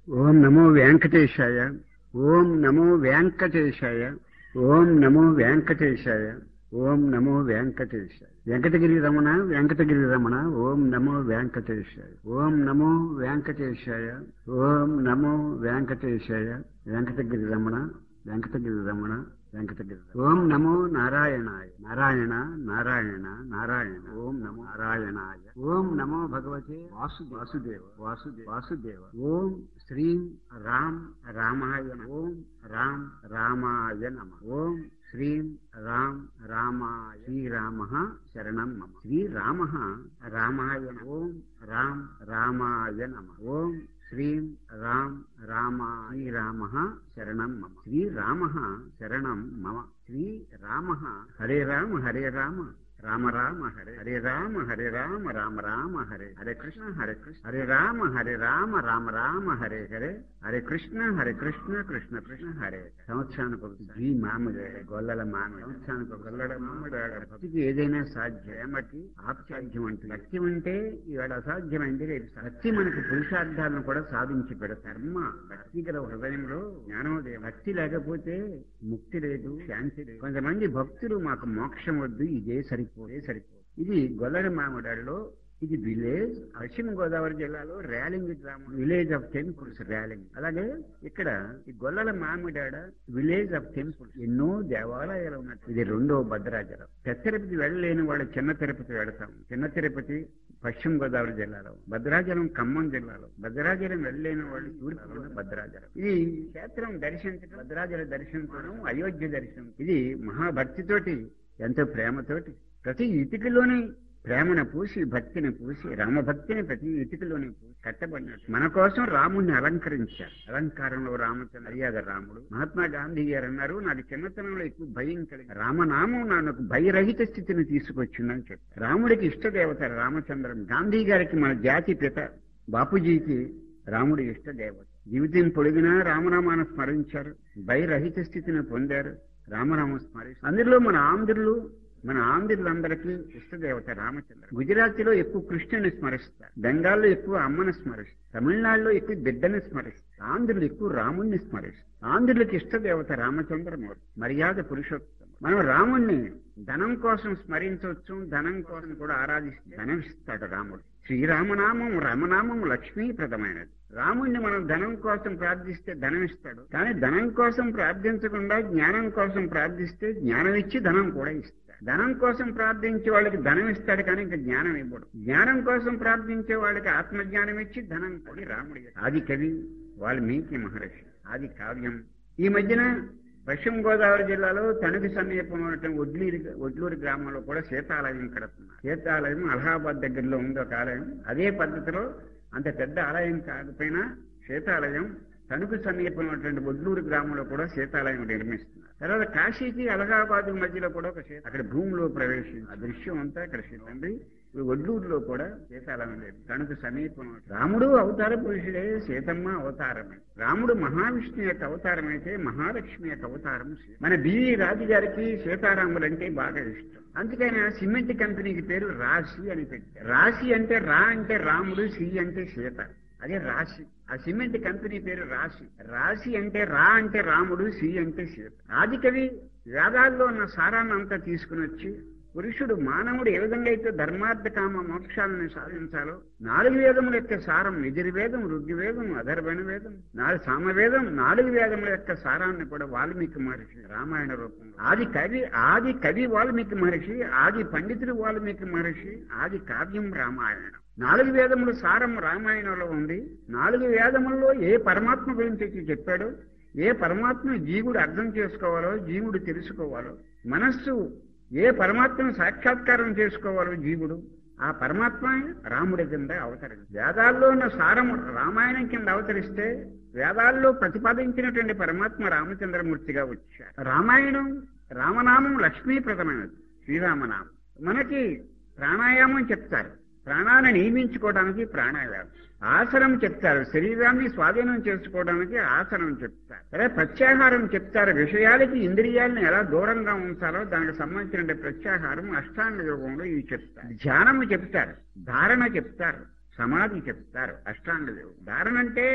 ఓం నమో వెంకటేశాయ ఓం నమో వెంకటేశాయ ఓం నమో వెంకటేశాయ ఓం నమో వెంకటేశాయ వెంకటగిరి రమణ వెంకటగిరి రమణ ఓం నమో వెంకటేశాయ ఓం నమో వెంకటేశాయ ఓం నమో వెంకటేశాయ వెంకటగిరి రమణ వెంకటగిరి రమణ వెంకటగిరి ఓం నమో నారాయణాయ నారాయణ నారాయణ నారాయణ ఓం నమో నారాయణాయ ఓం నమో భగవతే వాసు వాసుదేవ వాసుదేవ వాసుదేవ ఓం శ్రీం రామ్ రామాయ నమః. ఓం రామ్ రామాయ నమ ఓం శ్రీం రామ్ రామాయ శ్రీరామ శరణం మమ శ్రీరామ రామాయ నమః. ఓం రామ్ రామాయ నమ ఓం శ్రీం రామ్ రామ శ్రీరామ శరణం మమ శ్రీరామ శరణం మమ శ్రీరామ హరే రామ హరే రామ రామ రామ హరే హరే రామ హరే రామ రామ రామ హరే హరే కృష్ణ హరే కృష్ణ హరే రామ హరే రామ రామ రామ హరే హరే హరే కృష్ణ హరే కృష్ణ కృష్ణ కృష్ణ హరే సంవత్సరానికి ఒక జీ మామిడి గొల్లల మామిడి సంవత్సరానికి ఒక గొల్లల మామిడి భక్తికి ఏదైనా సాధ్యం ఏమటి ఆప్సాధ్యం అంటే సత్యం అంటే ఇవాళ అసాధ్యమైంది రేపు భక్తి మనకు పురుషార్థాలను కూడా సాధించి పెడతారు కర్మ భక్తి గల హృదయంలో జ్ఞానోదయం భక్తి లేకపోతే ముక్తి లేదు శాంతి లేదు కొంతమంది భక్తులు మాకు మోక్షం వద్దు ఇదే సరిపోదే సరిపో ఇది గొల్లడి మామిడాడులో ఇది విలేజ్ పశ్చిమ గోదావరి జిల్లాలో ర్యాలింగ్ గ్రామం విలేజ్ ఆఫ్ టెంపుల్స్ ర్యాలింగ్ అలాగే ఇక్కడ ఈ Gollala Mamidada village of temples ఎన్నో దేవాలయాలు ఉన్నాయి ఇది రెండో భద్రాచలం పెద్ద తిరుపతి వెళ్ళలేని వాళ్ళు చిన్న తిరుపతి వెళతాం చిన్న తిరుపతి పశ్చిమ గోదావరి జిల్లాలో భద్రాచలం ఖమ్మం జిల్లాలో భద్రాచలం వెళ్ళలేని వాళ్ళు తూర్పులో భద్రాచలం ఇది క్షేత్రం దర్శించడం భద్రాచల దర్శించడం అయోధ్య దర్శనం ఇది మహాభక్తితోటి ఎంతో ప్రేమతోటి ప్రతి ఇటుకలోని ప్రేమను పూసి భక్తిని పూసి రామభక్తిని ప్రతి ఇటుకలోని పూసి కట్టబడినట్టు మన కోసం రాముణ్ణి అలంకరించారు అలంకారంలో రామచంద్ర మర్యాద రాముడు మహాత్మా గాంధీ గారు అన్నారు నాకు చిన్నతనంలో ఎక్కువ భయం కలిగి రామనామం నాకు భయరహిత స్థితిని తీసుకొచ్చిందని చెప్పారు రాముడికి ఇష్టదేవత రామచంద్రం గాంధీ గారికి మన జాతి పిత బాపూజీకి రాముడి ఇష్టదేవత జీవితం పొడిగినా రామనామాన్ని స్మరించారు భయరహిత స్థితిని పొందారు రామనామం స్మరిస్తారు అందులో మన ఆంధ్రులు మన ఆంధ్రులందరికీ ఇష్టదేవత రామచంద్ర గుజరాత్ లో ఎక్కువ కృష్ణుని స్మరిస్తారు బెంగాల్లో ఎక్కువ అమ్మని స్మరిస్తారు తమిళనాడులో ఎక్కువ బిడ్డని స్మరిస్తారు ఆంధ్రులు ఎక్కువ రాముణ్ణి స్మరిస్తారు ఆంధ్రులకు ఇష్టదేవత రామచంద్రమూర్తి మర్యాద పురుషోత్తమ మనం రాముణ్ణి ధనం కోసం స్మరించవచ్చు ధనం కోసం కూడా ఆరాధిస్తే ధనం ఇస్తాడు రాముడు శ్రీరామనామం రామనామం లక్ష్మీప్రదమైనది రాముణ్ణి మనం ధనం కోసం ప్రార్థిస్తే ధనం ఇస్తాడు కానీ ధనం కోసం ప్రార్థించకుండా జ్ఞానం కోసం ప్రార్థిస్తే జ్ఞానం ఇచ్చి ధనం కూడా ఇస్తాడు ధనం కోసం ప్రార్థించే వాళ్ళకి ధనం ఇస్తాడు కానీ ఇంకా జ్ఞానం ఇవ్వడు జ్ఞానం కోసం ప్రార్థించే వాళ్ళకి ఆత్మజ్ఞానం ఇచ్చి ధనం కూడా రాముడి ఆది కవి వాల్మీకి మహర్షి ఆది కావ్యం ఈ మధ్యన పశ్చిమ గోదావరి జిల్లాలో తణుకు సమీపంలో ఉన్నటువంటి ఒడ్లూరు ఒడ్లూరు గ్రామంలో కూడా సీతాలయం కడుతున్నారు సీతాలయం అలహాబాద్ దగ్గరలో ఉంది ఒక ఆలయం అదే పద్ధతిలో అంత పెద్ద ఆలయం కాకపోయినా సీతాలయం తణుకు సమీపంలో ఉన్నటువంటి ఒడ్లూరు గ్రామంలో కూడా సీతాలయం నిర్మిస్తున్నారు తర్వాత కాశీకి అలహాబాద్ మధ్యలో కూడా ఒక సీత అక్కడ భూమిలో ప్రవేశించి ఆ దృశ్యం అంతా అక్కడ సీతండి ఒడ్లూరులో కూడా సీతాలయం లేదు తణుకు సమీపంలో రాముడు అవతార పురుషుడే సీతమ్మ అవతారమే రాముడు మహావిష్ణు యొక్క అవతారం అయితే మహాలక్ష్మి యొక్క అవతారం సీత. మన బివి రాజు గారికి సీతారాములు అంటే బాగా ఇష్టం అందుకని ఆ సిమెంట్ కంపెనీకి పేరు రాశి అని పెట్టారు రాశి అంటే రా అంటే రాముడు సి అంటే సీత అదే రాశి ఆ సిమెంట్ కంపెనీ పేరు రాశి రాశి అంటే రా అంటే రాముడు సి అంటే సీత ఆదికవి వేదాల్లో ఉన్న సారాన్ని అంతా తీసుకుని వచ్చి పురుషుడు మానవుడు ఏ విధంగా అయితే ధర్మార్థ కామ మోక్షాలను సాధించాలో నాలుగు వేదముల యొక్క సారం యజుర్వేదం ఋగ్వేదం అధర్వణ వేదం నాలుగు సామవేదం నాలుగు వేదముల యొక్క సారాన్ని కూడా వాల్మీకి మహర్షి రామాయణ రూపంలో ఆది కవి ఆది కవి వాల్మీకి మహర్షి ఆది పండితుడు వాల్మీకి మహర్షి ఆది కావ్యం రామాయణం నాలుగు వేదముల సారం రామాయణంలో ఉంది నాలుగు వేదముల్లో ఏ పరమాత్మ గురించి అయితే చెప్పాడో ఏ పరమాత్మ జీవుడు అర్థం చేసుకోవాలో జీవుడు తెలుసుకోవాలో మనస్సు ఏ పరమాత్మను సాక్షాత్కారం చేసుకోవాలో జీవుడు ఆ పరమాత్మ రాముడి కింద అవతరించి వేదాల్లో ఉన్న సారము రామాయణం కింద అవతరిస్తే వేదాల్లో ప్రతిపాదించినటువంటి పరమాత్మ రామచంద్రమూర్తిగా వచ్చారు రామాయణం రామనామం లక్ష్మీప్రదమైనది శ్రీరామనామం మనకి ప్రాణాయామం చెప్తారు ప్రాణాన్ని నియమించుకోవడానికి ప్రాణాయామం ఆసనం చెప్తారు శరీరాన్ని స్వాధీనం చేసుకోవడానికి ఆసనం చెప్తారు అదే ప్రత్యాహారం చెప్తారు విషయాలకి ఇంద్రియాలను ఎలా దూరంగా ఉంచాలో దానికి సంబంధించిన ప్రత్యాహారం అష్టాంగ యోగంలో ఇవి చెప్తారు ధ్యానము చెప్తారు ధారణ చెప్తారు సమాధి చెప్తారు అష్టాంగ యోగం ధారణ అంటే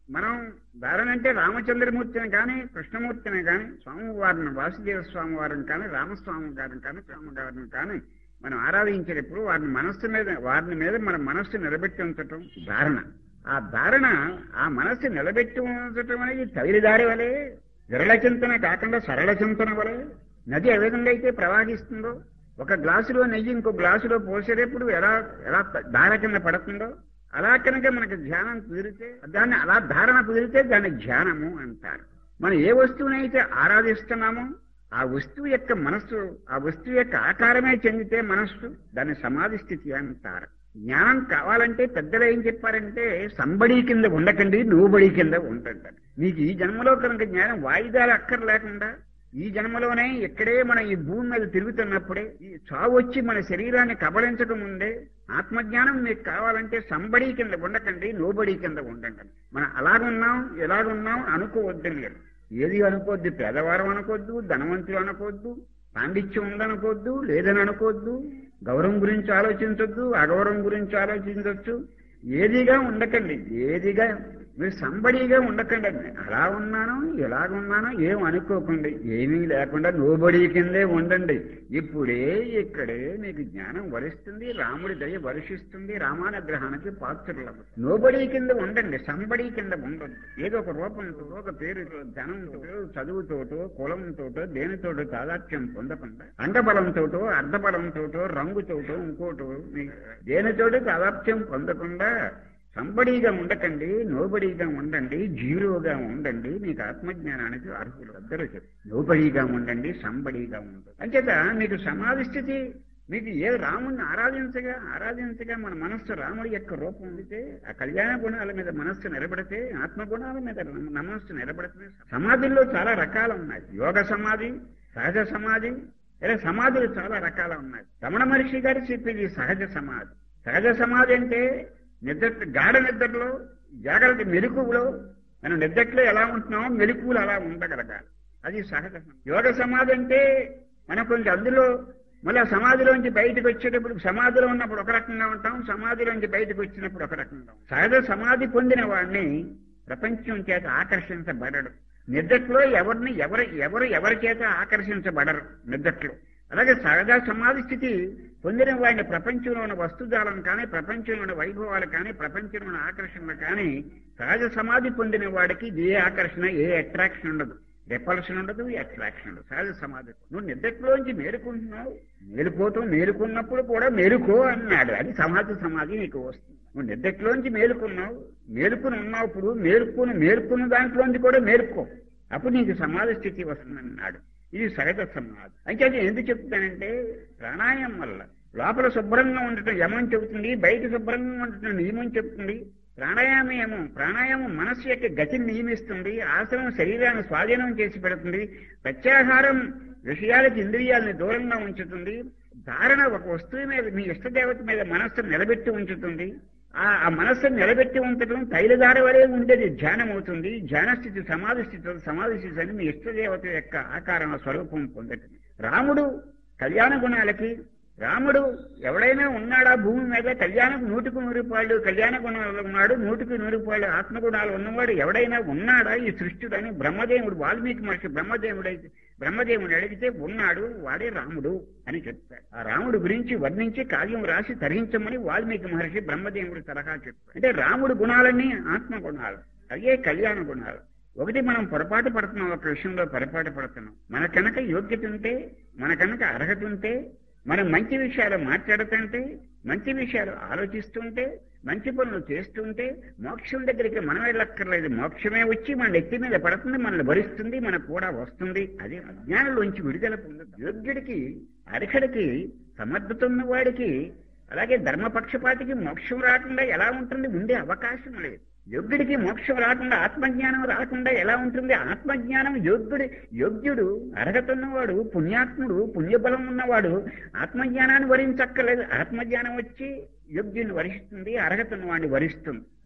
మనం ధారణ అంటే రామచంద్రమూర్తిని కానీ కృష్ణమూర్తిని కానీ స్వామివారిని వాసుదేవ స్వామి వారిని కానీ రామస్వామి గారిని కానీ స్వామి గారిని కానీ మనం ఆరాధించేటప్పుడు వారిని మనస్సు మీద వారిని మీద మన మనస్సు నిలబెట్టి ఉంచటం ధారణ ఆ ధారణ ఆ మనస్సు నిలబెట్టి ఉంచటం అనేది తైలిదారి వలె విరళ చింతన కాకుండా సరళ చింతన వలె నది ఏ విధంగా అయితే ప్రవాహిస్తుందో ఒక గ్లాసులో నెయ్యి ఇంకో గ్లాసులో పోసేటప్పుడు ఎలా ఎలా ధార కింద పడుతుందో అలా కనుక మనకి ధ్యానం కుదిరితే దాన్ని అలా ధారణ కుదిరితే దాన్ని ధ్యానము అంటారు మనం ఏ వస్తువునైతే ఆరాధిస్తున్నామో ఆ వస్తువు యొక్క మనస్సు ఆ వస్తువు యొక్క ఆకారమే చెందితే మనస్సు దాన్ని సమాధి స్థితి అంటారు జ్ఞానం కావాలంటే పెద్దలు ఏం చెప్పారంటే సంబడి కింద ఉండకండి నోబడి కింద ఉండండి మీకు ఈ జన్మలో కనుక జ్ఞానం వాయిదాలు అక్కర్లేకుండా ఈ జన్మలోనే ఇక్కడే మన ఈ భూమి మీద తిరుగుతున్నప్పుడే ఈ చావు వచ్చి మన శరీరాన్ని కబళించక ముందే ఆత్మజ్ఞానం మీకు కావాలంటే సంబడి కింద ఉండకండి నోబడి కింద ఉండండి మనం అలాగున్నాం ఎలాగున్నాం అనుకోవద్దు మీరు ఏది అనుకోవద్దు పేదవారం అనుకోవద్దు ధనవంతులు అనుకోవద్దు పాండిత్యం ఉందనుకోవద్దు లేదని అనుకోవద్దు గౌరవం గురించి ఆలోచించొద్దు అగౌరవం గురించి ఆలోచించవచ్చు ఏదిగా ఉండకండి ఏదిగా మీరు సంబడిగా ఉండకండి అలా ఉన్నాను ఎలాగున్నానో ఏం అనుకోకండి ఏమీ లేకుండా నోబడి కిందే ఉండండి ఇప్పుడే ఇక్కడే మీకు జ్ఞానం వరిస్తుంది రాముడి దయ వర్షిస్తుంది రామానుగ్రహానికి పాత్రలు నోబడి కింద ఉండండి సంబడి కింద ఉండదు ఏదో ఒక రూపంతో ఒక పేరుతో ధనంతో చదువుతోటో కులంతోటో దేనితోటో తాదాత్యం పొందకుండా అండబలంతోటో అర్ధబలంతోటో రంగుతోటో ఇంకోటో మీ- దేనితోటో తాదాత్యం పొందకుండా సంబడిగా ఉండకండి నోబడిగా ఉండండి జీరోగా ఉండండి మీకు ఆత్మజ్ఞానానికి అర్హులు అందరూ చెప్పు నోబడిగా ఉండండి సంబడిగా ఉండండి అంచేత మీకు సమాధి స్థితి మీకు ఏ రాముడిని ఆరాధించగా ఆరాధించగా మన మనస్సు రాముడి యొక్క రూపం ఉండితే ఆ కళ్యాణ గుణాల మీద మనస్సు నిలబడితే ఆత్మ గుణాల మీద మన మనస్సు నిలబడితే సమాధుల్లో చాలా రకాలు ఉన్నాయి యోగ సమాధి సహజ సమాధి ఇలా సమాధులు చాలా రకాలు ఉన్నాయి రమణ మహర్షి గారు చెప్పింది సహజ సమాధి సహజ సమాధి అంటే నిద్ర గాఢ నిద్రలో జాగ్రత్త మెలకువలో మనం నిద్రలో ఎలా ఉంటున్నామో మెలకువలు అలా ఉండగలగాలి అది సహజ సమాధి. యోగ సమాధి అంటే మనం కొంచెం అందులో మళ్ళీ ఆ సమాధిలోంచి బయటకు వచ్చేటప్పుడు సమాధిలో ఉన్నప్పుడు ఒక రకంగా ఉంటాం సమాధిలోంచి బయటకు వచ్చినప్పుడు ఒక రకంగా ఉంటాం. సహజ సమాధి పొందిన వాడిని ప్రపంచం చేత ఆకర్షించబడడు నిద్రలో ఎవరిని ఎవరు ఎవరు ఎవరి చేత ఆకర్షించబడరు నిద్రలో అలాగే సహజ సమాధి స్థితి పొందిన వాడిని ప్రపంచంలో ఉన్న వస్తుజాలం కానీ ప్రపంచంలో ఉన్న వైభవాలు కానీ ప్రపంచంలో ఉన్న ఆకర్షణలు కానీ సహజ సమాధి పొందిన వాడికి ఏ ఆకర్షణ ఏ అట్రాక్షన్ ఉండదు రెపల్షన్ ఉండదు అట్రాక్షన్ ఉండదు సహజ సమాధి నువ్వు నిద్రలోంచి మేలుకుంటున్నావు మేలుకోతూ మేలుకున్నప్పుడు కూడా మేలుకో అన్నాడు అది సమాధి సమాధి నీకు వస్తుంది నువ్వు నిద్రలోంచి మేలుకున్నావు మేలుకుని ఉన్నప్పుడు మేలుకుని మేలుకున్న దాంట్లోంచి కూడా మేలుకో అప్పుడు నీకు సమాధి స్థితి వస్తుందన్నాడు ఇది సహజ సమాధి అంటే అది ఎందుకు చెప్తానంటే ప్రాణాయామం వల్ల లోపల శుభ్రంగా ఉండటం యమం చెబుతుంది బయట శుభ్రంగా ఉండటం నియమం చెప్తుంది ప్రాణాయామం ఏమో ప్రాణాయామం మనస్సు యొక్క గతిని నియమిస్తుంది ఆసనం శరీరాన్ని స్వాధీనం చేసి పెడుతుంది ప్రత్యాహారం విషయాలకు ఇంద్రియాలని దూరంగా ఉంచుతుంది ధారణ ఒక వస్తువు మీద మీ ఇష్టదేవత మీద మనస్సును నిలబెట్టి ఉంచుతుంది ఆ ఆ మనస్సును నిలబెట్టి ఉంచడం తైలధార వలె ఉండేది ధ్యానం అవుతుంది ధ్యాన స్థితి సమాధి స్థితి సమాధి స్థితి అని మీ ఇష్టదేవత యొక్క ఆకారం స్వరూపం పొందటం రాముడు కళ్యాణ గుణాలకి రాముడు ఎవడైనా ఉన్నాడా భూమి మీద కళ్యాణకు నూటికి నూరు రూపాయలు కళ్యాణ గుణాలు ఉన్నాడు నూటికి నూరు రూపాయలు ఆత్మగుణాలు ఉన్నవాడు ఎవడైనా ఉన్నాడా ఈ సృష్టిడని బ్రహ్మదేవుడు వాల్మీకి మహర్షి బ్రహ్మదేవుడైతే బ్రహ్మదేవుడు అడిగితే ఉన్నాడు వాడే రాముడు అని చెప్తాడు ఆ రాముడు గురించి వర్ణించి కావ్యం రాసి తరించమని వాల్మీకి మహర్షి బ్రహ్మదేవుడు సలహా చెప్తాడు అంటే రాముడు గుణాలన్నీ ఆత్మ గుణాలు అయ్యే కళ్యాణ గుణాలు ఒకటి మనం పొరపాటు పడుతున్నాం ఒక విషయంలో పొరపాటు పడుతున్నాం మన కనుక యోగ్యత ఉంటే మన కనుక అర్హత ఉంటే మనం మంచి విషయాలు మాట్లాడుతుంటే మంచి విషయాలు ఆలోచిస్తుంటే మంచి పనులు చేస్తుంటే మోక్షం దగ్గరికి మనం వెళ్ళక్కర్లేదు మోక్షమే వచ్చి మన నెత్తి మీద పడుతుంది మనల్ని భరిస్తుంది మనకు కూడా వస్తుంది అదే అజ్ఞానంలోంచి విడుదల పొందదు యోగ్యుడికి అర్హడికి సమర్థత ఉన్న వాడికి అలాగే ధర్మపక్షపాతికి మోక్షం రాకుండా ఎలా ఉంటుంది ఉండే అవకాశం లేదు యోగ్యుడికి మోక్షం రాకుండా ఆత్మజ్ఞానం రాకుండా ఎలా ఉంటుంది ఆత్మజ్ఞానం యోగ్యుడి యోగ్యుడు అర్హత ఉన్నవాడు పుణ్యాత్ముడు పుణ్యబలం ఉన్నవాడు ఆత్మజ్ఞానాన్ని వరించక్కర్లేదు ఆత్మజ్ఞానం వచ్చి యోగ్యుని వరిస్తుంది అర్హత ఉన్నవాడిని వరిస్తుంది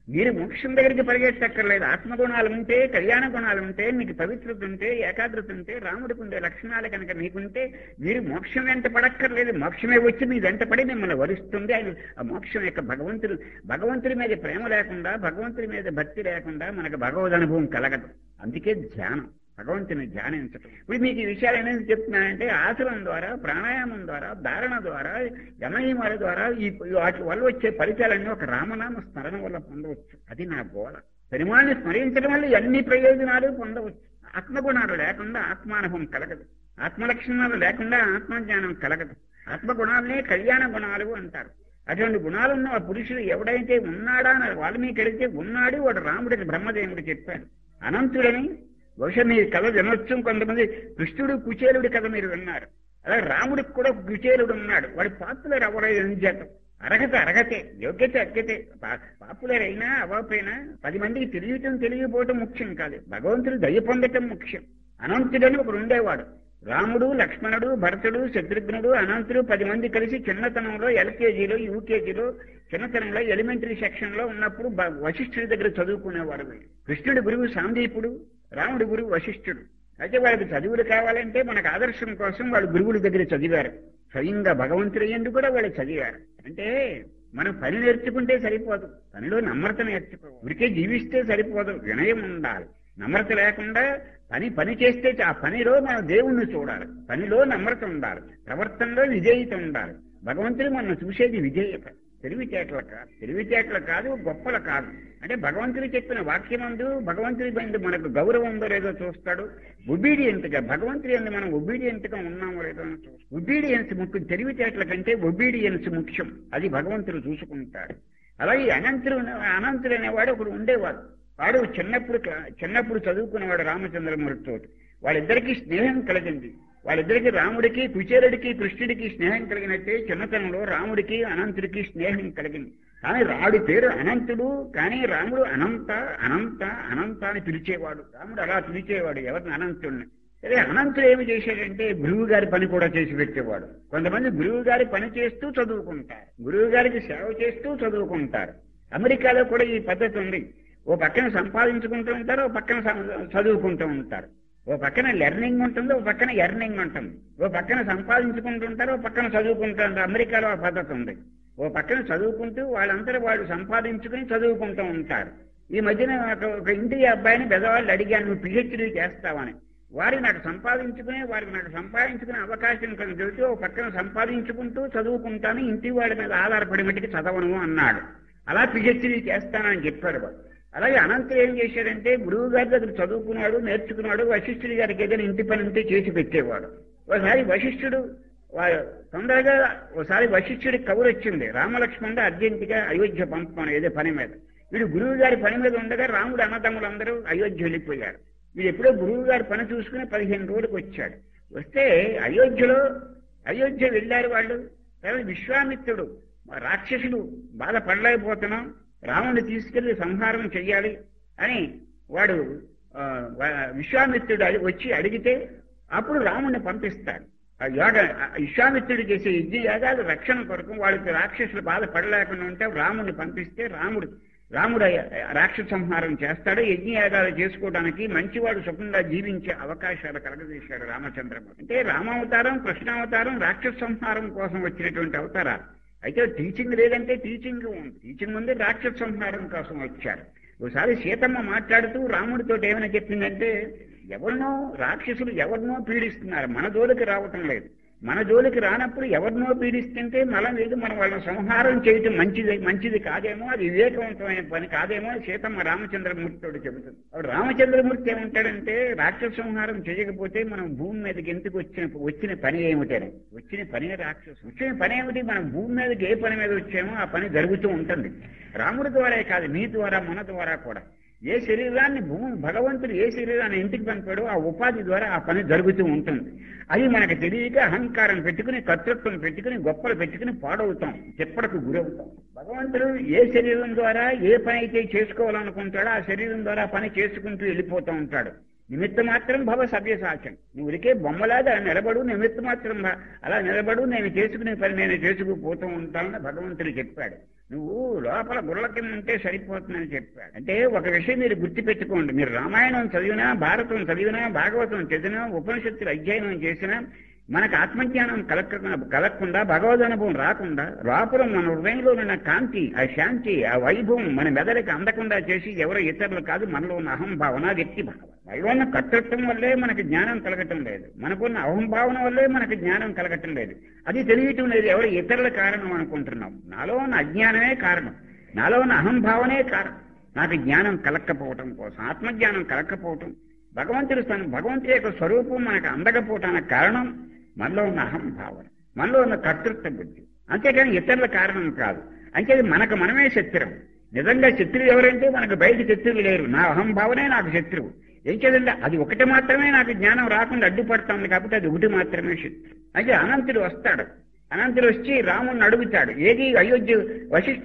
మీరు మోక్షం దగ్గరికి పరిగెత్తక్కర్లేదు ఆత్మగుణాలు ఉంటే కళ్యాణ గుణాలు ఉంటే మీకు పవిత్రత ఉంటే ఏకాగ్రత ఉంటే రాముడికి ఉండే లక్షణాలు కనుక మీకుంటే మీరు మోక్షం వెంట పడక్కర్లేదు మోక్షమే వచ్చి మీ వెంట పడి మిమ్మల్ని వరిస్తుంది ఆయన ఆ మోక్షం యొక్క భగవంతుడు భగవంతుడి మీద ప్రేమ లేకుండా భగవంతుడి మీద భక్తి లేకుండా మనకు భగవద్ అనుభవం కలగదు అందుకే ధ్యానం భగవంతుని ధ్యానించటం ఇప్పుడు మీకు ఈ విషయాలు ఏమేమి చెప్తున్నానంటే ఆచరణ ద్వారా ప్రాణాయామం ద్వారా ధారణ ద్వారా యమనియమాల ద్వారా ఈ వాటి వల్ల వచ్చే ఫలితాలన్నీ ఒక రామనామ స్మరణ వల్ల పొందవచ్చు అది నా గోళ పెరుమాళ్ళని స్మరించడం వల్ల అన్ని ప్రయోజనాలు పొందవచ్చు ఆత్మగుణాలు లేకుండా ఆత్మానుభవం కలగదు ఆత్మలక్షణాలు లేకుండా ఆత్మజ్ఞానం కలగదు ఆత్మగుణాలనే కళ్యాణ గుణాలు అంటారు అటువంటి గుణాలున్న ఆ పురుషుడు ఎవడైతే ఉన్నాడా అని వాల్మీకి అడిగితే ఉన్నాడు వాడు రాముడిని బ్రహ్మదేవుడు చెప్పాడు అనంతుడని బహుశా మీ కథ వినొచ్చు కొంతమంది కృష్ణుడు కుచేలుడి కథ మీరు విన్నారు అలాగే రాముడికి కూడా ఒక కుచేలుడు ఉన్నాడు వాడి పాపులర్ అవ్వలేదు ఎందుచేతం అర్హత అర్హతే యోగ్యత అర్హతే పాపులర్ అయినా అవ్వకపోయినా పది మందికి తెలియటం తెలియకపోవటం ముఖ్యం కాదు భగవంతుడు దయ పొందటం ముఖ్యం అనంతుడని ఒకడు ఉండేవాడు రాముడు లక్ష్మణుడు భరతుడు శత్రుఘ్నుడు అనంతుడు పది మంది కలిసి చిన్నతనంలో ఎల్కేజీలో యూకేజీలో చిన్నతనంలో ఎలిమెంటరీ సెక్షన్ లో ఉన్నప్పుడు బ- వశిష్ఠుడి దగ్గర చదువుకునేవాడు వీళ్ళు. కృష్ణుడి గురువు సాందీపుడు రాముడి గురువు వశిష్ఠుడు అయితే వాళ్ళకి చదువులు కావాలంటే మనకు ఆదర్శం కోసం వాళ్ళు గురువుల దగ్గర చదివారు స్వయంగా భగవంతుడు ఎందుకు కూడా వాళ్ళు చదివారు అంటే మనం పని నేర్చుకుంటే సరిపోదు పనిలో నమ్రత నేర్చుకో ఉడికే జీవిస్తే సరిపోదు వినయం ఉండాలి నమ్రత లేకుండా పని పని చేస్తే ఆ పనిలో మనం దేవుణ్ణి చూడాలి పనిలో నమ్రత ఉండాలి ప్రవర్తనలో విజేయత ఉండాలి భగవంతుడు మనం చూసేది విజేయత తెలివితేటలు కాదు తెలివితేటలు కాదు గొప్పలు కాదు అంటే భగవంతుడు చెప్పిన వాక్యమందు భగవంతుడి మీద మనకు గౌరవం ఉందో లేదో చూస్తాడు ఒబీడియంట్ గా భగవంతుడి ఎందు మనం ఒబీడియంట్ గా ఉన్నామో లేదో అని చూస్తాడు ఒబీడియన్స్ ముఖ్యం తెలివితేటల కంటే ఒబీడియన్స్ ముఖ్యం అది భగవంతుడు చూసుకుంటాడు అలాగే అనంతుడు అనంతుడు అనేవాడు ఒకడు ఉండేవాడు వాడు చిన్నప్పుడు చిన్నప్పుడు చదువుకునేవాడు రామచంద్రమూర్తితో వాళ్ళిద్దరికీ స్నేహం కలిగింది వాళ్ళిద్దరికి రాముడికి కుచేరుడికి కృష్ణుడికి స్నేహం కలిగినట్టే చిన్నతనంలో రాముడికి అనంతుడికి స్నేహం కలిగింది కానీ రాడి పేరు అనంతుడు కానీ రాముడు అనంత అనంత అనంత అని పిలిచేవాడు రాముడు అలా పిలిచేవాడు ఎవరిని అనంతుడిని అదే అనంతుడు ఏమి చేశాడంటే గురువు గారి పని కూడా చేసి పెట్టేవాడు కొంతమంది గురువు గారి పని చేస్తూ చదువుకుంటారు గురువు గారికి సేవ చేస్తూ చదువుకుంటారు అమెరికాలో కూడా ఈ పద్ధతి ఉంది ఓ పక్కన సంపాదించుకుంటూ ఉంటారు ఓ పక్కన సం- చదువుకుంటూ ఉంటారు ఓ పక్కన లెర్నింగ్ ఉంటుంది ఓ పక్కన ఎర్నింగ్ ఉంటుంది ఓ పక్కన సంపాదించుకుంటుంటారు ఓ పక్కన చదువుకుంటూ ఉంటారు అమెరికాలో ఆ పద్ధతి ఉంది ఓ పక్కన చదువుకుంటూ వాళ్ళందరూ వాళ్ళు సంపాదించుకుని చదువుకుంటూ ఉంటారు ఈ మధ్యన ఒక- ఒక ఇంటి అబ్బాయిని పెద్దవాళ్ళు అడిగాను నువ్వు పిహెచ్డీ చేస్తావని వారికి నాకు సంపాదించుకునే వారికి నాకు సంపాదించుకునే అవకాశం కలిగితే ఓ పక్కన సంపాదించుకుంటూ చదువుకుంటాను ఇంటి వాళ్ళ మీద ఆధారపడి మట్టికి చదవను అన్నాడు అలా పిహెచ్డీ చేస్తానని చెప్పాడు వాడు అలాగే అనంతరం ఏం చేశాడంటే గురువు గారి దగ్గర చదువుకున్నాడు నేర్చుకున్నాడు వశిష్ఠుడి గారికి ఏదైనా ఇంటి పని ఉంటే చేసి పెట్టేవాడు ఒకసారి వశిష్ఠుడు వా- తొందరగా ఒకసారి వశిష్ఠుడికి కబురు వచ్చింది రామలక్ష్మణుడు అర్జెంటుగా అయోధ్య పంపమని ఏదో పని మీద వీడు గురువు గారి పని మీద ఉండగా రాముడు అన్నదమ్ములందరూ అయోధ్య వెళ్ళిపోయారు వీడు ఎప్పుడో గురువు గారి పని చూసుకుని పదిహేను రోజులకు వచ్చాడు వస్తే అయోధ్యలో అయోధ్య వెళ్ళారు వాళ్ళు తర్వాత విశ్వామిత్రుడు రాక్షసుడు బాధపడలేకపోతున్నాం రాముడిని తీసుకెళ్లి సంహారం చెయ్యాలి అని వాడు ఆ, వా- విశ్వామిత్రుడు అడి- వచ్చి అడిగితే అప్పుడు రాముడిని పంపిస్తాడు ఆ యోగ ఆ విశ్వామిత్రుడు చేసే యజ్ఞ యాగాలు రక్షణ కొరకు వాళ్ళకి రాక్షసులు బాధపడలేకుండా ఉంటే రాముడిని పంపిస్తే రాముడు రాముడు ఆ రాక్షస సంహారం చేస్తాడు యజ్ఞయాగాలు చేసుకోవడానికి మంచివాడు సుఖంగా జీవించే అవకాశాలు కలగజేశాడు రామచంద్రమూర్తి అంటే రామావతారం కృష్ణావతారం రాక్షస సంహారం కోసం వచ్చినటువంటి అవతారాలు అయితే టీచింగ్ లేదంటే టీచింగ్ ఉంది టీచింగ్ ఉంది రాక్షస సంహారం కోసం వచ్చారు ఒకసారి సీతమ్మ మాట్లాడుతూ రాముడితో ఏమైనా చెప్పిందంటే ఎవరినో రాక్షసులు ఎవరినో పీడిస్తున్నారు మన జోలికి రావటం లేదు మన జోలికి రానప్పుడు ఎవరినో పీడిస్తుంటే మనం లేదు మనం వాళ్ళని సంహారం చేయటం మంచిది మంచిది కాదేమో అది వివేకవంతమైన పని కాదేమో అని సీతమ్మ రామచంద్రమూర్తితో చెబుతుంది అప్పుడు రామచంద్రమూర్తి ఏమంటాడంటే రాక్షస సంహారం చేయకపోతే మనం భూమి మీదకి ఎందుకు వచ్చిన వచ్చిన పని ఏమిటని వచ్చిన పనే రాక్షసు వచ్చిన పని ఏమిటి మనం భూమి మీదకి ఏ పని మీద వచ్చామో ఆ పని జరుగుతూ ఉంటుంది రాముడి ద్వారా కాదు మీ ద్వారా మన ద్వారా కూడా ఏ శరీరాన్ని భూమి భగవంతుడు ఏ శరీరాన్ని ఇంటికి పంపాడో ఆ ఉపాధి ద్వారా ఆ పని జరుగుతూ ఉంటుంది అది మనకు తెలియక అహంకారం పెట్టుకుని కర్తృత్వం పెట్టుకుని గొప్పలు పెట్టుకుని పాడవుతాం చెప్పడకు గురవుతాం భగవంతుడు ఏ శరీరం ద్వారా ఏ పని అయితే చేసుకోవాలనుకుంటాడో ఆ శరీరం ద్వారా ఆ పని చేసుకుంటూ వెళ్ళిపోతూ ఉంటాడు నిమిత్త మాత్రం భవ సవ్యసాచం నువ్వు ఉరికే బొమ్మలాగా నిలబడు నిమిత్త మాత్రం భ- అలా నిలబడు నేను చేసుకునే పని నేను చేసుకుపోతూ ఉంటానని భగవంతుడు చెప్పాడు నువ్వు లోపల గుర్రల కింద ఉంటే సరిపోతుందని చెప్పాడు అంటే ఒక విషయం మీరు గుర్తుపెట్టుకోండి మీరు రామాయణం చదివినా భారతం చదివినా భాగవతం చదివినా ఉపనిషత్తులు అధ్యయనం చేసినా మనకు ఆత్మజ్ఞానం కలగ కలగకుండా భగవద్ అనుభవం రాకుండా లోపల మన హృదయంలో ఉన్న కాంతి ఆ శాంతి ఆ వైభవం మన మెదడుకి అందకుండా చేసి ఎవరో ఇతరులు కాదు మనలో ఉన్న అహంభావన వ్యక్తి భావన మనలో ఉన్న కర్తృత్వం వల్లే మనకి జ్ఞానం కలగటం లేదు మనకున్న అహంభావన వల్లే మనకి జ్ఞానం కలగటం లేదు అది తెలియటం లేదు ఎవరు ఇతరుల కారణం అనుకుంటున్నాం నాలో ఉన్న అజ్ఞానమే కారణం నాలో ఉన్న అహంభావనే కారణం నాకు జ్ఞానం కలక్కపోవటం కోసం ఆత్మజ్ఞానం కలక్కపోవటం భగవంతుడు తన భగవంతుడి యొక్క స్వరూపం మనకు అందకపోవటానికి కారణం మనలో ఉన్న అహంభావన మనలో ఉన్న కర్తృత్వ బుద్ధి అంతేకాని ఇతరుల కారణం కాదు అంటే మనకు మనమే శత్రువు నిజంగా శత్రువు ఎవరంటే మనకు బయట శత్రువు లేరు నా అహంభావనే నాకు శత్రువు ఏం చేదండి అది ఒకటి మాత్రమే నాకు జ్ఞానం రాకుండా అడ్డుపడుతుంది కాబట్టి అది ఒకటి మాత్రమే శత్రువు అయితే అనంతుడు వస్తాడు అనంతుడు వచ్చి రాముడిని అడుగుతాడు ఏది అయోధ్య వశిష్ఠ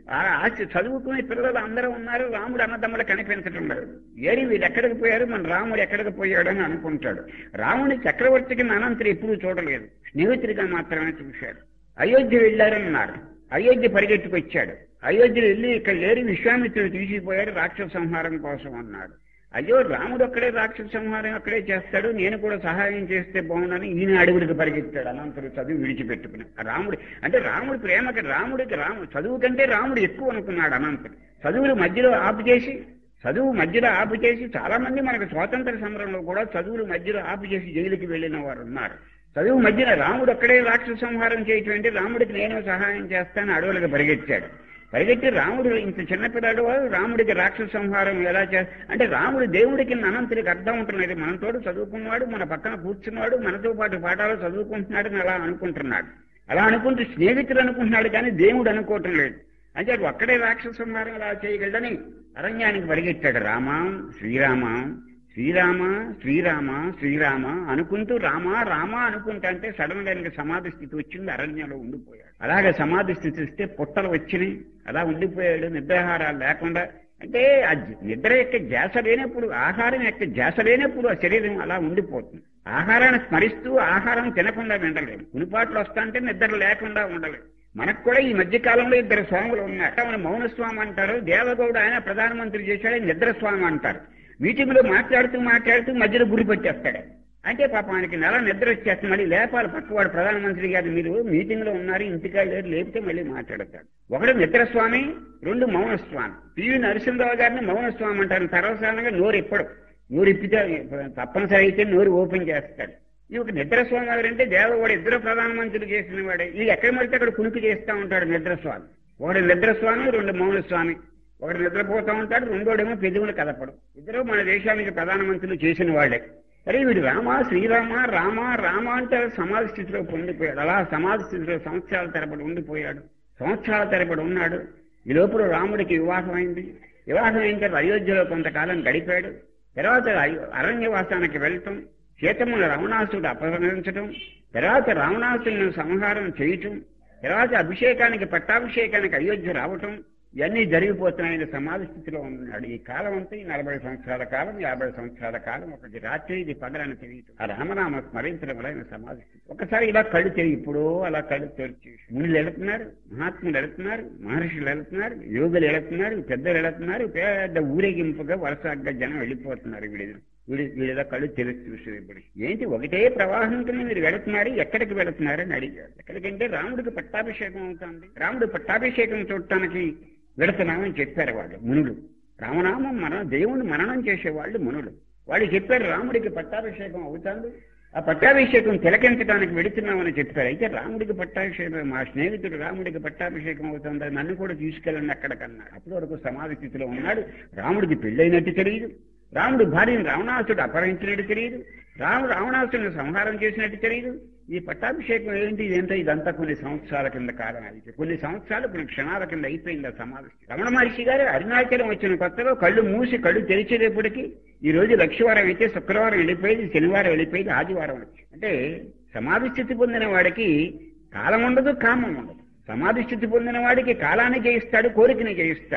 ఆశ చదువుకునే పిల్లలు అందరూ ఉన్నారు రాముడు అన్నదమ్ములు కనిపించడం లేదు ఏరి వీళ్ళు ఎక్కడికి పోయారు మన రాముడు ఎక్కడికి పోయాడు అని అనుకుంటాడు రాముని చక్రవర్తికి అనంతుడు ఎప్పుడూ చూడలేదు స్నేహితుడిగా మాత్రమే చూశాడు అయోధ్య వెళ్ళారన్నారు అయోధ్య పరిగెట్టుకొచ్చాడు అయోధ్యలో వెళ్ళి ఇక్కడ లేని విశ్వామిత్రుడు తీసుకుపోయారు రాక్షస సంహారం కోసం అన్నాడు అయ్యో రాముడు ఒక్కడే రాక్షస సంహారం అక్కడే చేస్తాడు నేను కూడా సహాయం చేస్తే బాగుండని ఈయన అడుగుడికి పరిగెత్తాడు అనంతరం చదువు విడిచిపెట్టుకుని రాముడు అంటే రాముడి ప్రేమకి రాముడికి రాము చదువు కంటే రాముడు ఎక్కువ అనుకున్నాడు అనంతుడు చదువులు మధ్యలో ఆపు చేసి చదువు మధ్యలో ఆపు చేసి చాలా మంది మనకు స్వాతంత్ర సమరంలో కూడా చదువులు మధ్యలో ఆపు చేసి జైలుకి వెళ్ళిన వారు ఉన్నారు చదువు మధ్యన రాముడు ఒక్కడే రాక్షస సంహారం చేయటువంటి రాముడికి నేను సహాయం చేస్తాను అడవులకు పరిగెత్తాడు పరిగెత్తి రాముడు ఇంత చిన్నపిల్లాడు వాడు రాముడికి రాక్షస సంహారం ఎలా చే అంటే రాముడు దేవుడికి అనంతుడికి అర్థం ఉంటున్నది మనతో చదువుకున్నాడు మన పక్కన కూర్చున్నాడు మనతో పాటు పాఠాలు చదువుకుంటున్నాడు అని అలా అనుకుంటున్నాడు అలా అనుకుంటూ స్నేహితుడు అనుకుంటున్నాడు కానీ దేవుడు అనుకోవటం లేదు అంటే అది ఒక్కడే రాక్షస సంహారం అలా చేయగలడని అరణ్యానికి పరిగెత్తాడు రామ శ్రీరామ శ్రీరామ శ్రీరామ శ్రీరామ అనుకుంటూ రామ రామ అనుకుంటా అంటే సడన్ గా ఆయనకి సమాధి స్థితి వచ్చింది అరణ్యంలో ఉండిపోయాడు అలాగే సమాధి స్థితి వస్తే పుట్టలు వచ్చినాయి అలా ఉండిపోయాడు నిద్రాహారాలు లేకుండా అంటే ఆ జ- నిద్ర యొక్క జాస లేనప్పుడు ఆహారం యొక్క జాస లేనప్పుడు ఆ శరీరం అలా ఉండిపోతుంది ఆహారాన్ని స్మరిస్తూ ఆహారం తినకుండా ఉండలేము కునిపాట్లు వస్తా అంటే నిద్ర లేకుండా ఉండలేము మనకు కూడా ఈ మధ్య కాలంలో ఇద్దరు స్వాములు ఉన్నారు ఆయన మౌనస్వామి అంటారు దేవగౌడ ఆయన ప్రధానమంత్రి చేశాడు ఆయన నిద్రస్వామి అంటారు మీటింగ్ లో మాట్లాడుతూ మాట్లాడుతూ మధ్యలో గురి పెట్టేస్తాడు అంటే పాపం ఆయనకి నెల నిద్ర వచ్చేస్తుంది మళ్ళీ లేపాలి పక్కవాడు ప్రధానమంత్రి గారు మీరు మీటింగ్ లో ఉన్నారు ఇంటికా లేరు లేపితే మళ్ళీ మాట్లాడతాడు ఒకడు నిద్రస్వామి రెండు మౌనస్వామి పివి నరసింహరావు గారిని మౌనస్వామి అంటారు సర్వసాధారణంగా నోరు ఇప్పడు నోరు ఇప్పితే తప్పనిసరి అయితే నోరు ఓపెన్ చేస్తాడు ఈ ఒక నిద్రస్వామి ఎవరంటే దేవవాడు ఇద్దరు ప్రధానమంత్రులు చేసిన వాడే ఇది ఎక్కడ పడితే అక్కడ కునుకు చేస్తూ ఉంటాడు నిద్రస్వామి ఒకడు నిద్రస్వామి రెండు మౌనస్వామి ఒకడు నిద్రపోతూ ఉంటాడు రెండోడేమో పెదవులు కదపడు ఇద్దరు మన దేశానికి ప్రధానమంత్రులు చేసిన వాళ్ళే అరే వీడు రామ శ్రీరామ రామ రామ అంటే సమాధి స్థితిలో పొందిపోయాడు అలా సమాధి స్థితిలో సంవత్సరాల తరబడి ఉండిపోయాడు సంవత్సరాల తరబడి ఉన్నాడు ఈ లోపల రాముడికి వివాహం అయింది వివాహం అయిన తర్వాత అయోధ్యలో కొంతకాలం గడిపాడు తర్వాత అయో- అరణ్యవాసానికి వెళ్ళటం సీతమ్మను రావణాసుడు అపహరించడం తర్వాత రావణాసుడిని సంహారం చేయటం తర్వాత అభిషేకానికి పట్టాభిషేకానికి అయోధ్య రావటం ఇవన్నీ జరిగిపోతున్నాయని సమాధి స్థితిలో ఉన్నాడు ఈ కాలం అంతా ఈ నలభై సంవత్సరాల కాలం యాభై సంవత్సరాల కాలం ఒకటి రాత్రి ఇది పగలని తెలియదు ఆ రామనామ స్మరించడం వల్ల ఆయన సమాధి స్థితి ఒకసారి ఇలా కళ్ళు తెరిగి ఇప్పుడు అలా కళ్ళు తెరిచి మునులు వెళుతున్నారు మహాత్ములు వెళుతున్నారు మహర్షులు వెళుతున్నారు యోగులు వెళుతున్నారు పెద్దలు వెళుతున్నారు పెద్ద ఊరేగింపుగా వరుసగా జనం వెళ్ళిపోతున్నారు వీడి వీడి వీడిలో కళ్ళు తెరిచి చూసేది ఇప్పుడు ఏంటి ఒకటే ప్రవాహం కింద మీరు వెళుతున్నారు ఎక్కడికి వెళుతున్నారని అడిగారు ఎక్కడికంటే రాముడికి పట్టాభిషేకం అవుతుంది రాముడు పట్టాభిషేకం చూడటానికి వెళుతున్నామని చెప్పారు వాళ్ళు మునులు రామనామం మన దేవుని మననం చేసేవాళ్ళు మునులు వాళ్ళు చెప్పారు రాముడికి పట్టాభిషేకం అవుతుంది ఆ పట్టాభిషేకం తిలకించడానికి వెడుతున్నామని చెప్పారు అయితే రాముడికి పట్టాభిషేకం మా స్నేహితుడు రాముడికి పట్టాభిషేకం అవుతుంది నన్ను కూడా తీసుకెళ్ళండి అక్కడికన్నాడు అప్పటి వరకు సమాధి స్థితిలో ఉన్నాడు రాముడికి పెళ్ళైనట్టు తెలియదు రాముడు భార్యను రావణాసుడు అపహరించినట్టు తెలియదు రాముడు రావణాసుడిని సంహారం చేసినట్టు తెలియదు ఈ పట్టాభిషేకం ఏంటి ఇదంతా ఇదంతా కొన్ని సంవత్సరాల కింద కాలం అయితే కొన్ని సంవత్సరాలు కొన్ని క్షణాల కింద అయిపోయింది ఆ సమాధి రమణ మహర్షి గారు అరుణాచలం వచ్చిన కొత్తలో కళ్ళు మూసి కళ్ళు తెరిచేటప్పటికి ఈ రోజు లక్షవారం అయితే శుక్రవారం వెళ్ళిపోయేది శనివారం వెళ్ళిపోయేది ఆదివారం వచ్చి అంటే సమాధి స్థితి పొందిన వాడికి కాలం ఉండదు కామం ఉండదు సమాధి స్థితి పొందిన వాడికి కాలాన్ని జయిస్తాడు కోరికని జయిస్తాడు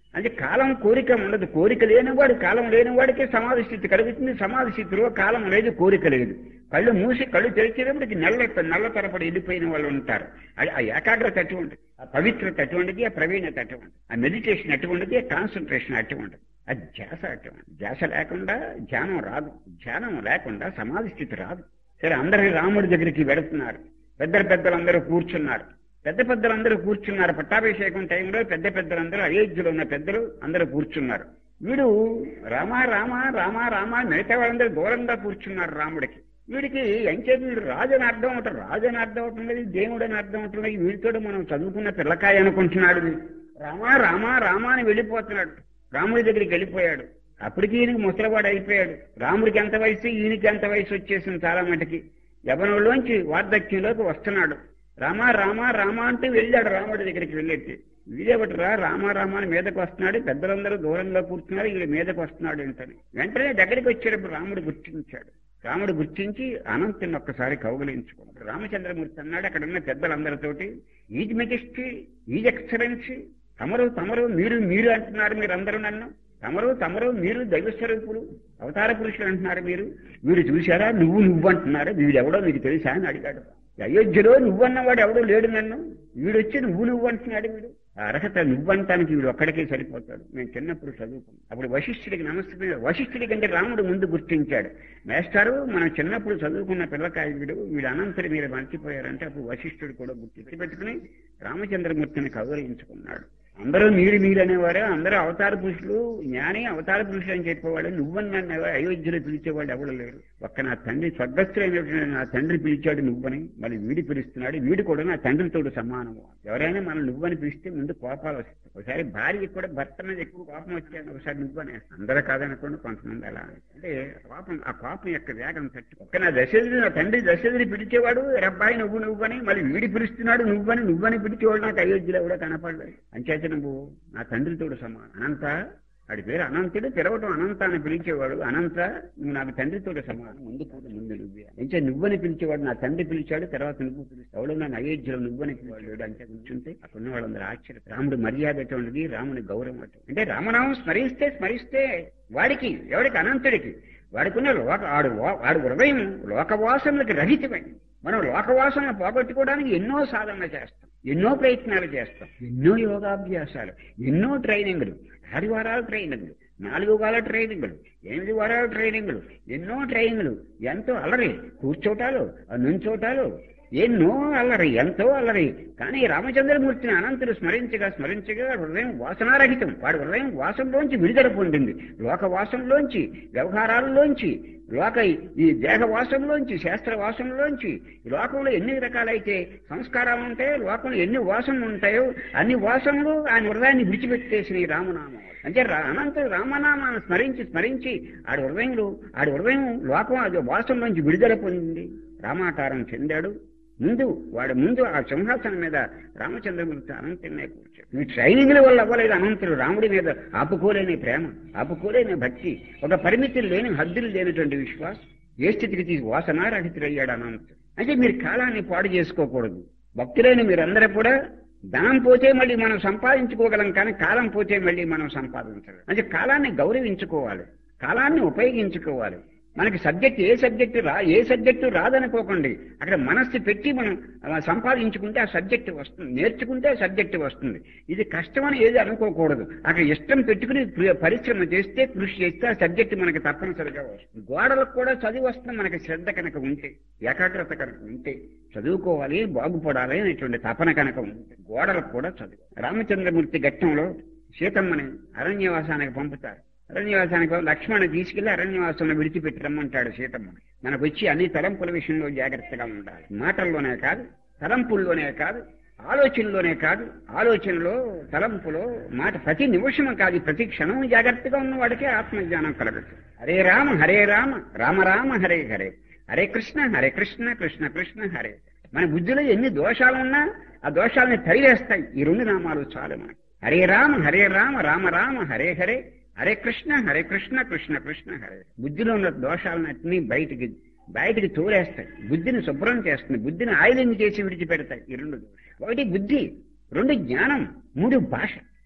అంటే కాలం కోరిక ఉండదు కోరిక లేనివాడు కాలం లేనివాడికి సమాధి స్థితి కలుగుతుంది సమాధి స్థితిలో కాలం లేదు కోరిక లేదు కళ్ళు మూసి కళ్ళు తెరిచేటప్పటికి నల్ల నల్ల తరపడి వెళ్ళిపోయిన వాళ్ళు ఉంటారు అది ఆ ఏకాగ్రత అటువంటిది ఆ పవిత్రత అటువంటిది ఆ ప్రవీణత అటువంటిది ఆ మెడిటేషన్ అటువంటిది ఆ కాన్సన్ట్రేషన్ అటువంటిది ఆ ధ్యాస అటువంటి ధ్యాస లేకుండా ధ్యానం రాదు ధ్యానం లేకుండా సమాధి స్థితి రాదు సరే అందరూ రాముడి దగ్గరికి వెళుతున్నారు పెద్దలు పెద్దలందరూ కూర్చున్నారు పెద్ద పెద్దలందరూ కూర్చున్నారు పట్టాభిషేకం టైంలో పెద్ద పెద్దలందరూ అయోధ్యలో ఉన్న పెద్దలు అందరూ కూర్చున్నారు వీడు రామ రామ రామ రామ మిగతా వాళ్ళందరూ దూరంగా కూర్చున్నారు రాముడికి వీడికి ఎంచేది వీడు రాజు అని అర్థం అవుతాడు రాజు అని అర్థం అవుతున్నది దేవుడు అని అర్థం అవుతున్నది వీడితో మనం చదువుకున్న పిల్లకాయ అనుకుంటున్నాడు వీడు. రామ రామ రామ అని వెళ్ళిపోతున్నాడు రాముడి దగ్గరికి వెళ్ళిపోయాడు అప్పటికి ఈయనకి ముసలివాడు అయిపోయాడు రాముడికి ఎంత వయసు ఈయనకి ఎంత వయసు వచ్చేసింది చాలా మటుకి యవనంలోంచి వార్ధక్యంలోకి వస్తున్నాడు రామ రామ రామ అంటూ వెళ్ళాడు రాముడి దగ్గరికి వెళ్ళేటి వీడేబట్రా రామ రామ అని మీదకి వస్తున్నాడు పెద్దలందరూ దూరంగా కూర్చున్నారు వీడి మీదకి వస్తున్నాడు ఏంటని వెంటనే దగ్గరికి వచ్చేటప్పుడు రాముడు గుర్తించాడు రాముడు గుర్తించి అనంతుని ఒక్కసారి కౌగులించుకున్నాడు రామచంద్రమూర్తి అన్నాడు అక్కడ ఉన్న పెద్దలందరితోటి ఈజ్ మెజెస్టీ ఈజ్ ఎక్సలెన్సీ తమరు తమరు మీరు మీరు అంటున్నారు మీరందరూ నన్ను తమరు తమరు మీరు దైవస్వరూపులు అవతార పురుషులు అంటున్నారు మీరు వీడు చూశారా నువ్వు నువ్వు అంటున్నారు వీడెవడో మీకు తెలుసా అని అడిగాడు అయోధ్యలో నువ్వన్నవాడు ఎవడో లేడు నన్ను వీడొచ్చి నువ్వు నువ్వు అంటున్నాడు వీడు ఆ అర్హత నువ్వంటానికి వీడు ఒక్కడికే సరిపోతాడు మేము చిన్నప్పుడు చదువుకున్నాం అప్పుడు వశిష్ఠుడికి నమస్తే వశిష్ఠుడి కంటే రాముడు ముందు గుర్తించాడు మేస్టారు మనం చిన్నప్పుడు చదువుకున్న పిల్లకాయ వీడు వీడు అనంతరి మీరు మర్చిపోయారంటే అప్పుడు వశిష్ఠుడు కూడా గుర్తు పెట్టుకుని రామచంద్రమూర్తిని కౌగలించుకున్నాడు అందరూ మీరు మీరు అనేవారు అందరూ అవతార పురుషులు జ్ఞాని అవతార పురుషులు అని చెప్పేవాడు నువ్వని నన్ను ఎవరు అయోధ్యలో పిలిచేవాడు ఎవడు లేరు ఒక్క నా తండ్రి స్వర్గస్థులైనటువంటి నా తండ్రి పిలిచాడు నువ్వని మళ్ళీ వీడి పిలుస్తున్నాడు వీడు కూడా నా తండ్రితోడు సమానము ఎవరైనా మనం నువ్వని పిలిస్తే ముందు కోపాలు వస్తాయి ఒకసారి భార్యకి కూడా భర్త మీద ఎక్కువ కోపం వచ్చాను ఒకసారి నువ్వనే అందరూ కాదనుకోండి కొంతమంది అలా అంటే కోపం ఆ కోపం యొక్క వేగం తట్టి ఒక్క నా దశరథుడు నా తండ్రి దశరథుని పిలిచేవాడు రబ్బాయి నువ్వు నువ్వని మళ్ళీ వీడి పిలుస్తున్నాడు నువ్వని నువ్వని పిలిచేవాడు నాకు అయోధ్యలో కూడా కనపడలేదు అంచేత నువ్వు నా తండ్రితోడు సమానం అనంత వాడి పేరు అనంతుడు తిరగటం అనంత అని పిలిచేవాడు అనంత నువ్వు నాకు తండ్రితోడు సమానం ముందు కూడా ముందు నువ్వే అంటే నువ్వని పిలిచేవాడు నా తండ్రి పిలిచాడు తర్వాత నువ్వు పిలిచావు ఎవడో నన్ను అయోధ్యలో నువ్వని పిలిచాడు అంటే కూర్చుంటే అక్కడ ఉన్న వాళ్ళందరూ ఆశ్చర్య రాముడు మర్యాద అటువంటిది రాముని గౌరవం అటువంటి అంటే రామనామం స్మరిస్తే స్మరిస్తే వాడికి ఎవడికి అనంతుడికి వాడికున్న లోక ఆడు వాడి హృదయం లోకవాసనలకు రహితమైంది మనం లోకవాసనలు పోగొట్టుకోవడానికి ఎన్నో సాధనలు చేస్తాం ఎన్నో ప్రయత్నాలు చేస్తాం ఎన్నో యోగాభ్యాసాలు ఎన్నో ట్రైనింగ్లు ఆరు వారాల ట్రైనింగ్లు నాలుగు వారాల ట్రైనింగ్లు ఎనిమిది వారాల ట్రైనింగ్లు ఎన్నో ట్రైనింగ్లు ఎంతో అలరి కూర్చోటాలు నుంచోటాలు ఎన్నో అల్లరి ఎంతో అల్లరి కానీ రామచంద్రమూర్తిని అనంతుడు స్మరించగా స్మరించగా హృదయం వాసనారహితం వాడి హృదయం వాసనలోంచి విడుదల పొందింది లోక వాసనలోంచి వ్యవహారాల్లోంచి లోక ఈ దేహ వాసనలోంచి శాస్త్ర వాసనలోంచి ఈ లోకంలో ఎన్ని రకాలైతే సంస్కారాలు ఉంటాయో లోకంలో ఎన్ని వాసనలు ఉంటాయో అన్ని వాసనలు ఆయన హృదయాన్ని విడిచిపెట్టేసిన ఈ రామనామం అంటే రా- అనంతుడు రామనామాన్ని స్మరించి స్మరించి ఆడి హృదయంలో ఆడి హృదయం లోకం అది వాసనలోంచి విడుదల పొందింది రామాకారం చెందాడు ముందు వాడు ముందు ఆ సింహాసనం మీద రామచంద్రమూర్తి అనంతునే కూర్చాడు ఈ ట్రైనింగ్ల వల్ల అవ్వలేదు అనంతుడు రాముడి మీద ఆపుకోలేని ప్రేమ ఆపుకోలేని భక్తి ఒక పరిమితులు లేని హద్దులు లేనటువంటి విశ్వాసం ఏ స్థితికి తీసి వాసనారహితుడయ్యాడు అనంతుడు అంటే మీరు కాలాన్ని పాడు చేసుకోకూడదు భక్తులైన మీరందరూ కూడా ధనం పోతే మళ్ళీ మనం సంపాదించుకోగలం కానీ కాలం పోతే మళ్ళీ మనం సంపాదించలేం అంటే కాలాన్ని గౌరవించుకోవాలి కాలాన్ని ఉపయోగించుకోవాలి మనకి సబ్జెక్ట్ ఏ సబ్జెక్టు రా ఏ సబ్జెక్టు రాదనుకోకండి అక్కడ మనస్సు పెట్టి మనం అలా సంపాదించుకుంటే ఆ సబ్జెక్టు వస్తుంది నేర్చుకుంటే ఆ సబ్జెక్టు వస్తుంది ఇది కష్టమని ఏది అనుకోకూడదు అక్కడ ఇష్టం పెట్టుకుని ప్రి- పరిశ్రమ చేస్తే కృషి చేస్తే ఆ సబ్జెక్టు మనకి తప్పనిసరిగా వస్తుంది గోడలకు కూడా చదివి వస్తుంది మనకి శ్రద్ధ కనుక ఉంటే ఏకాగ్రత కనుక ఉంటే చదువుకోవాలి బాగుపడాలి అనేటువంటి తపన కనుక ఉంటే గోడలకు కూడా చదువు రామచంద్రమూర్తి ఘట్టంలో సీతమ్మని అరణ్యవాసానికి పంపుతారు అరణ్యవాసానికి లక్ష్మణ్ తీసుకెళ్లి అరణ్యవాసంలో విడిచిపెట్టి రమ్మంటాడు సీతమ్మ మనకు వచ్చి అన్ని తలంపుల విషయంలో జాగ్రత్తగా ఉండాలి మాటల్లోనే కాదు తలంపుల్లోనే కాదు ఆలోచనలోనే కాదు ఆలోచనలో తలంపులో మాట ప్రతి నిమిషం కాదు ప్రతి క్షణం జాగ్రత్తగా ఉన్నవాడికే ఆత్మజ్ఞానం కలగదు హరే రామ హరే రామ రామ రామ హరే హరే హరే కృష్ణ హరే కృష్ణ కృష్ణ కృష్ణ హరే మన బుద్ధిలో ఎన్ని దోషాలు ఉన్నా ఆ దోషాలని తరివేస్తాయి ఈ రెండు నామాలు చాలు మనకి హరే రామ హరే రామ రామ రామ హరే హరే హరే కృష్ణ హరే కృష్ణ కృష్ణ కృష్ణ హరే బుద్ధిలో ఉన్న దోషాలన్నింటినీ బయటికి బయటికి తోలేస్తాయి బుద్ధిని శుభ్రం చేస్తుంది బుద్ధిని ఆయిలింగ్ చేసి విడిచిపెడతాయి ఈ రెండు ఒకటి బుద్ధి రెండు జ్ఞానం మూడు భాష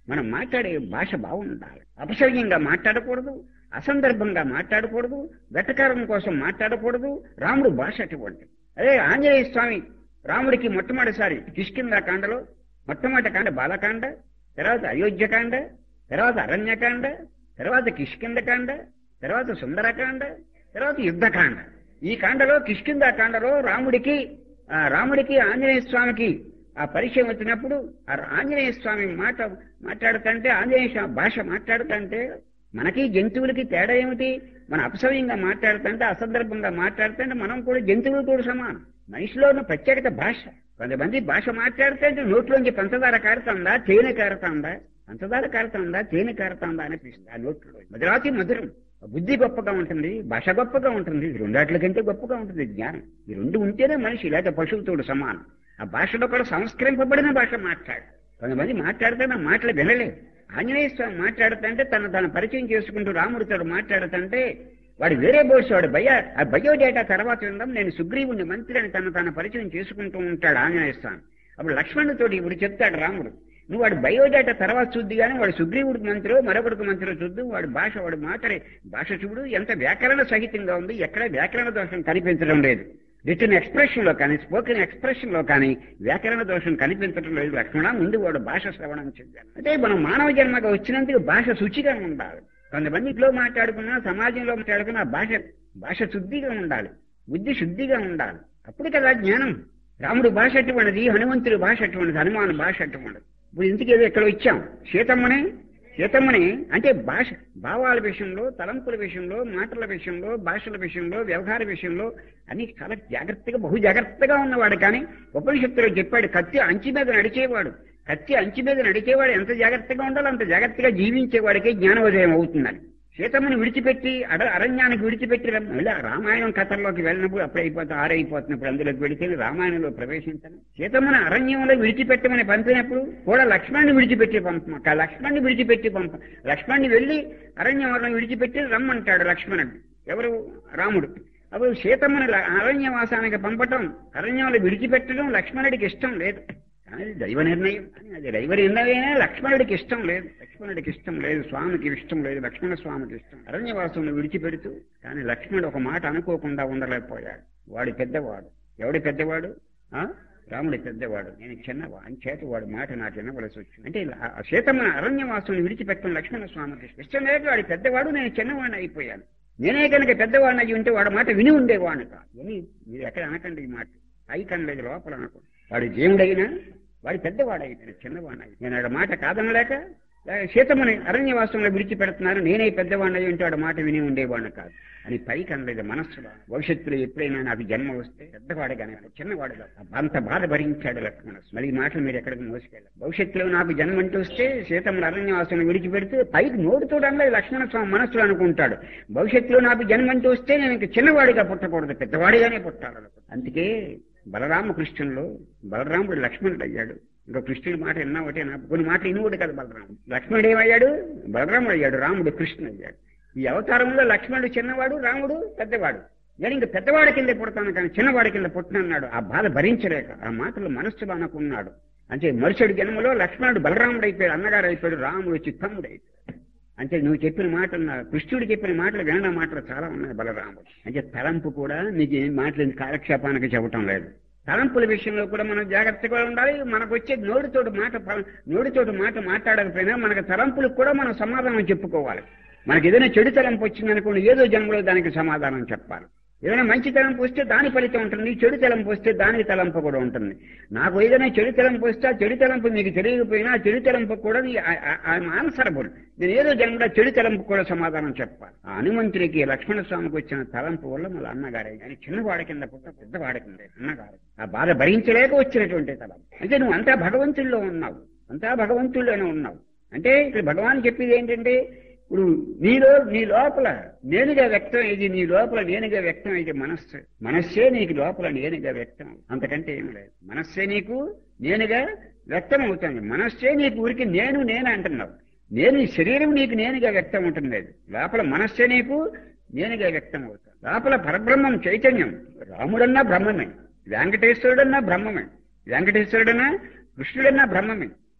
మనం మాట్లాడే భాష బాగుండాలి అపశవ్యంగా మాట్లాడకూడదు అసందర్భంగా మాట్లాడకూడదు వెటకారం కోసం మాట్లాడకూడదు రాముడు భాష అటువంటి అదే ఆంజనేయ స్వామి రాముడికి మొట్టమొదటిసారి కిష్కిందాకాండలో మొట్టమొదటి కాండ బాలకాండ తర్వాత అయోధ్యకాండ తర్వాత అరణ్యకాండ తర్వాత కిష్కిందకాండ తర్వాత సుందరకాండ తర్వాత యుద్ధకాండ ఈ కాండలో కిష్కిందాకాండలో రాముడికి ఆ రాముడికి ఆంజనేయ స్వామికి ఆ పరిచయం వచ్చినప్పుడు ఆ ఆంజనేయ స్వామి మాట మాట్లాడుతుంటే ఆంజనేయ స్వామి భాష మాట్లాడుతుంటే మనకి జంతువులకి తేడా ఏమిటి మన అపసవ్యంగా మాట్లాడుతుంటే అసందర్భంగా మాట్లాడుతుంటే మనం కూడా జంతువులతో సమానం మనిషిలో ఉన్న ప్రత్యేకత భాష కొంతమంది భాష మాట్లాడుతుంటే నోట్లోంచి పంచదార కారుతుందా తేనె కారుతుందా పంచదార కారుతుందా తేనె కారుతుందా అనిపిస్తుంది ఆ నోట్లో మధురాతి మధురం బుద్ధి గొప్పగా ఉంటుంది భాష గొప్పగా ఉంటుంది ఈ రెండాట్ల కంటే గొప్పగా ఉంటుంది జ్ఞానం ఈ రెండు ఉంటేనే మనిషి లేకపోతే పశువుతోడు సమానం ఆ భాషలో కూడా సంస్కరింపబడిన భాష మాట్లాడు కొంతమంది మాట్లాడితే నా మాటలు వినలేదు ఆంజనేయ స్వామి మాట్లాడుతుంటే తను తన పరిచయం చేసుకుంటూ రాముడితో మాట్లాడుతుంటే వాడు వేరే బోర్స్ వాడు భయ ఆ బయోడేటా తర్వాత విందాం నేను సుగ్రీవుని మంత్రి అని తను తన పరిచయం చేసుకుంటూ ఉంటాడు ఆంజనేయ స్వామి అప్పుడు లక్ష్మణుడితోటి ఇప్పుడు చెప్తాడు రాముడు నువ్వు వాడి బయోడేటా తర్వాత చూద్ది కానీ వాడు సుగ్రీవుడికి మంత్రో మరొకడికి మంత్రో చూద్దు వాడి భాష వాడు మాట్లాడే భాష చూడు ఎంత వ్యాకరణ సహితంగా ఉంది ఎక్కడ వ్యాకరణ దోషం కనిపించడం లేదు రిటర్న్ ఎక్స్ప్రెషన్ లో కానీ స్పోకెన్ ఎక్స్ప్రెషన్ లో కానీ వ్యాకరణ దోషం కనిపించడం లేదు లక్ష్మణ ముందు వాడు భాష శ్రవణం చెందాలి అంటే మనం మానవ జన్మగా వచ్చినందుకు భాష శుచిగా ఉండాలి కొంతమంది ఇంట్లో మాట్లాడుకున్నా సమాజంలో మాట్లాడుకున్నా భాష భాష శుద్ధిగా ఉండాలి బుద్ధి శుద్ధిగా ఉండాలి అప్పుడు కదా జ్ఞానం రాముడు భాష అటువంటిది హనుమంతుడి భాష అటువంటిది హనుమాన్ భాష అటువంటిది ఇప్పుడు ఇంటికి ఏదో ఇక్కడ వచ్చాం సీతమ్మని సీతమ్మని అంటే భాష భావాల విషయంలో తలంపుల విషయంలో మాటల విషయంలో భాషల విషయంలో వ్యవహార విషయంలో అన్ని చాలా జాగ్రత్తగా బహు జాగ్రత్తగా ఉన్నవాడు కానీ ఉపనిషత్తులో చెప్పాడు కత్తి అంచి మీద నడిచేవాడు కత్తి అంచి మీద నడిచేవాడు ఎంత జాగ్రత్తగా ఉండాలో అంత జాగ్రత్తగా జీవించేవాడికి జ్ఞానోదయం అవుతుందని సీతమ్మని విడిచిపెట్టి అడ అరణ్యానికి విడిచిపెట్టి రమ్మ- మళ్ళీ ఆ రామాయణం కథల్లోకి వెళ్ళినప్పుడు అప్పుడు అయిపోతుంది ఆరైపోతున్నప్పుడు అందులోకి వెళితే రామాయణంలో ప్రవేశించను సీతమ్మని అరణ్యంలో విడిచిపెట్టమని పంపినప్పుడు కూడా లక్ష్మణ్ని విడిచిపెట్టి పంప లక్ష్మణ్ని విడిచిపెట్టి పంప లక్ష్మణ్ని వెళ్ళి అరణ్యంలో విడిచిపెట్టి రమ్మంటాడు లక్ష్మణుడు ఎవరు రాముడు అప్పుడు సీతమ్మని ల- అరణ్యవాసానికి పంపటం అరణ్యంలో విడిచిపెట్టడం లక్ష్మణుడికి ఇష్టం లేదు కానీ అది దైవ నిర్ణయం కానీ అది దైవ నిర్ణయమే లక్ష్మణుడికి ఇష్టం లేదు లక్ష్మణుడికి ఇష్టం లేదు స్వామికి ఇష్టం లేదు లక్ష్మణ స్వామికి ఇష్టం అరణ్యవాసంలో విడిచిపెడుతూ కానీ లక్ష్మణుడు ఒక మాట అనుకోకుండా ఉండలేకపోయాడు వాడి పెద్దవాడు ఎవడి పెద్దవాడు ఆ రాముడి పెద్దవాడు నేను చిన్నవాడు అని చేత వాడి మాట నాకు వినవలసి వచ్చింది అంటే ఇలా ఆ సీతమ్మ అరణ్యవాసం విడిచిపెట్టడం లక్ష్మణ స్వామికి ఇష్టం లేక వాడి పెద్దవాడు నేను చిన్నవాడిని అయిపోయాను నేనే కనుక పెద్దవాడిని అయ్యి ఉంటే వాడి మాట విని ఉండేవాడిని కాదు అని మీరు ఎక్కడ అనకండి ఈ మాట పైకి అనలేదు లోపల అనుకో వాడు దేవుడైనా వాడి పెద్దవాడైపోయిన చిన్నవాడిని నేను వాడి మాట కాదనలేక లేక సీతమ్మని అరణ్యవాసంలో విడిచిపెడుతున్నారు నేనే పెద్దవాడిని అయ్యి ఉంటే వాడి మాట విని ఉండేవాడిని కాదు అని పైకి అనలేదు మనస్సులో భవిష్యత్తులో ఎప్పుడైనా నాకు జన్మ వస్తే పెద్దవాడుగానే చిన్నవాడుగా అంత బాధ భరించాడు లక్ష్మణ మరి ఈ మాటలు మీరు ఎక్కడికి మోసుకెళ్ళారు భవిష్యత్తులో నాకు జన్మ అంటూ వస్తే సీతమ్మని అరణ్యవాసంలో విడిచిపెడితే పైకి నోటితో అనలేదు లక్ష్మణ స్వామి మనస్సులో అనుకుంటాడు భవిష్యత్తులో నాకు జన్మ అంటూ వస్తే నేను ఇంక చిన్నవాడిగా పుట్టకూడదు పెద్దవాడిగానే పుట్టాలి అందుకే బలరామకృష్ణుల్లో బలరాముడు లక్ష్మణుడు అయ్యాడు ఇంకా కృష్ణుడి మాట విన్నా ఒకటే నా కొన్ని మాటలు ఇనువుడు కదా బలరాముడు లక్ష్మణుడు ఏమయ్యాడు బలరాముడు అయ్యాడు రాముడు కృష్ణుడు అయ్యాడు ఈ అవతారంలో లక్ష్మణుడు చిన్నవాడు రాముడు పెద్దవాడు నేను ఇంక పెద్దవాడి కింద పుడతాను కానీ చిన్నవాడి కింద పుట్టినన్నాడు ఆ బాధ భరించలేక ఆ మాటలు మనస్సులో అనుకున్నాడు అంటే మరుసటి జన్మలో లక్ష్మణుడు బలరాముడు అయిపోయాడు అన్నగారు అయిపోయాడు రాముడు చిత్తముడు అయిపోయాడు అంటే నువ్వు చెప్పిన మాటలు నా- కృష్ణుడు చెప్పిన మాటలు వినడం మాటలు చాలా ఉన్నాయి బలరాముడు అంటే తలంపు కూడా నీకు ఏం మాటలు కాలక్షేపానికి చెప్పటం లేదు తలంపుల విషయంలో కూడా మనం జాగ్రత్తగా ఉండాలి మనకు వచ్చే నోటితోటి మాట ప- నోటితోటి మాట మాట్లాడకపోయినా మనకు తలంపులకు కూడా మనం సమాధానం చెప్పుకోవాలి మనకి ఏదైనా చెడు తలంపు వచ్చిందనుకోండి ఏదో జన్మలో దానికి సమాధానం చెప్పాలి ఏదైనా మంచి తలంపు వస్తే దాని ఫలితం ఉంటుంది చెడు తలంపు వస్తే దానికి తలంపు కూడా ఉంటుంది నాకు ఏదైనా చెడు తలంపు వస్తే ఆ చెడు తలంపు మీకు తెలియకపోయినా ఆ చెడు తలంపు కూడా ఆన్సరబుల్ నేను ఏదో జన్మలో చెడు తలంపు కూడా సమాధానం చెప్పాలి ఆ హనుమంతుడికి లక్ష్మణ స్వామికి వచ్చిన తలంపు వల్ల మళ్ళీ అన్నగారే కానీ చిన్నవాడి కింద పుట్ట పెద్దవాడి కింద అన్నగారు ఆ బాధ భరించలేక వచ్చినటువంటి తలంపు అంటే నువ్వు అంతా భగవంతుల్లో ఉన్నావు అంతా భగవంతుల్లోనే ఉన్నావు అంటే ఇక్కడ భగవాన్ చెప్పేది ఏంటంటే ఇప్పుడు నీలో నీ లోపల నేనుగా వ్యక్తం అయ్యి నీ లోపల నేనుగా వ్యక్తం అయితే మనస్సు మనస్సే నీకు లోపల నేనుగా వ్యక్తం అంతకంటే ఏమి లేదు మనస్సే నీకు నేనుగా వ్యక్తం అవుతుంది మనస్సే నీకు ఊరికి నేను నేను అంటున్నావు నేను ఈ శరీరం నీకు నేనుగా వ్యక్తం ఉంటుంది లోపల మనస్సే నీకు నేనుగా వ్యక్తం అవుతాను లోపల పరబ్రహ్మం చైతన్యం రాముడన్నా బ్రహ్మమే వెంకటేశ్వరుడన్నా బ్రహ్మమే వెంకటేశ్వరుడన్నా కృష్ణుడన్నా బ్రహ్మమే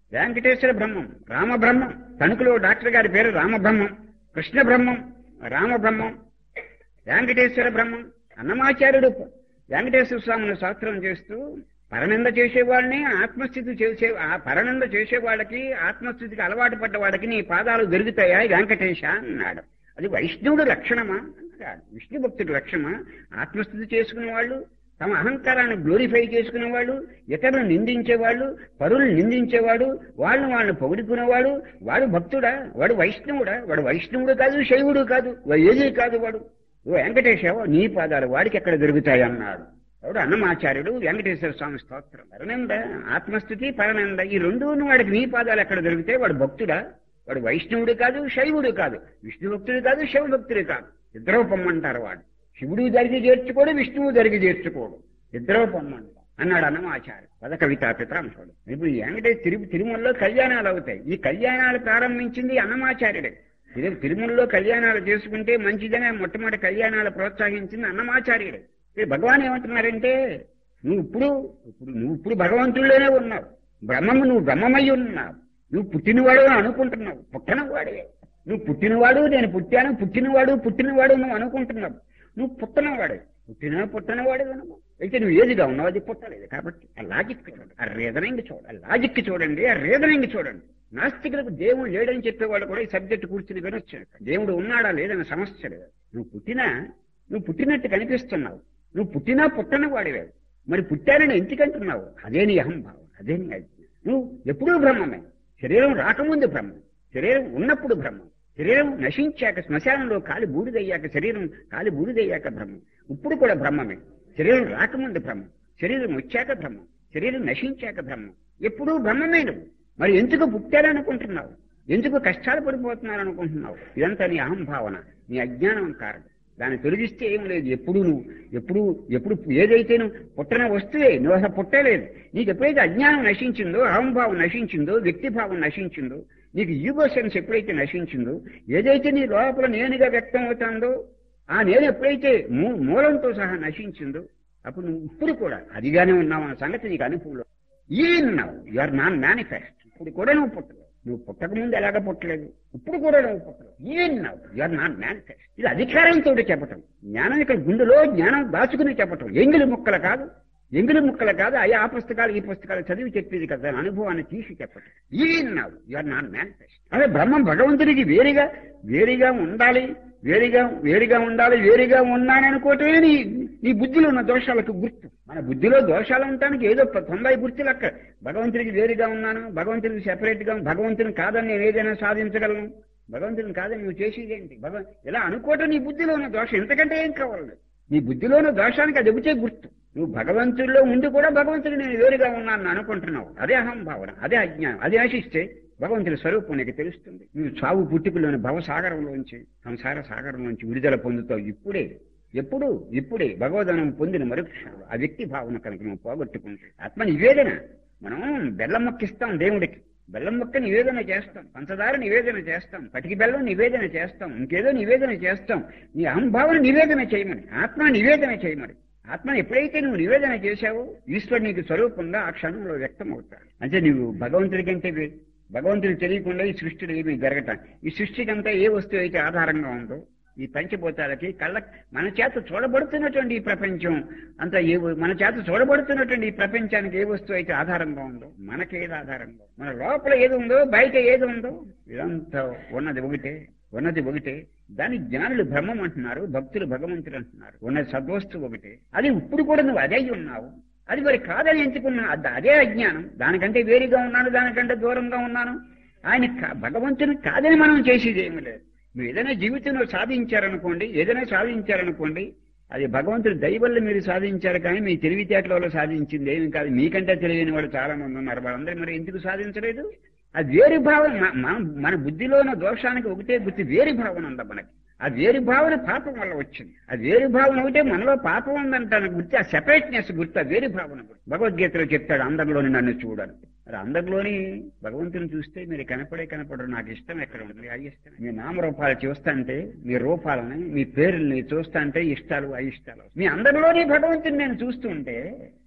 వెంకటేశ్వర బ్రహ్మం రామబ్రహ్మం తణుకులో డాక్టర్ గారి పేరు రామబ్రహ్మం కృష్ణ బ్రహ్మం రామబ్రహ్మం వెంకటేశ్వర బ్రహ్మం అన్నమాచార్యుడు వెంకటేశ్వర స్వామిని శాస్త్రం చేస్తూ పరనింద చేసేవాళ్ళని ఆత్మస్థితి చేసే ఆ పరనింద చేసే వాళ్ళకి ఆత్మస్థితికి అలవాటు పడ్డ వాడికి నీ పాదాలు దొరుకుతాయా వెంకటేశ అన్నాడు అది వైష్ణవుడు లక్షణమా అన్నాడు విష్ణు భక్తుడి లక్షణమా ఆత్మస్థితి చేసుకునే వాళ్ళు తమ అహంకారాన్ని గ్లోరిఫై చేసుకునే వాళ్ళు ఇతరులను నిందించేవాళ్ళు పరులను నిందించేవాడు వాళ్ళని వాళ్ళని పొగుడుకునేవాడు వాడు భక్తుడా వాడు వైష్ణవుడా వాడు వైష్ణవుడు కాదు శైవుడు కాదు వా- ఏదీ కాదు వాడు ఓ వెంకటేశ్వర నీ పాదాలు వాడికి ఎక్కడ దొరుకుతాయి అన్నాడు ఎవడు అన్నమాచార్యుడు వెంకటేశ్వర స్వామి స్తోత్రం పరనంద ఆత్మస్థితి పరనంద ఈ రెండు వాడికి నీ పాదాలు ఎక్కడ దొరికితే వాడు భక్తుడా వాడు వైష్ణవుడు కాదు శైవుడు కాదు విష్ణు భక్తుడు కాదు శివ భక్తుడు కాదు ఇద్దరూ పొమ్మంటారు వాడు శివుడు జరిగి చేర్చుకోడు విష్ణువు జరిగి చేర్చుకోడు ఇద్దరూ పొమ్మంటారు అన్నాడు అన్నమాచార్య పద కవిత పితాంశుడు ఇప్పుడు ఈ వెంకటేశ్వర తిరు తిరుమలలో కళ్యాణాలు అవుతాయి ఈ కళ్యాణాలు ప్రారంభించింది అన్నమాచార్యుడే తిరు- తిరుమలలో కళ్యాణాలు చేసుకుంటే మంచిదనే మొట్టమొదటి కళ్యాణాలు ప్రోత్సహించింది అన్నమాచార్యుడే ఇప్పుడు భగవాన్ ఏమంటున్నారంటే నువ్వు ఇప్పుడు ఇప్పుడు నువ్వు ఇప్పుడు భగవంతుల్లోనే ఉన్నావు బ్రహ్మము నువ్వు బ్రహ్మమై ఉన్నావు నువ్వు పుట్టినవాడు అని అనుకుంటున్నావు పుట్టనవాడే నువ్వు పుట్టినవాడు నేను పుట్టాను పుట్టినవాడు పుట్టినవాడు నువ్వు అనుకుంటున్నావు నువ్వు పుట్టనవాడే పుట్టిన పుట్టనవాడు అనుకో అయితే నువ్వు ఏదిగా ఉన్నావు అది పుట్టలేదు కాబట్టి ఆ లాజిక్ చూడండి ఆ రీజనింగ్ చూడండి ఆ లాజిక్ చూడండి ఆ రీజనింగ్ చూడండి నాస్తికులకు దేవుడు లేడని చెప్పేవాడు కూడా ఈ సబ్జెక్ట్ కూర్చుని వినొచ్చు దేవుడు ఉన్నాడా లేదన్న సమస్య లేదు నువ్వు పుట్టినా నువ్వు పుట్టినట్టు కనిపిస్తున్నావు నువ్వు పుట్టినా పుట్టని వాడివే మరి పుట్టానని ఎందుకంటున్నావు అదే నీ అహంభావం అదే నీ అజ్ఞానం నువ్వు ఎప్పుడూ బ్రహ్మమే శరీరం రాకముందు బ్రహ్మం శరీరం ఉన్నప్పుడు బ్రహ్మం శరీరం నశించాక శ్మశానంలో కాలి బూడిదయ్యాక శరీరం కాలి బూడిదయ్యాక బ్రహ్మం ఇప్పుడు కూడా బ్రహ్మమే శరీరం రాకముందు బ్రహ్మం శరీరం వచ్చాక బ్రహ్మం శరీరం నశించాక బ్రహ్మం ఎప్పుడూ బ్రహ్మమే నువ్వు మరి ఎందుకు పుట్టారనుకుంటున్నావు ఎందుకు కష్టాలు పడిపోతున్నారు అనుకుంటున్నావు ఇదంతా నీ అహంభావన నీ అజ్ఞానం కారణం దాన్ని తొలగిస్తే ఏం లేదు ఎప్పుడు నువ్వు ఎప్పుడు ఎప్పుడు ఏదైతే నువ్వు పుట్టిన వస్తువే నువ్వు అసలు పుట్టలేదు నీకు ఎప్పుడైతే అజ్ఞానం నశించిందో అహంభావం నశించిందో వ్యక్తిభావం నశించిందో నీకు ఈగో సెన్స్ ఎప్పుడైతే నశించిందో ఏదైతే నీ లోపల నేనుగా వ్యక్తం అవుతుందో ఆ నేను ఎప్పుడైతే మూ- మూలంతో సహా నశించిందో అప్పుడు నువ్వు ఇప్పుడు కూడా అదిగానే ఉన్నావు అన్న సంగతి నీకు అనుభవంలో ఈ ఉన్నావు యు ఆర్ నాన్ మేనిఫెస్ట్ ఇప్పుడు కూడా నువ్వు పుట్టలేదు నువ్వు పుట్టక ముందు ఎలాగ పుట్టలేదు ఇప్పుడు కూడా నువ్వు పుట్టలేదు ఈ ఉన్నావు యు ఆర్ నాన్ మేనిఫెస్ట్ ఇది అధికారంతో చెప్పటం జ్ఞానం ఇక్కడ గుండెలో జ్ఞానం దాచుకుని చెప్పటం ఎంగిలి ముక్కలు కాదు ఎంగిలి ముక్కలు కాదు అయ్యా ఆ పుస్తకాలు ఈ పుస్తకాలు చదివి చెప్పేది కదా దాని అనుభవాన్ని తీసి చెప్పటం ఈ ఉన్నావు యు ఆర్ నాన్ మేనిఫెస్ట్ అదే బ్రహ్మం భగవంతుడికి వేరుగా వేరుగా ఉండాలి వేరుగా వేరుగా ఉండాలి వేరుగా ఉన్నాననుకోవటమే నీ నీ బుద్ధిలో ఉన్న దోషాలకు గుర్తు మన బుద్ధిలో దోషాలు ఉండటానికి ఏదో ప- తొంభై గుర్తులు అక్కడ భగవంతుడికి వేరుగా ఉన్నాను భగవంతుడికి సెపరేట్ గా భగవంతుని కాదని నేను ఏదైనా సాధించగలను భగవంతుని కాదని నువ్వు చేసేదేంటి భగవ ఇలా అనుకోవటం నీ బుద్ధిలో ఉన్న దోషం ఎంతకంటే ఏం కావాలి నీ బుద్ధిలో ఉన్న దోషానికి అది ఒకటే గుర్తు నువ్వు భగవంతుడిలో ఉండి కూడా భగవంతుడు నేను వేరుగా ఉన్నాను అనుకుంటున్నావు అదే అహంభావన అదే అజ్ఞానం అది ఆశిస్తే భగవంతుడి స్వరూపం నీకు తెలుస్తుంది నువ్వు చావు పుట్టుకలోని భవసాగరంలోంచి సంసార సాగరంలోంచి విడుదల పొందుతావు ఇప్పుడే ఎప్పుడు ఇప్పుడే భగవదనం పొందిన మరుక్షణంలో ఆ వ్యక్తి భావన కనుక నువ్వు పోగొట్టుకుంటే ఆత్మ నివేదన మనం బెల్లం మొక్కిస్తాం దేవుడికి బెల్లం మొక్క నివేదన చేస్తాం పంచదార నివేదన చేస్తాం పటికి బెల్లం నివేదన చేస్తాం ఇంకేదో నివేదన చేస్తాం నీ అహంభావన నివేదన చేయమని ఆత్మ నివేదన చేయమని ఆత్మను ఎప్పుడైతే నువ్వు నివేదన చేశావో ఈశ్వరుడు నీకు స్వరూపంగా ఆ క్షణంలో వ్యక్తం అవుతాడు అంటే నువ్వు భగవంతుడి కంటే వే- భగవంతుడు తెలియకుండా ఈ సృష్టిలో ఏమీ జరగటం ఈ సృష్టికి అంతా ఏ వస్తువు అయితే ఆధారంగా ఉందో ఈ పంచభూతాలకి కళ్ళ మన చేత చూడబడుతున్నటువంటి ఈ ప్రపంచం అంతా ఏ వ- మన చేత చూడబడుతున్నటువంటి ఈ ప్రపంచానికి ఏ వస్తువు అయితే ఆధారంగా ఉందో మనకేది ఆధారంగా ఉందో, మన లోపల ఏది ఉందో బయట ఏది ఉందో ఇదంతా ఉన్నది ఒకటే ఉన్నది ఒకటే దాని జ్ఞానులు బ్రహ్మం అంటున్నారు భక్తులు భగవంతుడు అంటున్నారు ఉన్నది సద్వస్తువు ఒకటే అది ఇప్పుడు కూడా నువ్వు అదే అయి ఉన్నావు అది మరి కాదని ఎంచుకున్నా అద- అదే అజ్ఞానం దానికంటే వేరుగా ఉన్నాను దానికంటే దూరంగా ఉన్నాను ఆయన కా- భగవంతుని కాదని మనం చేసేది ఏమి లేదు మీరు ఏదైనా జీవితంలో సాధించారనుకోండి ఏదైనా సాధించారనుకోండి అది భగవంతుడి దయ వల్ల మీరు సాధించారు కానీ మీ తెలివితేటల వల్ల సాధించింది ఏమి కాదు మీకంటే తెలియని వాళ్ళు చాలా మంది ఉన్నారు వాళ్ళందరూ మరి ఎందుకు సాధించలేదు అది వేరు భావన మ- మన మన బుద్ధిలో ఉన్న దోషానికి ఒకటే గుర్తు వేరు భావన ఉందా మనకి ఆ వేరు భావన పాపం వల్ల వచ్చింది ఆ వేరు భావన ఒకటే మనలో పాపం ఉందంటాను గుర్తు ఆ సెపరేట్నెస్ గుర్తు ఆ వేరు భావన గుర్తు భగవద్గీతలో చెప్తాడు అందరిలోని నన్ను చూడాలి మరి అందరిలోని భగవంతుని చూస్తే మీరు కనపడే కనపడరు నాకు ఇష్టం ఎక్కడ ఉంది అది ఇష్టం మీ నామరూపాలు చూస్తాంటే మీ రూపాలని మీ పేరుల్ని చూస్తాంటే ఇష్టాలు అయిష్టాలు మీ అందరిలోని భగవంతుని నేను చూస్తుంటే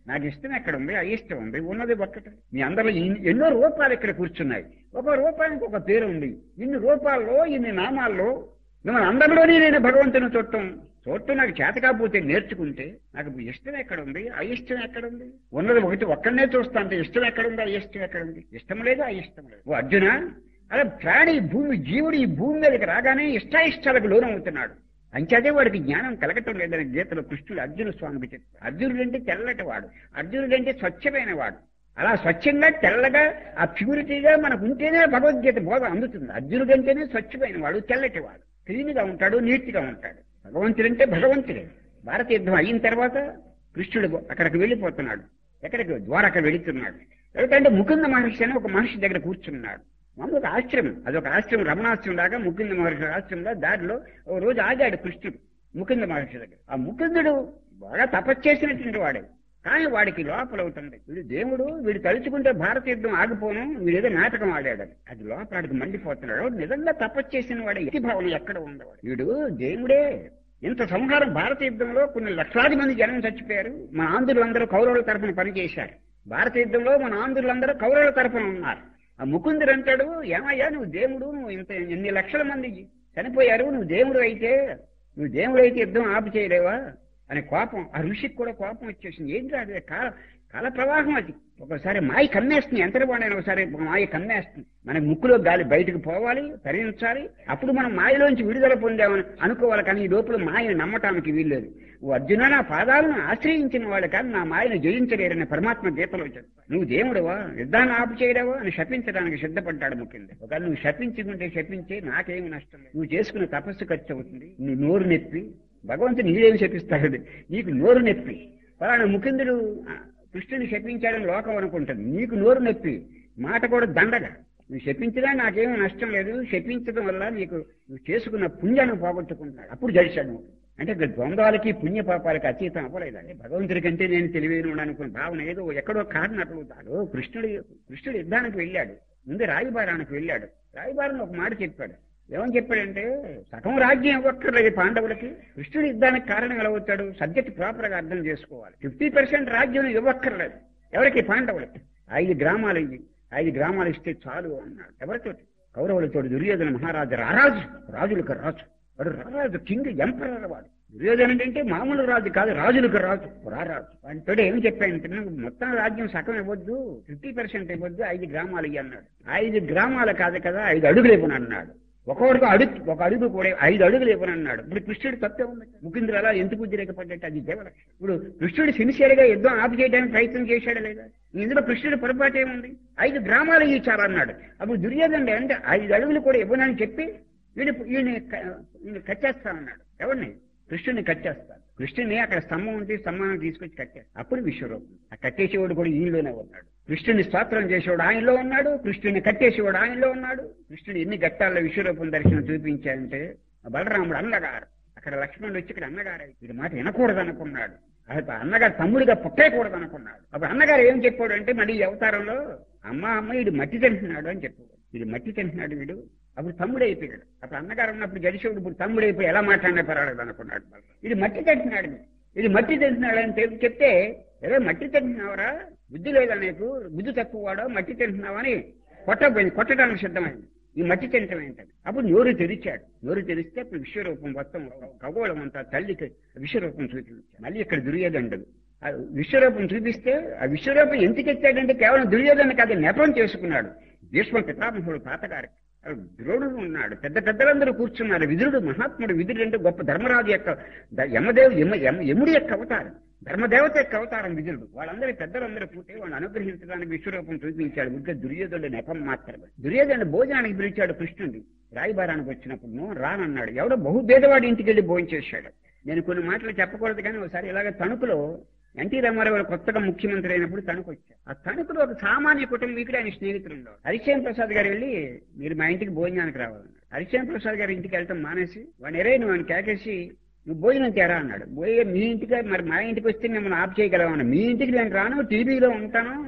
నాకు ఇష్టం ఎక్కడ ఉంది అయిష్టం ఉంది ఉన్నది ఒక్కటే మీ అందరిలో ఇన్ని- ఎన్నో రూపాలు ఇక్కడ కూర్చున్నాయి ఒక రూపానికి ఒక పేరు ఉంది ఇన్ని రూపాల్లో ఇన్ని నామాల్లో మిమ్మల్ని అందరిలోనే నేను భగవంతుని చూడటం చూడటం నాకు చేత కాకపోతే నేర్చుకుంటే నాకు ఇష్టం ఎక్కడ ఉంది అయిష్టం ఎక్కడ ఉంది ఉన్నది ఒకటి ఒక్కడనే చూస్తా అంటే ఇష్టం ఎక్కడ ఉంది అయిష్టం ఎక్కడ ఉంది ఇష్టం లేదు అయిష్టం లేదు ఓ అర్జున అలా ప్రాణి భూమి జీవుడు ఈ భూమి మీదకి రాగానే ఇష్టాయిష్టాలకు లోనవుతున్నాడు అంచేతే వాడికి జ్ఞానం కలగటం లేదని గీతలో కృష్ణుడు అర్జున స్వామికి చెప్పాడు అర్జునుడు అంటే తెల్లటి వాడు అర్జునుడు అంటే స్వచ్ఛమైన వాడు అలా స్వచ్ఛంగా తెల్లగా ఆ ప్యూరిటీగా మనకు ఉంటేనే భగవద్గీత బోధ అందుతుంది అర్జునుడు అంటేనే స్వచ్ఛమైన వాడు తెల్లటి వాడు క్లీన్ గా ఉంటాడు నీట్ గా ఉంటాడు భగవంతుడు అంటే భగవంతుడే భారత యుద్ధం అయిన తర్వాత కృష్ణుడు అక్కడికి వెళ్ళిపోతున్నాడు ఎక్కడికి ద్వారక వెళుతున్నాడు ఎందుకంటే ముకుంద మహర్షి అని ఒక మహర్షి దగ్గర కూర్చున్నాడు మామూలుగా ఆశ్రమం అదొక ఆశ్రమం రమణాశ్రమం లాగా ముకుంద మహర్షి ఆశ్రమంలో దారిలో ఒక రోజు ఆగాడు కృష్ణుడు ముకుంద మహర్షి దగ్గర ఆ ముకుందుడు బాగా తపస్సు చేసినటువంటి వాడే కానీ వాడికి లోపల అవుతుంది వీడు దేవుడు వీడు తలుచుకుంటే భారత యుద్ధం ఆగిపోను వీడు ఏదో నాటకం ఆడాడు అది. అది లోపలికి మండిపోతున్నాడు వాడు నిజంగా తపస్సు చేసిన వాడు ఎట్టి భావన ఎక్కడ ఉండవాడు వీడు దేవుడే ఇంత సంహారం భారత యుద్ధంలో కొన్ని లక్షలాది మంది జనం చచ్చిపోయారు మన ఆంధ్రులందరూ కౌరవుల తరఫున పనిచేశారు భారత యుద్ధంలో మన ఆంధ్రులందరూ కౌరవుల తరఫున ఉన్నారు ఆ ముకుందుడు అంటాడు ఏమయ్యా నువ్వు దేవుడు నువ్వు ఇంత ఎన్ని లక్షల మంది చనిపోయారు నువ్వు దేవుడు అయితే నువ్వు దేవుడు అయితే యుద్ధం ఆపు చేయలేవా అనే కోపం ఆ ఋషికి కూడా కోపం వచ్చేసింది ఏంటి అది కాల కాల ప్రవాహం అది ఒకసారి మాయ కమ్మేస్తుంది ఎంత వాడైనా ఒకసారి మాయ కమ్మేస్తుంది మన ముక్కులో గాలి బయటకు పోవాలి తరించాలి అప్పుడు మనం మాయలోంచి విడుదల పొందామని అనుకోవాలి కానీ ఈ లోపల మాయను నమ్మటానికి వీల్లేదు ఓ అర్జున నా పాదాలను ఆశ్రయించిన వాళ్ళు కానీ నా మాయను జయించలేరని పరమాత్మ గీతలో చెప్తాను నువ్వు దేవుడవా యుద్ధాన్ని ఆపు చేయడవా అని శపించడానికి సిద్ధపడ్డాడు ముఖ్యంగా ఒకవేళ నువ్వు శపించుకుంటే శపించే నాకేమి నష్టం లేదు నువ్వు చేసుకున్న తపస్సు ఖర్చు అవుతుంది నీ నోరు నొప్పి భగవంతుని నీడేమి శపిస్తాడు నీకు నోరు నొప్పి ఫలానా ముకుందుడు ఆ, కృష్ణుని శపించాడని లోకం అనుకుంటుంది నీకు నోరు నొప్పి మాట కూడా దండగా నువ్వు శపించినా నాకేమీ నష్టం లేదు శపించడం వల్ల నీకు నువ్వు చేసుకున్న పుణ్యాన్ని పోగొట్టుకుంటున్నాడు అప్పుడు జడిశాడు నువ్వు. అంటే ఇక్కడ ద్వంద్వాలకి పుణ్య పాపాలకి అతీతం అవ్వలేదండి భగవంతుడి కంటే నేను తెలివేను అనుకున్న భావన ఏదో ఎక్కడో కారణం అట్లుతాడు కృష్ణుడు కృష్ణుడు యుద్ధానికి వెళ్ళాడు ముందు రాయబారానికి వెళ్ళాడు రాయబారం ఒక మాట చెప్పాడు ఏమని చెప్పాడంటే సగం రాజ్యం ఇవ్వక్కర్లేదు పాండవులకి కృష్ణుడు యుద్ధానికి కారణం ఎలా అవుతాడు సబ్జెక్ట్ ప్రాపర్ గా అర్థం చేసుకోవాలి ఫిఫ్టీ పర్సెంట్ రాజ్యం ఇవ్వక్కర్లేదు ఎవరికి పాండవులకి ఐదు గ్రామాలు ఇవి ఐదు గ్రామాలు ఇస్తే చాలు అన్నాడు ఎవరితో కౌరవులతో దుర్యోధన మహారాజు రారాజు రాజులకు రాజు వాడు రారాజు కింగ్ ఎంపరర్ వాడు దుర్యోధన అంటే మామూలు రాజు కాదు రాజులకు రాజు రారాజు వాడితో ఏం చెప్పానంటే నువ్వు మొత్తం రాజ్యం సగం ఇవ్వద్దు ఫిఫ్టీ పర్సెంట్ ఇవ్వద్దు ఐదు గ్రామాలు ఇయ్యి అన్నాడు ఐదు గ్రామాలు కాదు కదా ఐదు అడుగులు ఇవ్వను అన్నాడు ఒక్కొక్కడికి అడుగు ఒక అడుగు కూడా ఐదు అడుగులు ఇవ్వను అన్నాడు ఇప్పుడు కృష్ణుడు తప్పే ఉంది ముకుందుడు అలా ఎందుకు ఉద్రేకపడ్డట్టు అది దేవలక్ష్మి ఇప్పుడు కృష్ణుడు సిన్సియర్ గా యుద్ధం ఆపు చేయడానికి ప్రయత్నం చేశాడా లేదా ఇందులో కృష్ణుడు పొరపాటు ఏముంది ఐదు గ్రామాలు ఇచ్చారన్నాడు అప్పుడు దుర్యోధనుడు అంటే ఐదు అడుగులు కూడా ఇవ్వనని చెప్పి వీడు ఈయన ఈయన కట్టేస్తానన్నాడు ఎవరిని కృష్ణుని కట్టేస్తాడు కృష్ణుని అక్కడ స్తంభం ఉంటే స్తంభాన్ని తీసుకొచ్చి కట్టాడు అప్పుడు విశ్వరూపం ఆ కట్టేసేవాడు కూడా ఈయనలోనే ఉన్నాడు కృష్ణుని స్తోత్రం చేసేవాడు ఆయనలో ఉన్నాడు కృష్ణుని కట్టేసేవాడు ఆయనలో ఉన్నాడు కృష్ణుడు ఎన్ని ఘట్టాల్లో విశ్వరూపం దర్శనం చూపించాడంటే ఆ బలరాముడు అన్నగారు అక్కడ లక్ష్మణుడు వచ్చి ఇక్కడ అన్నగారు వీడి మాట వినకూడదు అనుకున్నాడు అసలు అన్నగారు తమ్ముడిగా పుట్టేయకూడదు అనుకున్నాడు అప్పుడు అన్నగారు ఏం చెప్పాడు అంటే మళ్ళీ ఈ అవతారంలో అమ్మ అమ్మ వీడు మట్టి తింటున్నాడు అని చెప్పాడు వీడు మట్టి తింటున్నాడు వీడు అప్పుడు తమ్ముడు అయిపోయాడు అప్పుడు అన్నగారు ఉన్నప్పుడు గడిచేవాడు ఇప్పుడు తమ్ముడు అయిపోయి ఎలా మాట్లాడినా పర్వాలేదు అనుకున్నాడు ఇది మట్టి తింటున్నాడు ఇది మట్టి తింటున్నాడు అని చెప్పి చెప్తే ఏదో మట్టి తింటున్నావరా బుద్ధి లేదా నీకు బుద్ధి తక్కువ వాడో మట్టి తింటున్నావని కొట్టబోయింది కొట్టడానికి సిద్ధమైంది ఈ మట్టి తింటం ఏంటని అప్పుడు నోరు తెరిచాడు నోరు తెరిస్తే అప్పుడు విశ్వరూపం మొత్తం ఖగోళం అంతా తల్లికి విశ్వరూపం చూపించాడు మళ్ళీ ఇక్కడ దుర్యోధనుడు ఆ విశ్వరూపం చూపిస్తే ఆ విశ్వరూపం ఎందుకు ఎత్తాడంటే కేవలం దుర్యోధన కాదు నెపం చేసుకున్నాడు భీష్మ పితామహుడు తాతగారికి ద్రోణుడు ఉన్నాడు పెద్ద పెద్దలందరూ కూర్చున్నారు విదురుడు మహాత్ముడు విదురుడు అంటే గొప్ప ధర్మరాజు యొక్క ద- యమదేవ్ యమ- యమ- యముడి యొక్క అవతారం ధర్మదేవత యొక్క అవతారం విదురుడు వాళ్ళందరి పెద్దలందరూ పూర్తి వాళ్ళని అనుగ్రహించడానికి విశ్వరూపం చూపించాడు ఇంకా దుర్యోధనుడు నెపం మాత్రమే దుర్యోధనుడు భోజనానికి పిలిచాడు కృష్ణుడి రాయబారానికి వచ్చినప్పుడు "నువ్వు రానన్నాడు ఎవడో బహు భేదవాడి ఇంటికి వెళ్ళి భోజనం చేశాడు నేను కొన్ని మాటలు చెప్పకూడదు కానీ ఒకసారి ఇలాగ తణుకులో ఎన్టీ రామారావు గారు కొత్తగా ముఖ్యమంత్రి అయినప్పుడు తణుకు వచ్చారు ఆ తణుకులో ఒక సామాన్య కుటుంబీకుడు ఆయన స్నేహితులు ఉండేవారు హరిశ్చంద్ర ప్రసాద్ గారు వెళ్ళి మీరు మా ఇంటికి భోజనానికి రావాలన్నారు హరిశ్చంద్ర ప్రసాద్ గారి ఇంటికి వెళ్తాం మానేసి వాడిని ఎరే నువ్వు ఆయన కేకేసి నువ్వు భోజనం తేరా అన్నాడు పోయే మీ ఇంటికి మరి మా ఇంటికి వస్తే మిమ్మల్ని ఆఫ్ చేయగలవన్నా మీ ఇంటికి నేను రాను టీవీలో ఉంటాను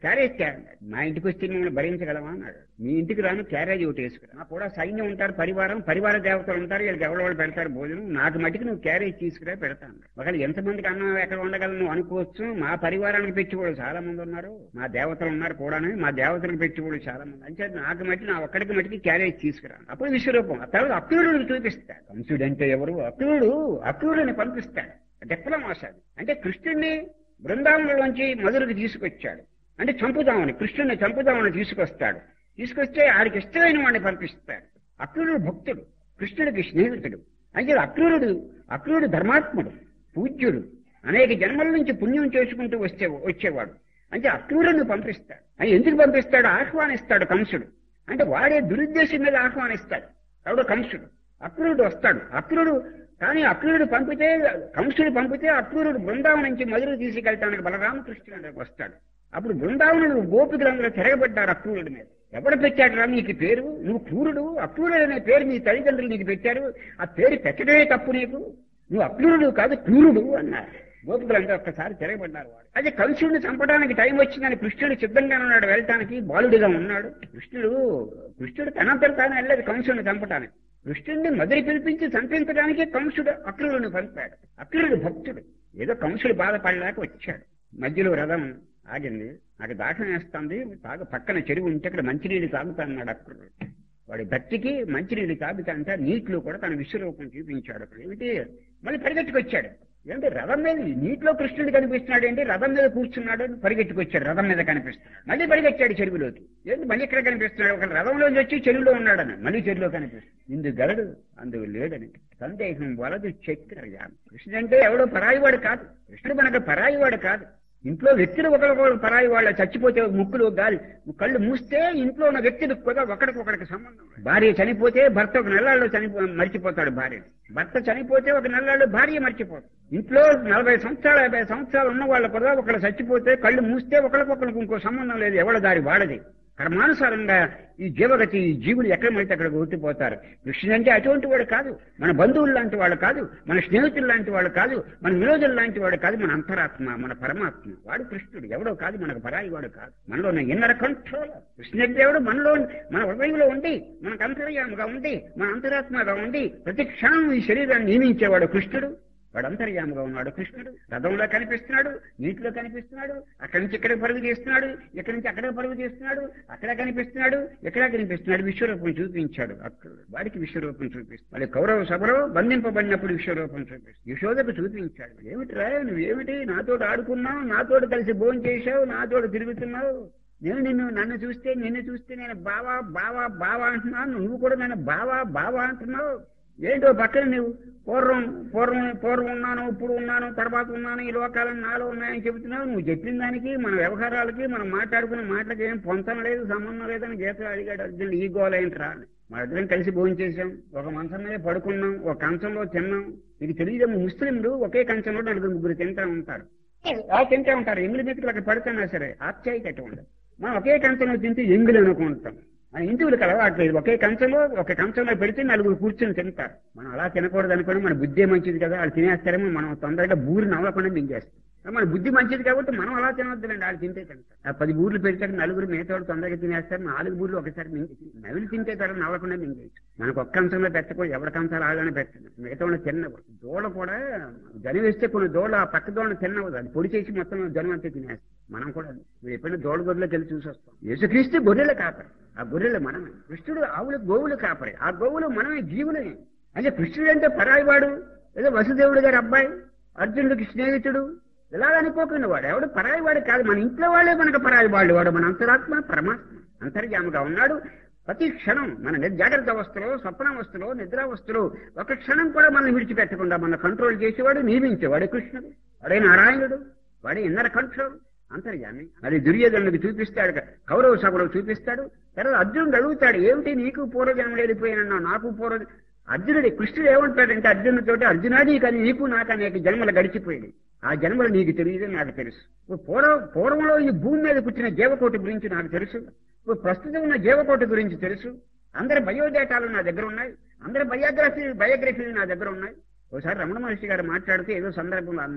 క్యారేజ్ తే- మా ఇంటికి వచ్చి మిమ్మల్ని భరించగలమా అన్నాడు మీ ఇంటికి రాను క్యారేజ్ ఒకటి వేసుకురా నాకు కూడా సైన్యం ఉంటారు పరివారం పరివార దేవతలు ఉంటారు వీళ్ళకి ఎవరో వాళ్ళు పెడతారు భోజనం నాకు మటుకు నువ్వు క్యారేజ్ తీసుకురా పెడతాను ఒకవేళ ఎంతమందికి అన్నం ఎక్కడ ఉండగలను నువ్వు అనుకోవచ్చు మా పరివారానికి పెట్టుకోడు చాలా మంది ఉన్నారు మా దేవతలు ఉన్నారు కూడా మా దేవతలకు పెట్టుకోడు చాలా మంది అంటే నాకు మట్టి నా ఒక్కడికి మట్టికి క్యారేజ్ తీసుకురా అప్పుడు విశ్వరూపం ఆ తర్వాత అక్రూరుడు చూపిస్తాడు కంసుడు అంటే ఎవరు అక్రూరుడు అక్రూరుని పంపిస్తాడు డిప్లమాస్ అది అంటే కృష్ణుడిని బృందావనంలోంచి మధురకు తీసుకొచ్చాడు అంటే చంపుదామని కృష్ణుడిని చంపుదామని తీసుకొస్తాడు తీసుకొస్తే ఆడికి ఇష్టమైన వాడిని పంపిస్తాడు అక్రూరుడు భక్తుడు కృష్ణుడికి స్నేహితుడు అయితే అక్రూరుడు అక్రూరుడు ధర్మాత్ముడు పూజ్యుడు అనేక జన్మల నుంచి పుణ్యం చేసుకుంటూ వచ్చే వచ్చేవాడు అంటే అక్రూరుని పంపిస్తాడు అని ఎందుకు పంపిస్తాడు ఆహ్వానిస్తాడు కంసుడు అంటే వాడే దురుద్దేశం మీద ఆహ్వానిస్తాడు ఎవడో కంసుడు అక్రూరుడు వస్తాడు అక్రూరుడు కానీ అక్రూరుడు పంపితే కంసుడు పంపితే అక్రూరుడు బృందావనం నుంచి మధురు తీసుకెళ్ళటానికి బలరామకృష్ణుడు వస్తాడు అప్పుడు బృందావనుడు గోపికలందరూ తిరగబడ్డారు అక్రూరుడి మీద ఎవడు పెట్టాడు రా నీకు పేరు నువ్వు క్రూరుడు అక్రూరుడు అనే పేరు నీ తల్లిదండ్రులు నీకు పెట్టారు ఆ పేరు పెట్టడమే తప్పు నీకు నువ్వు అక్రూరుడు కాదు క్రూరుడు అన్నారు గోపికలంతా ఒక్కసారి తిరగబడ్డారు వాడు అదే కంసుడిని చంపడానికి టైం వచ్చిందని కృష్ణుడు సిద్ధంగా ఉన్నాడు వెళ్ళటానికి బాలుడిగా ఉన్నాడు కృష్ణుడు కృష్ణుడు తనంతట తాను వెళ్ళలేదు కంసుడిని చంపటానికి కృష్ణుడిని మదిరి పిలిపించి చంపించడానికి కంసుడు అక్రూరుని పంపాడు అక్రూరుడు భక్తుడు ఏదో కంసుడు బాధపడలేక వచ్చాడు మధ్యలో రథం ఆగింది నాకు దాహం వేస్తుంది తాగ పక్కన చెరువు ఉంటే అక్కడ మంచినీళ్ళు తాగుతా అన్నాడు అక్రూరుడు వాడి భక్తికి మంచినీళ్ళు తాగుతా అంటే నీటిలో కూడా తన విశ్వరూపం చూపించాడు అక్కడ ఏమిటి మళ్ళీ పరిగెట్టుకొచ్చాడు ఏంటి రథం మీద నీటిలో కృష్ణుడు కనిపిస్తున్నాడు ఏంటి రథం మీద కూర్చున్నాడు అని పరిగెట్టుకొచ్చాడు రథం మీద కనిపిస్తున్నాడు మళ్ళీ పరిగెత్తాడు చెరువులోకి ఏంటి మళ్ళీ ఇక్కడ కనిపిస్తున్నాడు ఒక రథంలోంచి వచ్చి చెరువులో ఉన్నాడని మళ్ళీ చెరువులో కనిపిస్తుంది ఇందు గలడు అందుకు లేడని సందేహం వలదు చక్ర కృష్ణుడు అంటే ఎవడో పరాయివాడు కాదు కృష్ణుడు మనకు పరాయివాడు కాదు ఇంట్లో వ్యక్తులు ఒకరికొకరు పరాయి వాళ్ళ చచ్చిపోతే ముక్కులు గాలి కళ్ళు మూస్తే ఇంట్లో ఉన్న వ్యక్తులకు కూడా ఒకరికొకరికి సంబంధం లేదు. భార్య చనిపోతే భర్త ఒక నెలల్లో చనిపో మర్చిపోతాడు భార్య భర్త చనిపోతే ఒక నెలల్లో భార్య మర్చిపోతాడు ఇంట్లో నలభై సంవత్సరాలు యాభై సంవత్సరాలు ఉన్న వాళ్ళు కూడా ఒకరు చచ్చిపోతే కళ్ళు మూస్తే ఒకరికొకరికి ఇంకో సంబంధం లేదు ఎవడ దారి వాడది కర్మానుసారంగా ఈ జీవగతి ఈ జీవులు ఎక్కడ పడితే అక్కడ కొట్టిపోతారు కృష్ణుడు అంటే అటువంటి వాడు కాదు మన బంధువులు లాంటి వాడు కాదు మన స్నేహితులు లాంటి వాడు కాదు మన విరోధులు లాంటి వాడు కాదు మన అంతరాత్మ మన పరమాత్మ వాడు కృష్ణుడు ఎవడో కాదు మనకు పరాయి వాడు కాదు మనలో ఉన్న ఇన్నర కంట్రోల్ కృష్ణుడు దేవుడు మనలో మన హృదయంలో ఉండి మనకు అంతర్యాముగా ఉండి మన అంతరాత్మగా ఉండి ప్రతి క్షణం ఈ శరీరాన్ని నియమించేవాడు కృష్ణుడు వాడు అంతర్యాముగా ఉన్నాడు కృష్ణుడు రథంలో కనిపిస్తున్నాడు నీటిలో కనిపిస్తున్నాడు అక్కడి నుంచి ఇక్కడ పరుగు తీస్తున్నాడు ఇక్కడి నుంచి అక్కడ పరుగు తీస్తున్నాడు అక్కడ కనిపిస్తున్నాడు ఎక్కడ కనిపిస్తున్నాడు విశ్వరూపం చూపించాడు అక్కడ వాడికి విశ్వరూపం చూపిస్తాడు మళ్ళీ కౌరవ సభలో బంధింపబడినప్పుడు విశ్వరూపం చూపిస్తాడు యశోదకు చూపించాడు ఏమిటిరా నువ్వేమిటి నాతో ఆడుకున్నావు నాతో కలిసి భోజనం చేశావు నాతో తిరుగుతున్నావు నేను నిన్ను నన్ను చూస్తే నిన్ను చూస్తే నేను బావా బావా బావా అంటున్నాను నువ్వు కూడా నన్ను బావా బావా అంటున్నావు ఏంటో పక్కన నువ్వు పూర్వం పూర్వం పూర్వం ఉన్నాను ఇప్పుడు ఉన్నాను తర్వాత ఉన్నాను ఈ లోకాలను నాలో ఉన్నాయని చెబుతున్నావు నువ్వు చెప్పిన దానికి మన వ్యవహారాలకి మనం మాట్లాడుకున్న మాటలకి ఏం పొంతం లేదు సంబంధం లేదని గీత అడిగాడు అర్జునుడు ఈ గోల ఏంట్రా అని మా ఇద్దరం కలిసి భోజనం చేశాం ఒక మంచం మీద పడుకున్నాం ఒక కంచంలో తిన్నాం మీకు తెలియదు ముస్లింలు ఒకే కంచంలో నలుగురు ముగ్గురు తింటా ఉంటారు ఆ తింటా ఉంటారు ఎంగిలి మెతుకులు అక్కడ పడుతున్నా సరే ఆప్యాయత ఉండదు మనం ఒకే కంచంలో తింటే ఎంగిలి అనుకుంటాం మన హిందువులకు అలవాట్లేదు ఒకే కంచంలో ఒక కంచంలో పెడితే నలుగురు కూర్చొని తింటారు మనం అలా తినకూడదు అనుకోని మన బుద్ధి మంచిది కదా వాళ్ళు తినేస్తారేమో మనం తొందరగా బూరి నవ్వకుండా మింగేస్తాం మన బుద్ధి మంచిది కాబట్టి మనం అలా తినొద్దులండి వాళ్ళు తింటే తింటారు ఆ పది బూర్లు పెడితే నలుగురు మిగతాడు తొందరగా తినేస్తారు నాలుగు బూర్లు ఒకసారి మింగి నవిలి తింటే తర నవ్వకుండా మింగేయచ్చు మనకు ఒక్క కంచంలో పెట్టకూడదు ఎవరి కంచాలు ఆగానే పెట్టదు మిగతా వాళ్ళు తిన్నకూడదు దోళ కూడా జనం వేస్తే కొన్ని దోళ ఆ పక్క దోళ తిన్నవద్దు అది పొడి చేసి మొత్తం జనం అంతా తినేస్తాం మనం కూడా మీరు ఎప్పుడైనా దోళ గొర్రెలోకి వెళ్ళి చూసి వస్తాం యేసుక్రీస్తు గొర్రెలు కాపరి ఆ గొర్రెలు మనమే కృష్ణుడు ఆవులు గోవులు కాపరి ఆ గోవులు మనమే జీవులే అంటే కృష్ణుడు అంటే పరాయివాడు ఏదో వసుదేవుడు గారి అబ్బాయి అర్జునుడికి స్నేహితుడు ఇలా అనుకోకుండా వాడు ఎవడు పరాయి వాడు కాదు మన ఇంట్లో వాళ్ళే మనకు పరాయి వాళ్ళు వాడు మన అంతరాత్మ పరమాత్మ అంతర్యాముగా ఉన్నాడు ప్రతి క్షణం మన ని- జాగ్రత్త అవస్థలో స్వప్నావస్థలో నిద్రావస్థలో ఒక క్షణం కూడా మనం విడిచిపెట్టకుండా మన కంట్రోల్ చేసేవాడు నియమించేవాడు కృష్ణుడు వాడే నారాయణుడు వాడే ఇన్నర కంట్రోల్ అంతర్యామి అది దుర్యోధనుడికి చూపిస్తాడు కౌరవ సభలో చూపిస్తాడు తర్వాత అర్జునుడు అడుగుతాడు ఏమిటి నీకు పూర్వజన్మలు వెళ్ళిపోయానన్నా నాకు పూర్వ అర్జునుడి కృష్ణుడు ఏమంటాడంటే అర్జునుడితోటి అర్జునాది కానీ నీకు నాకు అనేక జన్మలు గడిచిపోయింది ఆ జన్మలు నీకు తెలియదు నాకు తెలుసు ఇప్పుడు పూర్వ పూర్వంలో ఈ భూమి మీద పుట్టిన జీవకోటి గురించి నాకు తెలుసు ఇప్పుడు ప్రస్తుతం ఉన్న జీవకోటి గురించి తెలుసు అందరి బయోడేటాలు నా దగ్గర ఉన్నాయి అందరి బయోగ్రఫీ బయోగ్రఫీలు నా దగ్గర ఉన్నాయి ఒకసారి రమణ మహర్షి గారు మాట్లాడుతూ ఏదో సందర్భంలో అన్నారు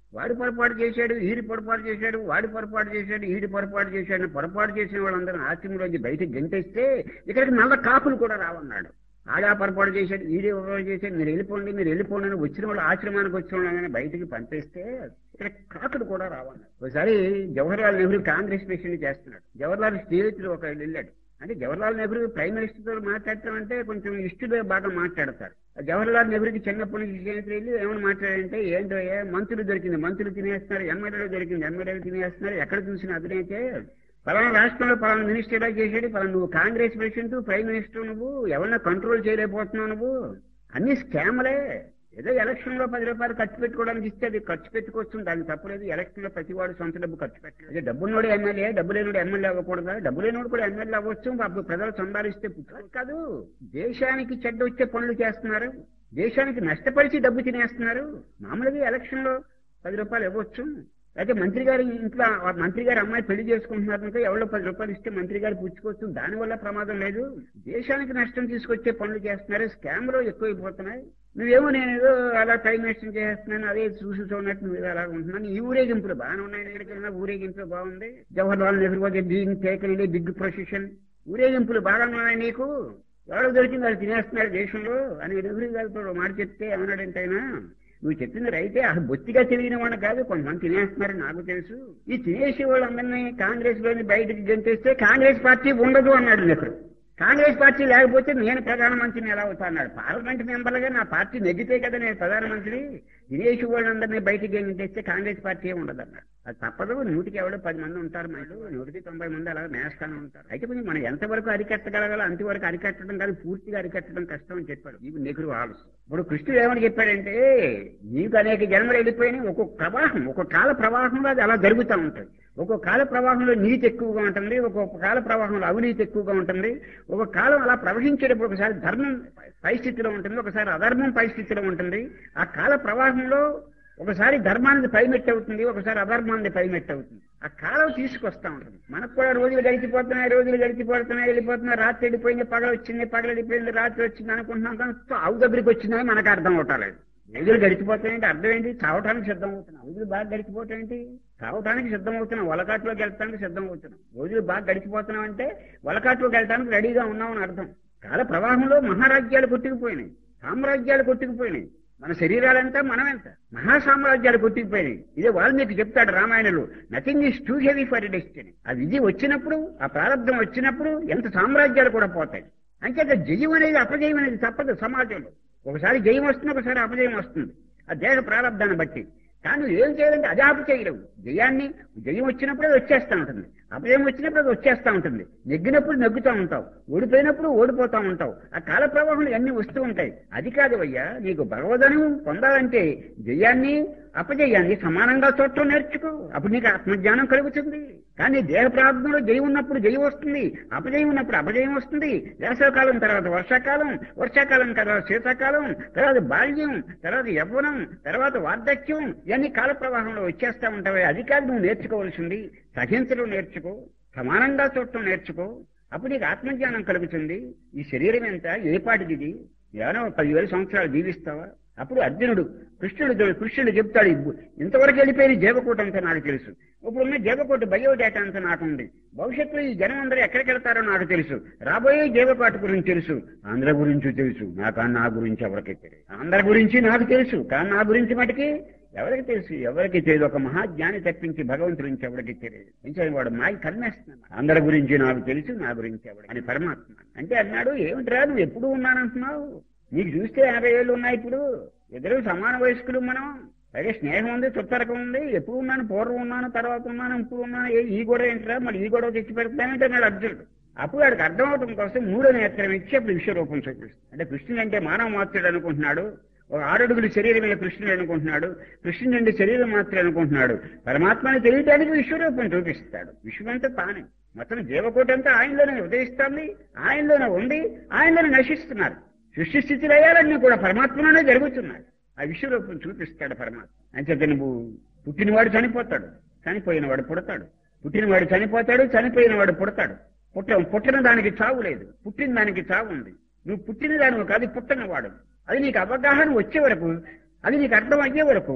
వాడు పొరపాటు చేశాడు ఈడి పొరపాటు చేశాడు వాడి పొరపాటు చేశాడు ఈడి పొరపాటు చేశాడు పొరపాటు చేసిన వాళ్ళందరూ ఆశ్రమంలోంచి బయటకు గెంటేస్తే ఇక్కడికి నల్ల కాపులు కూడా రావన్నాడు ఆడా పొరపాటు చేశాడు ఈడే పొరపాటు చేశాడు మీరు వెళ్ళిపోండి మీరు వెళ్ళిపోండి అని వచ్చిన వాళ్ళు ఆశ్రమానికి వచ్చిన వాళ్ళని బయటికి పంపేస్తే ఇక్కడ కాకుడు కూడా రావన్నాడు ఒకసారి జవహర్లాల్ నెహ్రూ కాంగ్రెస్ ప్రెసిడెంట్ చేస్తున్నాడు జవహర్లాల్ స్నేహితుడు ఒక వెళ్ళాడు అంటే జవహర్లాల్ నెహ్రూ ప్రైమ్ మినిస్టర్ తో మాట్లాడటం అంటే కొంచెం ఇష్టమే బాగా మాట్లాడతారు జవహర్లాల్ నెహ్రూకి చిన్నప్పటి నుంచి స్నేహితులు వెళ్ళి ఏమైనా మాట్లాడంటే ఏంటో ఏ మంత్రులు దొరికింది మంత్రులు తినేస్తున్నారు ఎమ్మెల్యేలు దొరికింది ఎమ్మెల్యేలు తినేస్తున్నారు ఎక్కడ చూసిన అదనైతే పలానా రాష్ట్రంలో పలానా మినిస్టర్ ఇలా చేసాడు పలానా నువ్వు కాంగ్రెస్ ప్రెసిడెంట్ ప్రైమ్ మినిస్టర్ నువ్వు ఎవరన్నా కంట్రోల్ చేయలేకపోతున్నావు నువ్వు అన్ని స్కామ్లే ఏదో ఎలక్షన్ లో పది రూపాయలు ఖర్చు పెట్టుకోవడానికి ఇస్తే అది ఖర్చు పెట్టుకోవచ్చు దానికి తప్పలేదు ఎలక్షన్ లో ప్రతి వాడు సొంత డబ్బు ఖర్చు పెట్టలేదు అదే డబ్బున్నోడు ఎమ్మెల్యే డబ్బు లేనోడు ఎమ్మెల్యే అవ్వకూడదా డబ్బు లేనోడు కూడా ఎమ్మెల్యే అవ్వచ్చు అప్పుడు ప్రజలు సంపాదిస్తే పుట్టారు కాదు దేశానికి చెడ్డ వచ్చే పనులు చేస్తున్నారు దేశానికి నష్టపరిచి డబ్బు తినేస్తున్నారు మామూలుగా ఎలక్షన్ లో పది రూపాయలు ఇవ్వచ్చు అయితే మంత్రి గారి ఇంట్లో ఆ మంత్రి గారి అమ్మాయి పెళ్లి చేసుకుంటున్నారు కనుక ఎవరో పది రూపాయలు ఇస్తే మంత్రి గారు పుచ్చుకోవచ్చు దానివల్ల ప్రమాదం లేదు దేశానికి నష్టం తీసుకొచ్చే పనులు చేస్తున్నారు స్కామ్ లో ఎక్కువైపోతున్నాయి నువ్వేమో నేను ఏదో అలా టైం వేస్ట్ చేస్తున్నాను అదే చూసి చూడనట్టు నువ్వు ఏదో అలా ఉంటున్నాను ఈ ఊరేగింపులు బాగానే ఉన్నాయి ఎక్కడికైనా ఊరేగింపులు బాగుంది Jawaharlal Nehru was being taken in big procession ఊరేగింపులు బాగా ఉన్నాయి నీకు ఎవరో దొరికింది వాళ్ళు తినేస్తున్నారు దేశంలో అని నెహ్రూ గారితో మాట చెప్తే ఏమన్నాడంటే ఆయన నువ్వు చెప్పింది రైతే అసలు బొత్తిగా తెలియని వాడు కాదు కొంతమంది తినేస్తున్నారు నాకు తెలుసు ఈ తినేసే వాళ్ళందరినీ కాంగ్రెస్ లోని బయటకు గెంటేస్తే కాంగ్రెస్ పార్టీ ఉండదు అన్నాడు నెహ్రూ కాంగ్రెస్ పార్టీ లేకపోతే నేను ప్రధానమంత్రిని ఎలా అవుతా అన్నాడు పార్లమెంట్ మెంబర్లుగా నా పార్టీ నెగ్గితే కదా నేను ప్రధానమంత్రి దినేష్ వాళ్ళందరినీ బయటికి గెంటేస్తే కాంగ్రెస్ పార్టీ ఉండదు అన్నాడు అది తప్పదు నూటికి ఎవడో పది మంది ఉంటారు మళ్ళీ నూటికి తొంభై మంది అలా మేస్తానే ఉంటారు అయితే కొంచెం మనం ఎంతవరకు అరికట్టగలగాలో అంతవరకు అరికట్టడం కాదు పూర్తిగా అరికట్టడం కష్టం అని చెప్పాడు ఇవి నెహ్రూ ఆలోచన ఇప్పుడు కృష్ణుడు ఏమని చెప్పాడంటే నీకు అనేక జన్మలు వెళ్ళిపోయినాయి ఒక్కొక్క ప్రవాహం ఒక్కొక్క కాల ప్రవాహంలో అది అలా జరుగుతూ ఉంటుంది ఒక్కొక్క కాల ప్రవాహంలో నీతి ఎక్కువగా ఉంటుంది ఒక్కొక్క కాల ప్రవాహంలో అవినీతి ఎక్కువగా ఉంటుంది ఒక కాలం అలా ప్రవహించేటప్పుడు ఒకసారి ధర్మం పై స్థితిలో ఉంటుంది ఒకసారి అధర్మం పై స్థితిలో ఉంటుంది ఆ కాల ప్రవాహంలో ఒకసారి ధర్మానికి పైమెట్టు అవుతుంది ఒకసారి అధర్మానికి పైమెట్టు అవుతుంది ఆ కాలం తీసుకొస్తా ఉంటుంది మనకు కూడా రోజులు గడిచిపోతున్నాయి రోజులు గడిచిపోతున్నాయి వెళ్ళిపోతున్నాయి రాత్రి వెళ్ళిపోయింది పగలు వచ్చింది పగలు వెళ్ళిపోయింది రాత్రి వచ్చింది అనుకుంటున్నాం కానీ ఆవు దగ్గరికి వచ్చిందని మనకు అర్థం అవటాలేదు రోజులు గడిచిపోతాయంటే అర్థం ఏంటి చావటానికి సిద్ధం అవుతున్నాం రోజులు బాగా గడిచిపోతాయంటే చావటానికి సిద్ధం అవుతున్నాం వలకాట్లోకి వెళ్ళటానికి సిద్ధం అవుతున్నాం రోజులు బాగా గడిచిపోతున్నాం అంటే వలకాట్లోకి వెళ్ళటానికి రెడీగా ఉన్నామని అర్థం కాల ప్రవాహంలో మహారాజ్యాలు కొట్టుకుపోయినాయి సామ్రాజ్యాలు కొట్టుకుపోయినాయి మన శరీరాలంతా మనమెంత మహాసామ్రాజ్యాలు కొట్టుకుపోయినాయి ఇదే వాల్మీకి చెప్తాడు రామాయణంలో nothing is too heavy for destiny ఆ విధి వచ్చినప్పుడు ఆ ప్రారంభం వచ్చినప్పుడు ఎంత సామ్రాజ్యాలు కూడా పోతాయి అంచేత జయం అనేది అపజయం అనేది తప్పదు సమాజంలో ఒకసారి జయం వస్తుంది ఒకసారి అపజయం వస్తుంది ఆ దేహ ప్రారంధాన్ని బట్టి కానీ నువ్వు ఏం చేయాలంటే అదే ఆపు చేయలేవు జయాన్ని జయం వచ్చినప్పుడు అది వచ్చేస్తా ఉంటుంది అపజయం వచ్చినప్పుడు అది వచ్చేస్తా ఉంటుంది నెగ్గినప్పుడు నెగ్గుతూ ఉంటావు ఓడిపోయినప్పుడు ఓడిపోతా ఉంటావు ఆ కాల ప్రవాహంలో అన్ని వస్తూ ఉంటాయి అది కాదు అయ్యా నీకు భగవదను పొందాలంటే జయాన్ని అపజయాన్ని సమానంగా చూడటం నేర్చుకో అప్పుడు నీకు ఆత్మజ్ఞానం కలుగుతుంది కానీ దేహ ప్రారంభంలో జయం ఉన్నప్పుడు జయం వస్తుంది అపజయం ఉన్నప్పుడు అపజయం వస్తుంది వేసవకాలం తర్వాత వర్షాకాలం వర్షాకాలం తర్వాత శీతాకాలం తర్వాత బాల్యం తర్వాత యవ్వనం తర్వాత వార్ధక్యం ఇవన్నీ కాల ప్రవాహంలో వచ్చేస్తా ఉంటాయి అది కాదు నువ్వు నేర్చుకోవాల్సింది సహించడం నేర్చుకో సమానంగా చూడటం నేర్చుకో అప్పుడు నీకు ఆత్మజ్ఞానం కలుగుతుంది ఈ శరీరం ఎంత ఏ పాటిది ఇది ఏమైనా పదివేల సంవత్సరాలు జీవిస్తావా అప్పుడు అర్జునుడు కృష్ణుడు కృష్ణుడు చెప్తాడు "ఇబ్బు- ఇంతవరకు వెళ్ళిపోయిన జీవకోట అంతా నాకు తెలుసు ఇప్పుడున్న జీవకోట బయోడేటా అంతా నాకు ఉంది భవిష్యత్తులో ఈ జనం అందరూ ఎక్కడికి వెళ్తారో నాకు తెలుసు రాబోయే జీవకోట గురించి తెలుసు ఆంధ్ర గురించి తెలుసు నాకు నా గురించి ఎవరికి తెలియదు ఆంధ్ర గురించి నాకు తెలుసు కానీ నా గురించి మటుకి ఎవరికి తెలుసు ఎవరికి తెలియదు ఒక మహాజ్ఞాని తప్పించి భగవంతుడి నుంచి ఎవరికి తెలియదు ఇంకా వాడు మాయ కన్నేస్తున్నాడు అందరి గురించి నాకు తెలుసు నా గురించి ఎవరికి అని పరమాత్మ అంటే అన్నాడు ఏమిట్రా నువ్వు ఎప్పుడు ఉన్నానంటున్నావు నీకు చూస్తే యాభై ఏళ్ళు ఉన్నాయి ఇప్పుడు ఇద్దరు సమాన వయస్కులు మనం అలాగే స్నేహం ఉంది చుట్టరకం ఉంది ఎప్పుడు ఉన్నాను పూర్వం ఉన్నాను తర్వాత ఉన్నాను ఇప్పుడు ఉన్నాను ఏ- ఈ గొడవ ఏంట్రా మరి ఈ గొడవ తెచ్చి పెడతానంటే అన్నాడు అర్జునుడు అప్పుడు వాడికి అర్థం అవడం కోసం మూడో నేత్రం ఇచ్చి అప్పుడు విశ్వరూపం చూపిస్తుంది అంటే కృష్ణుడు అంటే మానవ మాత్రుడు అనుకుంటున్నాడు ఒక ఆరడుగులు శరీరమైన కృష్ణుడు అనుకుంటున్నాడు కృష్ణుడు అంటే శరీరం మాత్రమే అనుకుంటున్నాడు పరమాత్మని తెలియటానికి విశ్వరూపం చూపిస్తాడు విశ్వమంతా తానే మొత్తం జీవకోటి అంతా ఆయనలోనే ఉదయిస్తుంది ఆయనలోనే ఉంది ఆయనలోనే నశిస్తున్నారు సృష్టి స్థితి లయాలన్నీ కూడా పరమాత్మలోనే జరుగుతున్నాయి ఆ విశ్వరూపం చూపిస్తాడు పరమాత్మ అంచేత నువ్వు పుట్టినవాడు చనిపోతాడు చనిపోయినవాడు పుడతాడు పుట్టినవాడు చనిపోతాడు చనిపోయినవాడు పుడతాడు పుట్ట పుట్టిన దానికి చావు లేదు పుట్టిన దానికి చావు ఉంది నువ్వు పుట్టిన దానివి కాదు పుట్టినవాడు అది నీకు అవగాహన వచ్చే వరకు అది నీకు అర్థం అయ్యే వరకు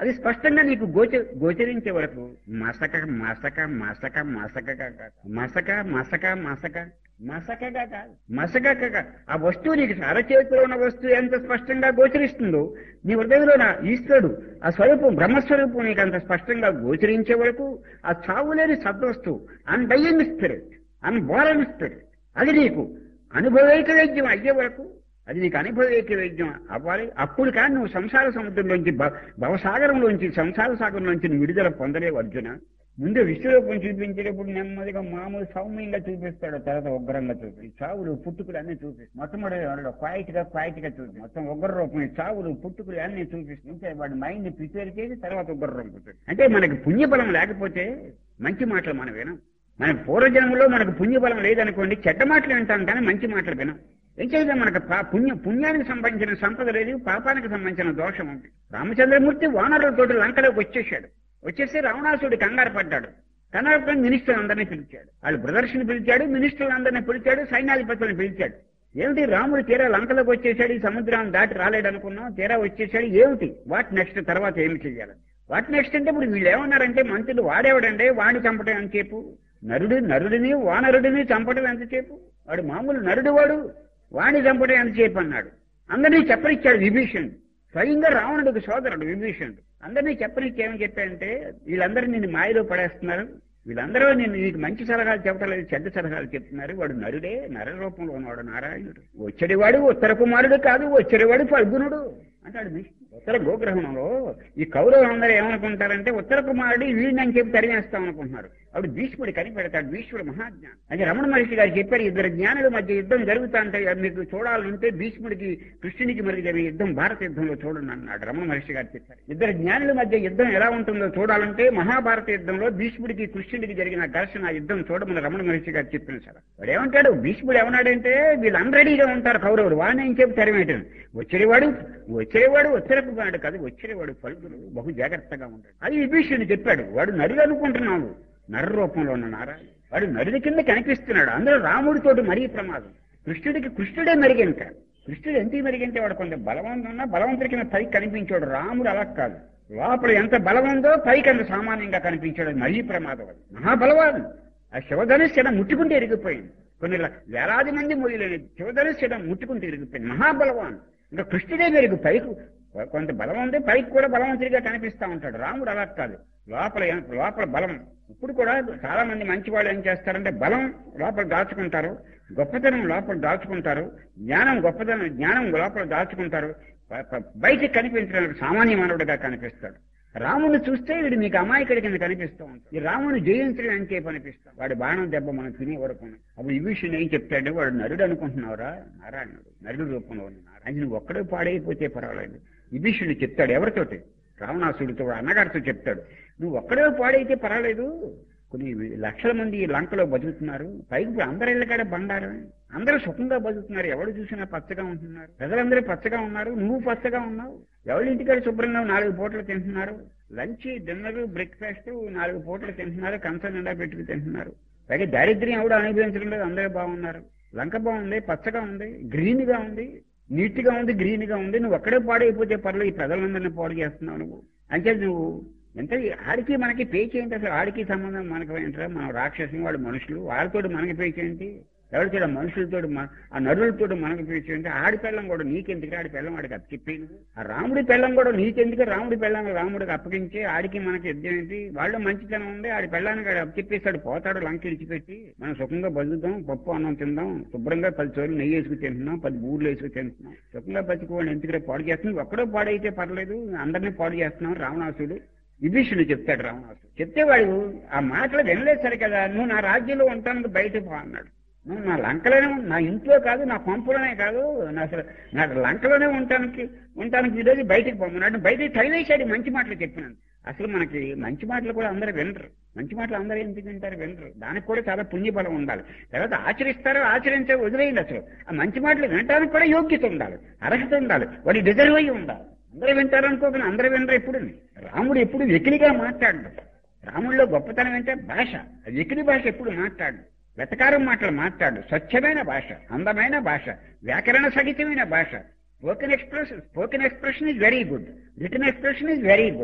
అది స్పష్టంగా నీకు గోచ గోచరించే వరకు మసక మసక మసక మసకగా కాదు మసక మసక మసక మసకగా కాదు మసకగా కాదు ఆ వస్తువు నీకు అరచేతిలో ఉన్న వస్తువు ఎంత స్పష్టంగా గోచరిస్తుందో నీ హృదయంలో నా ఈశ్వరుడు ఆ స్వరూపం బ్రహ్మస్వరూపం నీకు అంత స్పష్టంగా గోచరించే వరకు ఆ చావులేని సద్వస్తువు undying spirit unborn spirit అది నీకు అనుభవైక వైద్యం అయ్యే వరకు అది నీకు అనుభవైక వైద్యం అవ్వాలి అప్పుడు కానీ నువ్వు సంసార సముద్రంలోంచి భ- భవసాగరంలోంచి సంసార సాగరంలోంచి నువ్వు విడుదల పొందలేవు అర్జున ముందు విశ్వరూపం చూపించేటప్పుడు నెమ్మదిగా మామూలు సౌమ్యంగా చూపిస్తాడు తర్వాత ఉగ్రంగా చూపి చావులు పుట్టుకులు అన్ని చూపిస్తాడు మొట్టమొదటి వాడు క్వైట్ గా క్వైట్ గా చూపి మొత్తం ఉగ్ర రూపం ఈ చావులు పుట్టుకులు అన్ని చూపిస్తుంటే వాడి మైండ్ ప్రిపేర్ చేసి తర్వాత ఉగ్ర రూపం చూపిస్తాడు. అంటే మనకి పుణ్యబలం లేకపోతే మంచి మాటలు మనం వినం మన పూర్వజన్మలో మనకు పుణ్యబలం లేదనుకోండి చెడ్డ మాటలు వింటాం కానీ మంచి మాటలు వినం ఏం చేద్దాం మనకు పా- పుణ్య పుణ్యానికి సంబంధించిన సంపద లేదు పాపానికి సంబంధించిన దోషం ఉంది రామచంద్రమూర్తి వానరులతోటి లంకలోకి వచ్చేసాడు వచ్చేసి రావణాసుడు కంగారు పడ్డాడు కంగారు పడి మినిస్టర్ అందరినీ పిలిచాడు వాళ్ళు బ్రదర్స్ ని పిలిచాడు మినిస్టర్లు అందరినీ పిలిచాడు సైన్యాధిపతులను పిలిచాడు ఏమిటి రాముడు తీరా లంకలోకి వచ్చేసాడు ఈ సముద్రాన్ని దాటి రాలేడు అనుకున్నాం తీరా వచ్చేసాడు ఏమిటి వాట్ నెక్స్ట్ తర్వాత ఏమి చెయ్యాలి వాట్ నెక్స్ట్ అంటే ఇప్పుడు వీళ్ళు ఏమన్నారంటే మంత్రులు వాడేవాడంటే వాడిని చంపటం ఎంతసేపు నరుడు నరుడిని వానరుడిని చంపటం ఎంతసేపు వాడు మామూలు నరుడు వాడు వాడిని చంపటం ఎంతసేపు అన్నాడు అందరినీ చెప్పనిచ్చాడు విభీషణుడు స్వయంగా రావణుడికి సోదరుడు విభీషణుడు అందరినీ చెప్పనిచ్చి ఏమని చెప్పాడంటే వీళ్ళందరూ నిన్ను మాయలో పడేస్తున్నారు వీళ్ళందరూ నేను నీకు మంచి సలహాలు చెప్పడం లేదు చెడ్డ సలహాలు చెప్తున్నారు వాడు నరుడే నర రూపంలో ఉన్నవాడు నారాయణుడు వచ్చేడివాడు ఉత్తర కుమారుడు కాదు వచ్చేడివాడు ఫల్గునుడు అంటాడు విష్ణు ఉత్తర గోగ్రహణంలో ఈ కౌరవులు అందరూ ఏమనుకుంటారంటే ఉత్తర కుమారుడు వీడిని అని చెప్పి తరిమేస్తాం అనుకుంటున్నారు అప్పుడు భీష్ముడు కనిపెడతాడు భీష్ముడు మహాజ్ఞానం అది రమణ మహర్షి గారు చెప్పారు ఇద్దరు జ్ఞానుల మధ్య యుద్ధం జరుగుతా అంటే అది మీకు చూడాలంటే భీష్ముడికి కృష్ణునికి మధ్య జరిగే యుద్ధం భారత యుద్ధంలో చూడండి అన్నాడు రమణ మహర్షి గారు చెప్పారు ఇద్దరు జ్ఞానుల మధ్య యుద్ధం ఎలా ఉంటుందో చూడాలంటే మహాభారత యుద్ధంలో భీష్ముడికి కృష్ణుడికి జరిగిన ఘర్షణ ఆ యుద్ధం చూడమని రమణ మహర్షి గారు చెప్పిన సార్ వాడు ఏమంటాడు భీష్ముడు ఏమన్నాడంటే వీళ్ళు అన్రెడీగా ఉంటారు కౌరవులు వాడిని ఏం చెప్పి తరిమేటాడు వచ్చేవాడు వచ్చేవాడు ఉత్తర కుమారుడు కాదు వచ్చేవాడు పలుకులు బహు జాగ్రత్తగా ఉంటాడు అది విభీషణుడు చెప్పాడు వాడు నరుడు అనుకుంటున్నావు నర రూపంలో ఉన్న నారాయణ వాడు నరుడి కింద కనిపిస్తున్నాడు అందులో రాముడితోటి మరీ ప్రమాదం కృష్ణుడికి కృష్ణుడే మెరిగంట కృష్ణుడు ఎంత మెరిగంటే వాడు కొంత బలవంతున్నా బలవంతుడి కింద పైకి కనిపించాడు రాముడు అలా కాదు లోపల ఎంత బలం ఉందో పైకి అంత సామాన్యంగా కనిపించాడు అది మరీ ప్రమాదం అది మహాబలవాదు ఆ శివధనుష్యన ముట్టుకుంటే ఎరిగిపోయింది కొన్ని ల- వేలాది మంది మొయ్యలేని శివధనుష్యన ముట్టుకుంటే ఎరిగిపోయింది మహాబలవాన్ ఇంకా కృష్ణుడే మెరుగు పైకి కొంత బలం ఉంది పైకి కూడా బలవంతుడిగా కనిపిస్తా ఉంటాడు రాముడు అలా కాదు లోపల ఎం- లోపల బలం ఇప్పుడు కూడా చాలా మంది మంచి వాళ్ళు ఏం చేస్తారంటే బలం లోపల దాచుకుంటారు గొప్పతనం లోపల దాచుకుంటారు జ్ఞానం గొప్పతనం జ్ఞానం లోపల దాచుకుంటారు ప- ప- బయటికి కనిపించడానికి సామాన్య మానవుడిగా కనిపిస్తాడు రాముని చూస్తే వీడు మీకు అమాయకుడి కింద కనిపిస్తూ ఉంటాడు ఈ రాముని జయించడం అంటే కనిపిస్తాడు వాడి బాణం దెబ్బ మనం తినే వరకు ఉంది. అప్పుడు ఈ విషయం ఏం చెప్తాడు వాడు నరుడు అనుకుంటున్నావురా నారాయణుడు నరుడు రూపంలో ఉన్న నారాయణ నువ్వు ఒక్కడే పాడైపోతే పర్వాలేదు విభీషణుడు చెప్తాడు ఎవరితోటి రావణాసుడితో వాడు అన్నగారితో చెప్తాడు నువ్వు ఒక్కడే పాడైతే పర్వాలేదు కొన్ని లక్షల మంది ఈ లంకలో బతుకుతున్నారు పైకి ఇప్పుడు అందరి ఇళ్ళకాడ బండారం అందరూ సుఖంగా బతుకుతున్నారు ఎవరు చూసినా పచ్చగా ఉంటున్నారు ప్రజలందరూ పచ్చగా ఉన్నారు నువ్వు పచ్చగా ఉన్నావు ఎవరి ఇంటికాడ శుభ్రంగా నాలుగు పూటలు తింటున్నారు లంచ్ డిన్నర్ బ్రేక్ఫాస్ట్ నాలుగు పూటలు తింటున్నారు కంచం నిండా పెట్టుకు తింటున్నారు పైగా దారిద్ర్యం ఎవడు అనుభవించడం లేదు అందరూ బాగున్నారు లంక బాగుంది పచ్చగా ఉంది గ్రీన్ గా ఉంది నీట్ గా ఉంది గ్రీన్ గా ఉంది నువ్వు ఒక్కడే పాడైపోతే పర్లేదు ఈ ప్రజలందరినీ పాడు చేస్తున్నావు నువ్వు అంటే నువ్వు ఎంత ఆడికి మనకి పే చేయండి అసలు ఆడికి సంబంధం మనకు ఏంటరా మనం రాక్షసం వాడు మనుషులు వాళ్ళతోటి మనకి పే చేయండి ఎవరితో మనుషులతో ఆ నరులతో మనకి పే చేయండి ఆడి పెళ్ళం కూడా నీకెందుకు ఆడి పెళ్ళం వాడికి అప్పచెప్పేను ఆ రాముడి పెళ్ళం కూడా నీకెందుకు రాముడి పెళ్ళం రాముడికి అప్పగించి ఆడికి మనకి యుద్ధం ఏంటి వాళ్ళు మంచితనం ఉంది ఆడి పెళ్ళానికి ఆడు అప్పచెప్పేస్తాడు పోతాడు లంక ఇడిచిపెట్టి మనం సుఖంగా బతుకుతాం పప్పు అన్నం తిందాం శుభ్రంగా పది చోట్లు నెయ్యి వేసుకు తింటున్నాం పది బూర్లు వేసుకు తింటున్నాం సుఖంగా బతుకోండి ఎందుకంటే పాడు చేస్తున్నాం ఒక్కడో పాడైతే పర్లేదు అందరినీ పాడు చేస్తున్నాం రావణాసుడు విభీషణుడు చెప్తాడు రావణాసుడు చెప్తే వాడు ఆ మాటలు వినలేదు సరే కదా నువ్వు నా రాజ్యంలో ఉంటానికి బయట పో అన్నాడు నువ్వు నా లంకలోనే ఉం- నా ఇంట్లో కాదు నా పంపులోనే కాదు నా అసలు నా లంకలోనే ఉంటానికి ఉంటానికి ఈరోజు బయటికి పొమ్మన్నాడు బయటికి తగిలేశాడు మంచి మాటలు చెప్పినాను అసలు మనకి మంచి మాటలు కూడా అందరూ వినరు మంచి మాటలు అందరూ ఎందుకు వింటారు వినరు దానికి కూడా చాలా పుణ్యబలం ఉండాలి తర్వాత ఆచరిస్తారో ఆచరించే వదిలేయండి అసలు ఆ మంచి మాటలు వినటానికి కూడా యోగ్యత ఉండాలి అర్హత ఉండాలి వాడి డిజర్వ్ అయ్యి ఉండాలి అందరూ వింటారనుకోకుండా అందరూ వినరు ఎప్పుడు రాముడు ఎప్పుడు వెకిలిగా మాట్లాడు రాముడిలో గొప్పతనం అంటే భాష ఆ వెకిలి భాష ఎప్పుడు మాట్లాడు వెతకారం మాటలు మాట్లాడు స్వచ్ఛమైన భాష అందమైన భాష వ్యాకరణ సహితమైన భాష spoken expression spoken expression is very good written expression is very good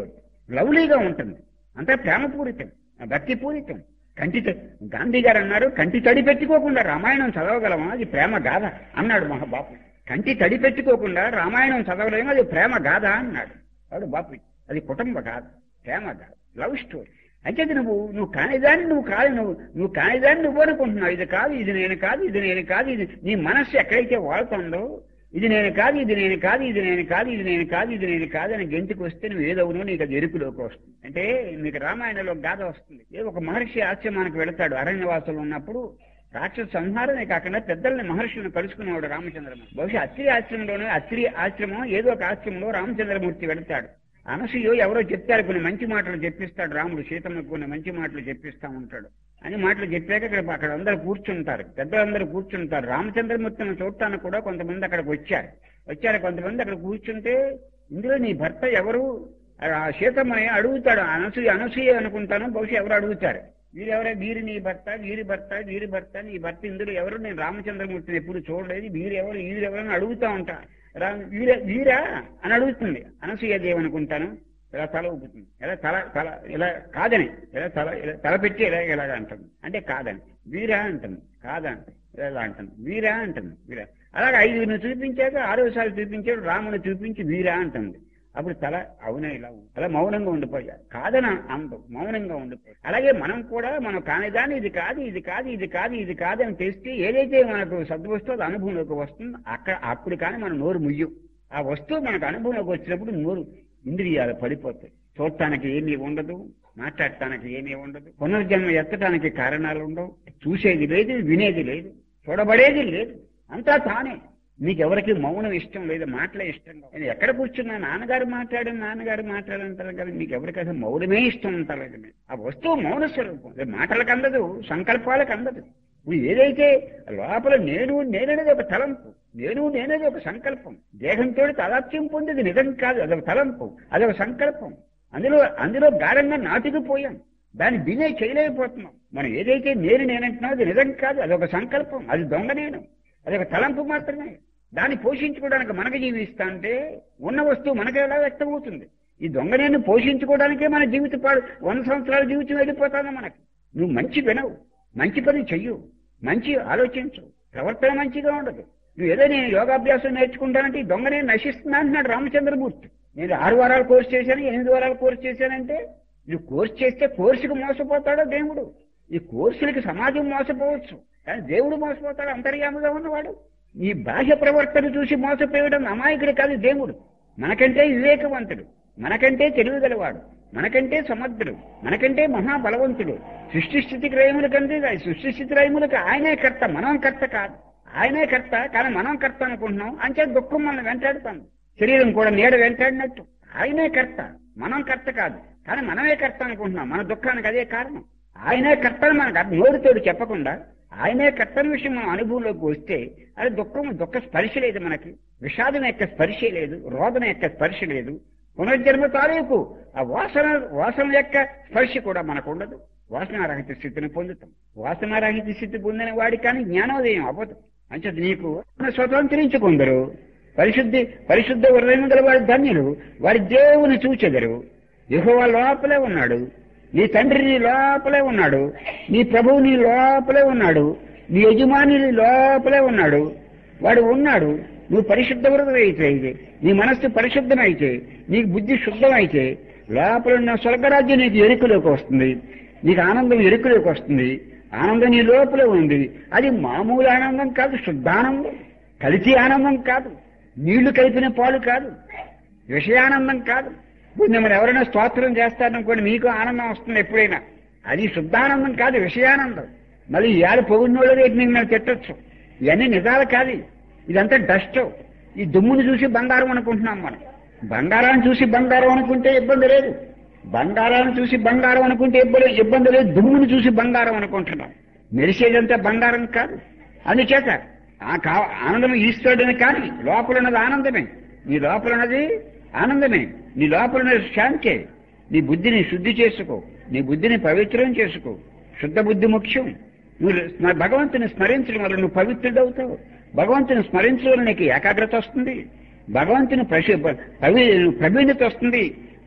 లవ్లీగా ఉంటుంది అంతా ప్రేమపూరితం భక్తిపూరితం కంటి త- గాంధీ గారు అన్నారు కంటి తడి పెట్టుకోకుండా రామాయణం చదవగలమా అది ప్రేమ గాథ అన్నాడు మహాబాపు కంటి తడి పెట్టుకోకుండా రామాయణం చదవలేము అది ప్రేమ గాథ అన్నాడు వాడు బాపు అది కుటుంబ గాథ ప్రేమ గాథ లవ్ స్టోరీ అంటే నువ్వు నువ్వు కానిదాన్ని నువ్వు కాదు నువ్వు నువ్వు కానిదాన్ని నువ్వు అనుకుంటున్నావు ఇది కాదు ఇది నేను కాదు ఇది నేను కాదు ఇది నీ మనస్సు ఎక్కడైతే వాడుతుందో ఇది నేను కాదు ఇది నేను కాదు ఇది నేను కాదు ఇది నేను కాదు ఇది నేను కాదు అని గెంతుకు వస్తే నువ్వు ఏదవునో నీకు అది ఎరుకులోకి వస్తుంది అంటే నీకు రామాయణంలో ఒక గాథ వస్తుంది ఏ ఒక మహర్షి ఆశ్రమానికి వెళతాడు అరణ్యవాసులు ఉన్నప్పుడు రాక్షస సంహారమే కాకుండా పెద్దల్ని మహర్షులను కలుసుకునేవాడు రామచంద్రమూర్తి బహుశా అత్రి ఆశ్రమంలోనే అత్రి ఆశ్రమం ఏదో ఒక ఆశ్రమంలో రామచంద్రమూర్తి వెళతాడు అనసూయ ఎవరో చెప్తారు కొన్ని మంచి మాటలు చెప్పిస్తాడు రాముడు సీతమ్మకు కొన్ని మంచి మాటలు చెప్పిస్తా ఉంటాడు అని మాటలు చెప్పాక ఇక్కడ అక్కడ అందరూ కూర్చుంటారు పెద్దలందరూ కూర్చుంటారు రామచంద్రమూర్తిని చూడటానికి కూడా కొంతమంది అక్కడికి వచ్చారు వచ్చారు కొంతమంది అక్కడ కూర్చుంటే ఇందులో నీ భర్త ఎవరు ఆ సీతమ్మని అడుగుతాడు అనసూయ అనసూయ అనుకుంటాను బహుశా ఎవరు అడుగుతారు వీరెవరే వీరి నీ భర్త వీరి భర్త వీరి భర్త నీ భర్త ఇందులో ఎవరు నేను రామచంద్రమూర్తిని ఎప్పుడు చూడలేదు వీరెవరు వీరెవరు అని అడుగుతా ఉంటా రా వీర వీరా అని అడుగుతుంది అనసూయదేవి అనుకుంటాను ఇలా తల ఊపుతుంది ఇలా తల తల ఇలా కాదని ఇలా తల ఇలా తల పెట్టి ఇలా ఇలాగ అంటుంది అంటే కాదని వీరా అంటుంది కాదని ఇలా అంటుంది వీరా అంటుంది వీరా అలాగే ఐదుగురిని చూపించాక ఆరోసారి చూపించాడు రాముని చూపించి వీరా అంటుంది అప్పుడు తల అవునే ఇలా ఉంది. అలా మౌనంగా ఉండిపోయారు కాదని అందం మౌనంగా ఉండిపోయారు అలాగే మనం కూడా మనం కానిదాన్ని ఇది కాదు ఇది కాదు ఇది కాదు ఇది కాదు అని తెలిస్తే ఏదైతే మనకు సద్వస్తువు అది అనుభవంలోకి వస్తుందో అక్కడ అప్పుడు కానీ మనం నోరు ముయ్యం ఆ వస్తువు మనకు అనుభవంలోకి వచ్చినప్పుడు నోరు ఇంద్రియాలు పడిపోతాయి చూడటానికి ఏమీ ఉండదు మాట్లాడటానికి ఏమీ ఉండదు పునర్జన్మ ఎత్తడానికి కారణాలు ఉండవు చూసేది లేదు వినేది లేదు చూడబడేది లేదు అంతా తానే నీకెవరికి మౌనం ఇష్టం లేదు మాటలే ఇష్టం కాదు. నేను ఎక్కడ కూర్చున్నా నాన్నగారు మాట్లాడు నాన్నగారు మాట్లాడంటారు కానీ మీకు ఎవరికి అసలు మౌనమే ఇష్టం అంటారు మీరు ఆ వస్తువు మౌన స్వరూపం అది మాటలకు అందదు సంకల్పాలకు అందదు ఇప్పుడు ఏదైతే లోపల నేను నేననేది ఒక తలంపు నేను నేనేది ఒక సంకల్పం దేహంతో తదాత్యం పొందేది నిజం కాదు అదొక తలంపు అదొక సంకల్పం అందులో అందులో గాఢంగా నాటుకుపోయాం దాన్ని బినే చేయలేకపోతున్నాం మనం ఏదైతే నేను నేనంటున్నావు అది నిజం కాదు అదొక సంకల్పం అది దొంగ నేను అదొక తలంపు మాత్రమే దాన్ని పోషించుకోవడానికి మనకు జీవిస్తా అంటే ఉన్న వస్తువు మనకి ఎలా వ్యక్తమవుతుంది ఈ దొంగ నేను పోషించుకోవడానికే మన జీవిత పాడు వంద సంవత్సరాల జీవితం వెళ్ళిపోతాను మనకి నువ్వు మంచి వినవు మంచి పని చెయ్యు మంచి ఆలోచించు ప్రవర్తన మంచిగా ఉండదు నువ్వు ఏదో నేను యోగాభ్యాసం నేర్చుకుంటానంటే ఈ దొంగ నేను నశిస్తున్నా అంటున్నాడు రామచంద్రమూర్తి నేను ఆరు వారాలు కోర్సు చేశాను ఎనిమిది వారాలు కోర్సు చేశానంటే నువ్వు కోర్సు చేస్తే కోర్సుకు మోసపోతాడో దేవుడు ఈ కోర్సులకి సమాజం మోసపోవచ్చు కానీ దేవుడు మోసపోతాడు అంతర్యాముగా ఉన్నవాడు ఈ బాహ్య ప్రవర్తన చూసి మోసపోయడం అమాయకుడు కాదు దేవుడు మనకంటే వివేకవంతుడు మనకంటే తెలివిగలవాడు మనకంటే సమర్థుడు మనకంటే మహాబలవంతుడు సృష్టి స్థితి క్రయముల కంటే సృష్టి స్థితి క్రయములకు ఆయనే కర్త మనం కర్త కాదు ఆయనే కర్త కానీ మనం కర్త అనుకుంటున్నాం అంతే దుఃఖం మనం వెంటాడుతాం శరీరం కూడా నీడ వెంటాడినట్టు ఆయనే కర్త మనం కర్త కాదు కానీ మనమే కర్త అనుకుంటున్నాం మన దుఃఖానికి అదే కారణం ఆయనే కర్త అని మనకు అర్థం- నోటితోడు చెప్పకుండా ఆయనే కర్తన విషయం మనం అనుభవంలోకి వస్తే అది దుఃఖం దుఃఖ స్పర్శ లేదు మనకి విషాదం యొక్క స్పర్శ లేదు రోదన యొక్క స్పర్శ లేదు పునర్జన్మ తాలూకు ఆ వాసన వాసన యొక్క స్పర్శ కూడా మనకు ఉండదు వాసనారహిత స్థితిని పొందుతాం వాసనారహిత స్థితి పొందిన వాడి కానీ జ్ఞానోదయం అవ్వదు అంచేది నీకు స్వతంత్రించుకుందరు పరిశుద్ధి పరిశుద్ధ హృదయం గల వారి ధన్యులు వారి దేవుని చూచెదరు యెహోవా లోపలే ఉన్నాడు నీ తండ్రి నీ లోపలే ఉన్నాడు నీ ప్రభువు నీ లోపలే ఉన్నాడు నీ యజమాని నీ లోపలే ఉన్నాడు వాడు ఉన్నాడు నువ్వు పరిశుద్ధ హృదయం అయితే నీ మనస్సు పరిశుద్ధమైతే నీకు బుద్ధి శుద్ధమైతే లోపల ఉన్న స్వర్గరాజ్యం నీకు ఎరుకలోకి వస్తుంది నీకు ఆనందం ఎరుకలోకి వస్తుంది ఆనందం నీ లోపలే ఉంది అది మామూలు ఆనందం కాదు శుద్ధానందం కలిసి ఆనందం కాదు నీళ్లు కలిపిన పాలు కాదు విషయానందం కాదు ఇప్పుడు మిమ్మల్ని ఎవరైనా స్తోత్రం చేస్తారనుకోండి మీకు ఆనందం వస్తుంది ఎప్పుడైనా అది శుద్ధానందం కాదు విషయానందం మళ్ళీ ఇవాళ పొగున్నోళ్ళు రేపు మిమ్మల్ని తిట్టొచ్చు ఇవన్నీ నిజాలు కాదు ఇదంతా డస్ట్ ఈ దుమ్మును చూసి బంగారం అనుకుంటున్నాం మనం బంగారాన్ని చూసి బంగారం అనుకుంటే ఇబ్బంది లేదు బంగారాన్ని చూసి బంగారం అనుకుంటే ఇబ్బంది ఇబ్బంది లేదు దుమ్మును చూసి బంగారం అనుకుంటున్నాం మెరిసేదంతా బంగారం కాదు అందుచేత ఆ కా ఆనందం ఈశ్వరుడని కానీ లోపల ఉన్నది ఆనందమే నీ లోపల ఉన్నది ఆనందమే నీ లోపల ఉన్నది శాంతే నీ బుద్ధిని శుద్ధి చేసుకో నీ బుద్ధిని పవిత్రం చేసుకో శుద్ధ బుద్ధి ముఖ్యం నువ్వు స్మ- భగవంతుని స్మరించడం వల్ల నువ్వు పవిత్రుడవుతావు భగవంతుని స్మరించడం వల్ల నీకు ఏకాగ్రత వస్తుంది భగవంతుని ప్రశు పవి ప్రవీణత వస్తుంది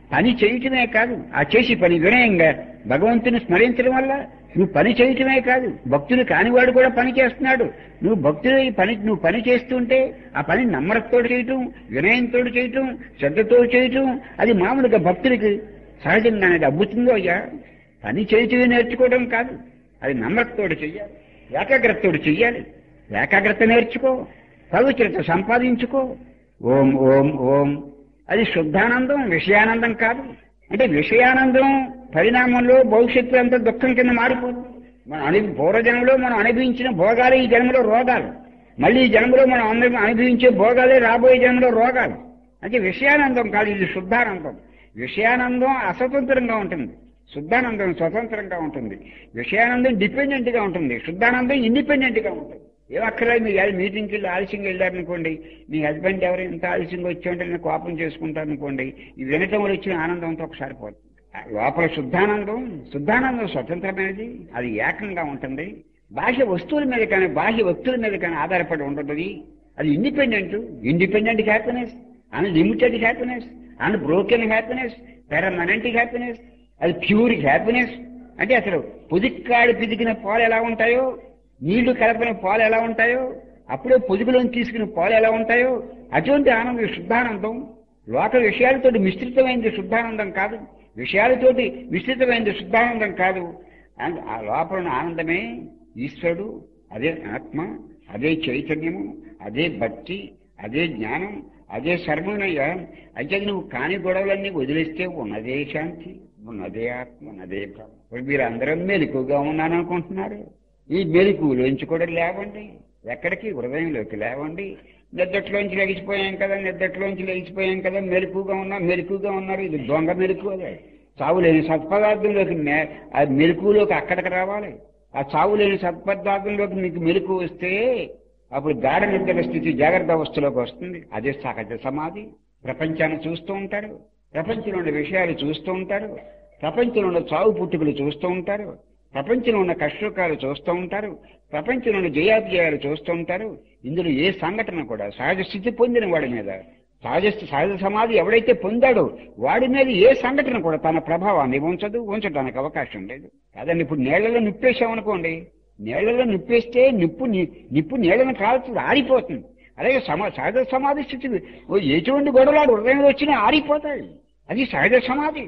పని చేయటమే కాదు ఆ చేసి పని వినయంగా భగవంతుని స్మరించడం వల్ల నువ్వు పని చేయటమే కాదు భక్తులు కానివాడు కూడా పని చేస్తున్నాడు నువ్వు భక్తులు ఈ పని నువ్వు పని చేస్తుంటే ఆ పని నమ్మకంతో చేయటం వినయంతో చేయటం శ్రద్ధతో చేయటం అది మామూలుగా భక్తులకి సహజంగా అనేది అబ్బుతుందో అయ్యా పని చేయటమే నేర్చుకోవడం కాదు అది నమ్మకంతో చెయ్యాలి ఏకాగ్రతతో చెయ్యాలి ఏకాగ్రత నేర్చుకో పవిత్రత సంపాదించుకో ఓం ఓం ఓం అది శుద్ధానందం విషయానందం కాదు అంటే విషయానందం పరిణామంలో భవిష్యత్తు అంతా దుఃఖం కింద మారిపోదు మనం అను పూర్వజన్మలో మనం అనుభవించిన భోగాలే ఈ జన్మలో రోగాలు మళ్ళీ ఈ జన్మలో మనం అను- అనుభవించే భోగాలే రాబోయే జన్మలో రోగాలు అంటే విషయానందం కాదు ఇది శుద్ధానందం విషయానందం అస్వతంత్రంగా ఉంటుంది శుద్ధానందం స్వతంత్రంగా ఉంటుంది విషయానందం డిపెండెంట్ గా ఉంటుంది శుద్ధానందం ఇండిపెండెంట్ గా ఉంటుంది ఏం అక్కర్లేదు మీరు ఏదో మీటింగ్కి వెళ్ళి ఆలస్యంగా వెళ్ళారనుకోండి మీ హస్బెండ్ ఎవరు ఇంత ఆలస్యంగా వచ్చి ఉంటే నేను కోపం చేసుకుంటారనుకోండి ఈ వినటం వల్ల వచ్చిన ఆనందంతో ఒకసారి పోతుంది ఆ లోపల శుద్ధానందం శుద్ధానందం స్వతంత్రమైనది అది ఏకంగా ఉంటుంది బాహ్య వస్తువుల మీద కానీ బాహ్య వ్యక్తుల మీద కానీ ఆధారపడి ఉంటుంది అది independent independent happiness unlimited happiness unbroken happiness permanent happiness అది ప్యూర్ హ్యాపీనెస్ అంటే అసలు పొదిక్కాడు పిదికిన పాలు ఎలా ఉంటాయో నీళ్లు కలపిన పాలు ఎలా ఉంటాయో అప్పుడే పొదుగులోని తీసుకున్న పాలు ఎలా ఉంటాయో అటువంటి ఆనందం శుద్ధానందం లోక విషయాలతోటి మిశ్రితమైనది శుద్ధానందం కాదు విషయాలతోటి మిశ్రితమైనది శుద్ధానందం కాదు అండ్ ఆ లోపల ఉన్న ఆనందమే ఈశ్వరుడు అదే ఆత్మ అదే చైతన్యము అదే భక్తి అదే జ్ఞానం అదే సర్వనయ్య అయితే నువ్వు కాని గొడవలన్నీ వదిలేస్తే ఉన్నదే శాంతి ఉన్నదే ఆత్మ ఉన్నదే బ్రహ్మ ఇప్పుడు మీరు అందరం మెలకుగా ఉన్నాను అనుకుంటున్నారు ఈ మెలకులోంచి కూడా లేవండి ఎక్కడికి హృదయంలోకి లేవండి నిద్దట్లోంచి లెగిసిపోయాం కదా నిద్దట్లోంచి లెగిసిపోయాం కదా మెలకుగా ఉన్నా మెలకుగా ఉన్నారు ఇది దొంగ మెలకు అదే చావులేని సత్పదార్థంలోకి మే- ఆ మెలకులోకి అక్కడికి రావాలి ఆ చావులేని సత్పదార్థంలోకి మీకు మెలకు వస్తే అప్పుడు గాఢ నిద్ర స్థితి జాగ్రత్త అవస్థలోకి వస్తుంది అదే సహజ సమాధి ప్రపంచాన్ని చూస్తూ ఉంటారు ప్రపంచంలో ఉన్న విషయాలు చూస్తూ ఉంటారు ప్రపంచంలో ఉన్న చావు పుట్టుకలు చూస్తూ ఉంటారు ప్రపంచంలో ఉన్న కష్టసుఖాలు చూస్తూ ఉంటారు ప్రపంచంలో ఉన్న జయాపజయాలు చూస్తూ ఉంటారు ఇందులో ఏ సంఘటన కూడా సహజ స్థితి పొందిన వాడి మీద సహజ సహజ సమాధి ఎవడైతే పొందాడో వాడి మీద ఏ సంఘటన కూడా తన ప్రభావాన్ని ఉంచదు ఉంచడానికి అవకాశం లేదు కాదండి ఇప్పుడు నీళ్లలో నిప్పేసామనుకోండి నీళ్లలో నిప్పేస్తే నిప్పు ని- నిప్పు నీళ్లను కాల్చుతుంది ఆరిపోతుంది అలాగే సమా సహజ సమాధి స్థితి ఓ ఎటువంటి గొడవలాడు హృదయంలో వచ్చినా ఆరిపోతాయి అది సహజ సమాధి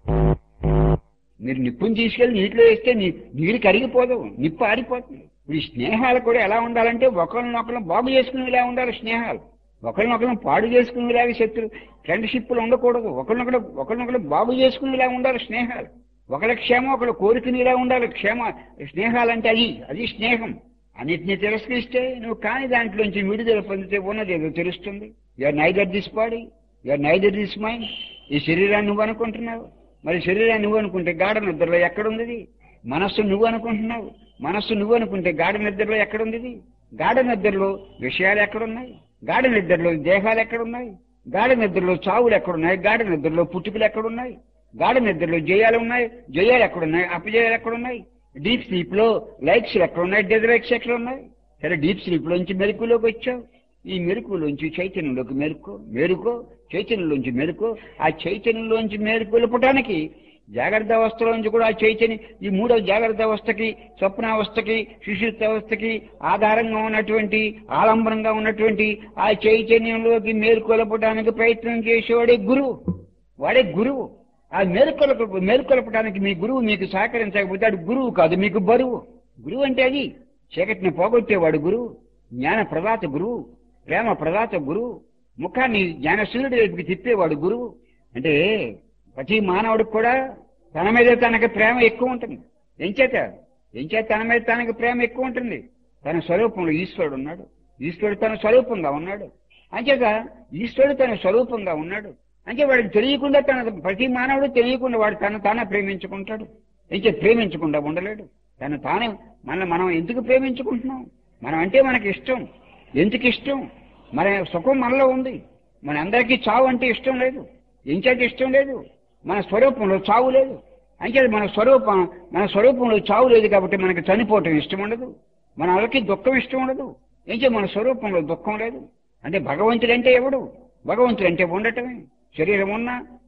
మీరు నిప్పుని తీసుకెళ్లి నీటిలో వేస్తే నీ- నీరు కరిగిపోదు నిప్పు ఆరిపోతుంది ఇప్పుడు ఈ స్నేహాలు కూడా ఎలా ఉండాలంటే ఒకరినొకరు బాగు చేసుకునేలా ఉండాలి స్నేహాలు ఒకరినొకరు పాడు చేసుకునేలాగా శత్రు ఫ్రెండ్షిప్లు ఉండకూడదు ఒకరినొకరు ఒకరినొకరు బాగు చేసుకునేలా ఉండాలి స్నేహాలు ఒకరి క్షేమం ఒకరి కోరికనిలా ఉండాలి క్షేమ స్నేహాలంటే అది అది స్నేహం అన్నిటిని తిరస్కరిస్తే నువ్వు కాని దాంట్లోంచి విడుదల పొందితే ఉన్నది ఏదో తెలుస్తుంది you are neither this body you are neither this mind ఈ శరీరాన్ని నువ్వు అనుకుంటున్నావు మరి శరీరాన్ని నువ్వు అనుకుంటే గాఢ నిద్రలో ఎక్కడుంది మనస్సు నువ్వు అనుకుంటున్నావు మనస్సు నువ్వు అనుకుంటే గాఢ నిద్రలో ఎక్కడుంది గాఢ నిద్రలో విషయాలు ఎక్కడున్నాయి గాఢ నిద్రలో దేహాలు ఎక్కడున్నాయి గాఢ నిద్రలో చావులు ఎక్కడున్నాయి గాఢ నిద్రలో పుట్టుకలు ఎక్కడున్నాయి గాఢ నిద్రలో జయాలు ఉన్నాయి జయాలు ఎక్కడున్నాయి అపజయాలు ఎక్కడున్నాయి డీప్ స్లీప్ లో లైక్స్ ఎక్కడున్నాయి డిజలైక్స్ ఎక్కడ ఉన్నాయి సరే డీప్ స్లీప్ లోంచి మెరుకులోకి వచ్చావు ఈ మెరుకులోంచి చైతన్యంలోకి మెరుకో మేరుకో చైతన్యంలోంచి మెరుకో ఆ చైతన్యంలోంచి మేరుకొల్పటానికి జాగ్రత్త అవస్థలోంచి కూడా ఆ చైతన్యం ఈ మూడవ జాగ్రత్త అవస్థకి స్వప్నావస్థకి శిశుత్వస్థకి ఆధారంగా ఉన్నటువంటి ఆలంబనంగా ఉన్నటువంటి ఆ చైతన్యంలోకి మేలుకొలపడానికి ప్రయత్నం చేసేవాడే గురువు వాడే గురువు ఆ మేలుకొలప మేలుకొలపడానికి మీ గురువు మీకు సహకరించకపోతే అది గురువు కాదు మీకు బరువు గురువు అంటే అది చీకటిని పోగొట్టేవాడు గురువు జ్ఞాన ప్రదాత గురువు ప్రేమ ప్రదాత గురువు ముఖాన్ని జ్ఞానశూరుడి వైపుకి తిప్పేవాడు గురువు అంటే ప్రతి మానవుడికి కూడా తన మీద తనకి ప్రేమ ఎక్కువ ఉంటుంది ఎంచేత ఎంచేత తన మీద తనకి ప్రేమ ఎక్కువ ఉంటుంది తన స్వరూపంలో ఈశ్వరుడు ఉన్నాడు ఈశ్వరుడు తన స్వరూపంగా ఉన్నాడు అంచేత ఈశ్వరుడు తన స్వరూపంగా ఉన్నాడు అంటే వాడికి తెలియకుండా తన ప్రతి మానవుడు తెలియకుండా వాడు తను తానే ప్రేమించుకుంటాడు ఇంకే ప్రేమించకుండా ఉండలేడు తను తానే మన మనం ఎందుకు ప్రేమించుకుంటున్నాం మనం అంటే మనకి ఇష్టం ఎందుకు ఇష్టం మన సుఖం మనలో ఉంది మన అందరికీ చావు అంటే ఇష్టం లేదు ఎంచేత ఇష్టం లేదు మన స్వరూపంలో చావు లేదు అంచేది మన స్వరూపం మన స్వరూపంలో చావు లేదు కాబట్టి మనకి చనిపోవటం ఇష్టం ఉండదు మన వాళ్ళకి దుఃఖం ఇష్టం ఉండదు ఏంచే మన స్వరూపంలో దుఃఖం లేదు అంటే భగవంతుడు అంటే ఎవడు భగవంతుడు అంటే ఉండటమే శరీరం ఉన్నా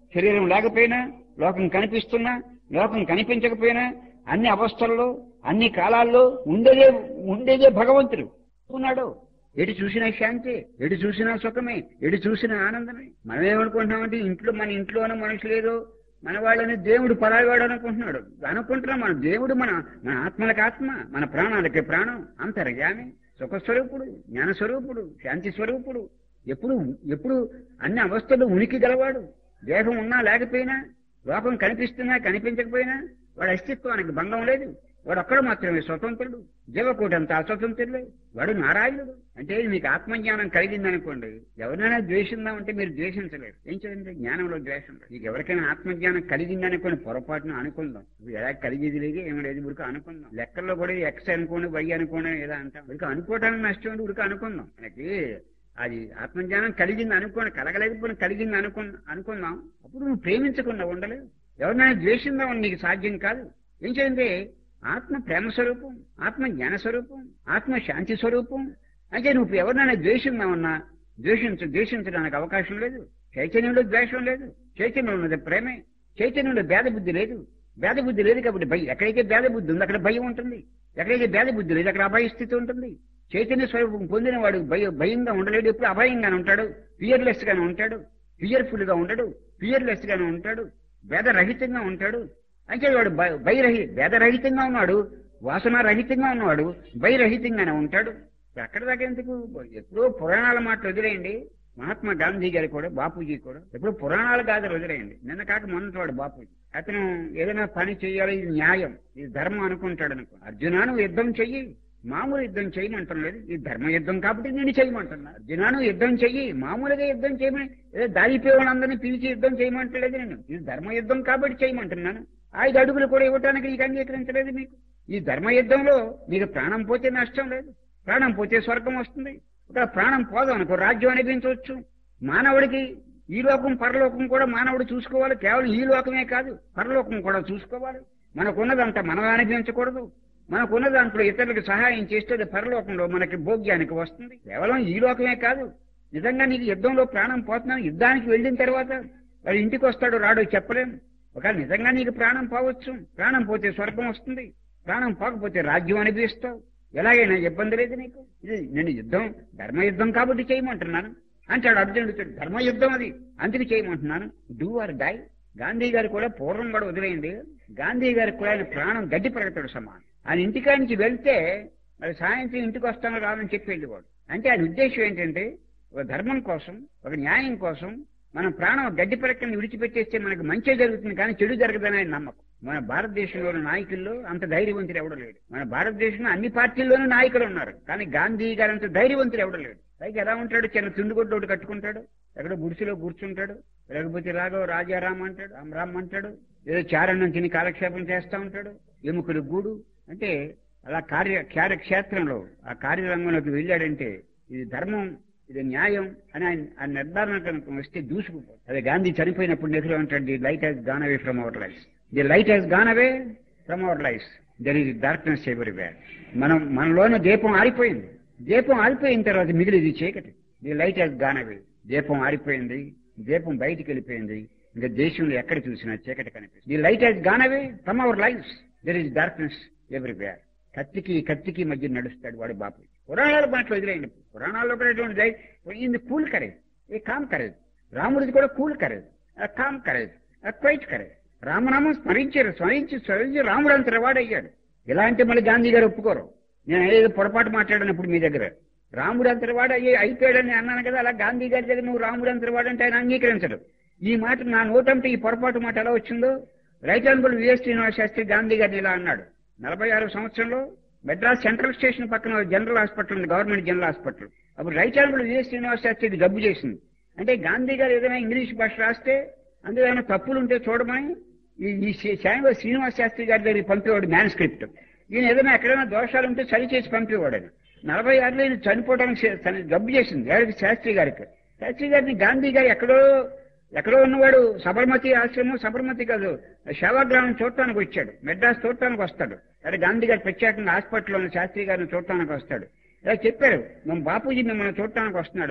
శరీరం లేకపోయినా లోకం కనిపిస్తున్నా లోకం కనిపించకపోయినా అన్ని అవస్థల్లో అన్ని కాలాల్లో ఉండేదే ఉండేదే భగవంతుడు ఉన్నాడు ఎటు చూసినా శాంతి ఎటు చూసినా సుఖమే ఎటు చూసినా ఆనందమే మనం ఏమనుకుంటున్నామంటే ఇంట్లో మన ఇంట్లోనే మనుషులు ఏదో మన వాళ్ళని దేవుడు పరాయివాడు అనుకుంటున్నాడు అనుకుంటున్నాం మన దేవుడు మన మన ఆత్మలకు ఆత్మ మన ప్రాణాలకి ప్రాణం అంతర్యామి సుఖస్వరూపుడు జ్ఞానస్వరూపుడు శాంతి స్వరూపుడు ఎప్పుడు ఎప్పుడు అన్ని అవస్థలు ఉనికి గలవాడు దేహం ఉన్నా లేకపోయినా లోకం కనిపిస్తున్నా కనిపించకపోయినా వాడి అస్తిత్వానికి భంగం లేదు వాడు ఒక్కడు మాత్రమే స్వతంత్రుడు జీవకోటి అంత అస్వతంత్రుడే వాడు నారాయణుడు అంటే మీకు ఆత్మజ్ఞానం కలిగిందనుకోండి ఎవరినైనా ద్వేషిందామంటే మీరు ద్వేషించలేరు ఏం చేయండి జ్ఞానంలో ద్వేషం లేదు మీకు ఎవరికైనా ఆత్మజ్ఞానం కలిగిందనుకోండి పొరపాటున అనుకుందాం ఇప్పుడు ఎలా కలిగేది లేదు ఏమి లేదు ఉడికి అనుకుందాం లెక్కల్లో కూడా ఎక్స్ అనుకోండి వై అనుకోండి ఏదో అంటాం ఉడికి అనుకోవటానికి నష్టం ఉంది ఉడికి అనుకుందాం మనకి అది ఆత్మజ్ఞానం కలిగింది అనుకోండి కలగలేకపోయినా కలిగింది అనుకు అనుకుందాం అప్పుడు నువ్వు ప్రేమించకుండా ఉండలేవు ఎవరినైనా ద్వేషిందామని నీకు సాధ్యం కాదు ఏం చేయండి ఆత్మ ప్రేమ స్వరూపం ఆత్మ జ్ఞాన స్వరూపం ఆత్మ శాంతి స్వరూపం అంటే నువ్వు ఎవరినైనా ద్వేషిందామన్నా ద్వేషించ ద్వేషించడానికి అవకాశం లేదు చైతన్యంలో ద్వేషం లేదు చైతన్యంలో ఉన్నది ప్రేమే చైతన్యంలో భేద బుద్ధి లేదు భేద బుద్ధి లేదు కాబట్టి భయం ఎక్కడైతే భేద బుద్ధి ఉంది అక్కడ భయం ఉంటుంది ఎక్కడైతే భేద బుద్ధి లేదు అక్కడ అభయ స్థితి ఉంటుంది చైతన్య స్వరూపం పొందిన వాడు భయ భయంగా ఉండలేడు ఎప్పుడు అభయంగానే ఉంటాడు ఫియర్లెస్ గానే ఉంటాడు ఫియర్ఫుల్ గా ఉండడు ఫియర్లెస్ గానే ఉంటాడు భేదరహితంగా ఉంటాడు అంటే వాడు భయ- భయరహి భేదరహితంగా ఉన్నాడు వాసన రహితంగా ఉన్నవాడు భయరహితంగానే ఉంటాడు ఎక్కడ దాకా ఎందుకు ఎప్పుడో పురాణాల మాట వదిలేయండి మహాత్మా గాంధీ గారు కూడా బాపూజీ కూడా ఎప్పుడు పురాణాలు కాదు వదిలేయండి నిన్న కాక మొన్నటివాడు బాపూజీ అతను ఏదైనా పని చేయాలి ఇది న్యాయం ఇది ధర్మం అనుకుంటాడు అనుకో అర్జునా నువ్వు యుద్ధం చెయ్యి మామూలు యుద్ధం చేయమంటాం లేదు ఇది ధర్మ యుద్ధం కాబట్టి నేను చేయమంటున్నా అర్జునా నువ్వు యుద్ధం చెయ్యి మామూలుగా యుద్ధం చేయమని ఏదో దారిపోయే వాళ్ళందరినీ పిలిచి యుద్ధం చేయమంటలేదు నేను ఇది ధర్మ యుద్ధం కాబట్టి చేయమంటున్నాను ఐదు అడుగులు కూడా ఇవ్వటానికి నీకు అంగీకరించలేదు మీకు ఈ ధర్మ యుద్ధంలో మీకు ప్రాణం పోతే నష్టం లేదు ప్రాణం పోతే స్వర్గం వస్తుంది ఒక ప్రాణం పోదాం అనుకో రాజ్యం అనిపించవచ్చు మానవుడికి ఈ లోకం పరలోకం కూడా మానవుడు చూసుకోవాలి కేవలం ఈ లోకమే కాదు పరలోకం కూడా చూసుకోవాలి మనకున్నదంతా మనం అనిపించకూడదు మనకున్న దాంట్లో ఇతరులకు సహాయం చేస్తే అది పరలోకంలో మనకి భోగ్యానికి వస్తుంది కేవలం ఈ లోకమే కాదు నిజంగా నీకు యుద్ధంలో ప్రాణం పోతున్నాను యుద్ధానికి వెళ్ళిన తర్వాత వాడు ఇంటికి వస్తాడు రాడో చెప్పలేం ఒకవేళ నిజంగా నీకు ప్రాణం పోవచ్చు ప్రాణం పోతే స్వర్గం వస్తుంది ప్రాణం పోకపోతే రాజ్యం అనిపిస్తావు ఎలాగైనా ఇబ్బంది లేదు నీకు ఇది నేను యుద్ధం ధర్మ యుద్ధం కాబట్టి చేయమంటున్నాను అంటాడు అర్జునుడు ధర్మ యుద్ధం అది అందుకు చేయమంటున్నాను do or die Gandhi garu కూడా పూర్వం కూడా వదిలేయండి గాంధీ గారికి కూడా ఆయన ప్రాణం గడ్డి పెరగతాడు సమానం ఆయన ఇంటికాడి నుంచి వెళ్తే మరి సాయంత్రం ఇంటికి వస్తాను రాదని చెప్పి వెళ్ళేవాడు అంటే ఆయన ఉద్దేశం ఏంటంటే ఒక ధర్మం కోసం ఒక న్యాయం కోసం మన ప్రాణం గడ్డి పరక్కని విడిచిపెట్టేస్తే మనకు మంచి జరుగుతుంది కానీ చెడు జరగదని ఆయన నమ్మకం మన భారతదేశంలోని నాయకుల్లో అంత ధైర్యవంతుడు ఎవడు లేడు మన భారతదేశంలో అన్ని పార్టీల్లోనూ నాయకులు ఉన్నారు కానీ గాంధీ గారు అంత ధైర్యవంతుడు ఎవడు లేడు పైకి ఎలా ఉంటాడు చిన్న తుండుగొడ్డు ఒకటి కట్టుకుంటాడు ఎక్కడో గుడిసెలో కూర్చుంటాడు లేకపోతే రాఘవ రాజారాం అంటాడు రామ్ అంటాడు ఏదో చారణం తిని కాలక్షేపం చేస్తా ఉంటాడు ఎముకలు గూడు అంటే అలా కార్య కార్యక్షేత్రంలో ఆ కార్యరంగంలోకి వెళ్ళాడంటే ఇది ధర్మం ఇది న్యాయం అని ఆయన ఆ నిర్ధారణ కనుక వస్తే దూసుకుపోతుంది అదే గాంధీ చనిపోయినప్పుడు నెహ్రూ అంటాడు the light has gone away from our life the light has gone away from our life there is darkness everywhere మనం మనలోన దీపం ఆరిపోయింది దీపం ఆరిపోయిన తర్వాత మిగిలిది చీకటి the light has gone away దీపం ఆరిపోయింది దీపం బయటికి వెళ్ళిపోయింది ఇంకా దేశంలో ఎక్కడ చూసినా చీకటి కనిపిస్తుంది the light has gone away from our life there is darkness everywhere కత్తికి కత్తికి మధ్య నడుస్తాడు వాడు బాపు పురాణాల మాటలు వదిలేయండి పురాణాల్లో కూడా ఎటువంటి ధైర్యం ఇది cool courage a calm courage రాముడిది కూడా cool courage calm courage quiet courage రామనామం స్మరించారు స్మరించి స్మరించి రాముడు అంత వాడయ్యాడు ఇలా అంటే మళ్ళీ గాంధీ గారు ఒప్పుకోరు నేను ఏదో పొరపాటు మాట్లాడినప్పుడు మీ దగ్గర రాముడు అంతటి వాడు అయ్యి అయిపోయాడని అన్నాను కదా అలా గాంధీ గారి దగ్గర నువ్వు రాముడు అంతటి వాడు అంటే ఆయన అంగీకరించడు ఈ మాట నా నోటంటే ఈ పొరపాటు మాట ఎలా వచ్చిందో right honourable V S Srinivas Sastri Gandhi గారిని ఇలా అన్నాడు నలభై ఆరు సంవత్సరంలో మెడ్రాస్ సెంట్రల్ స్టేషన్ పక్కన జనరల్ హాస్పిటల్ ఉంది గవర్నమెంట్ జనరల్ హాస్పిటల్ అప్పుడు right honourable V S Srinivas Sastri ఇది జబ్బు చేసింది అంటే గాంధీ గారు ఏదైనా ఇంగ్లీష్ భాష రాస్తే అందులో ఏమైనా తప్పులు ఉంటే చూడమని ఈ ఈ శ్రీ- శ్యామ శ్రీనివాస్ శాస్త్రి గారి దగ్గరికి పంపేవాడు మ్యాన్ స్క్రిప్ట్ ఈయన ఏదైనా ఎక్కడైనా దోషాలు ఉంటే సరి చేసి పంపేవాడు ఆయన నలభై ఆరులో ఈయన చనిపోవడానికి చే- తన జబ్బు చేసింది ఎవరికి శాస్త్రి గారికి శాస్త్రి గారిని గాంధీ గారు ఎక్కడో ఎక్కడో ఉన్నవాడు సబర్మతి ఆశ్రమం సబర్మతి కాదు శవాగ్రహం చూడటానికి వచ్చాడు మెడ్రాస్ చూడటానికి వస్తాడు అదే గాంధీ గారు ప్రత్యేకంగా హాస్పిటల్లో ఉన్న శాస్త్రి గారిని చూడటానికి వస్తాడు ఇలా చెప్పారు మేము బాపూజీ మిమ్మల్ని చూడటానికి వస్తున్నాడని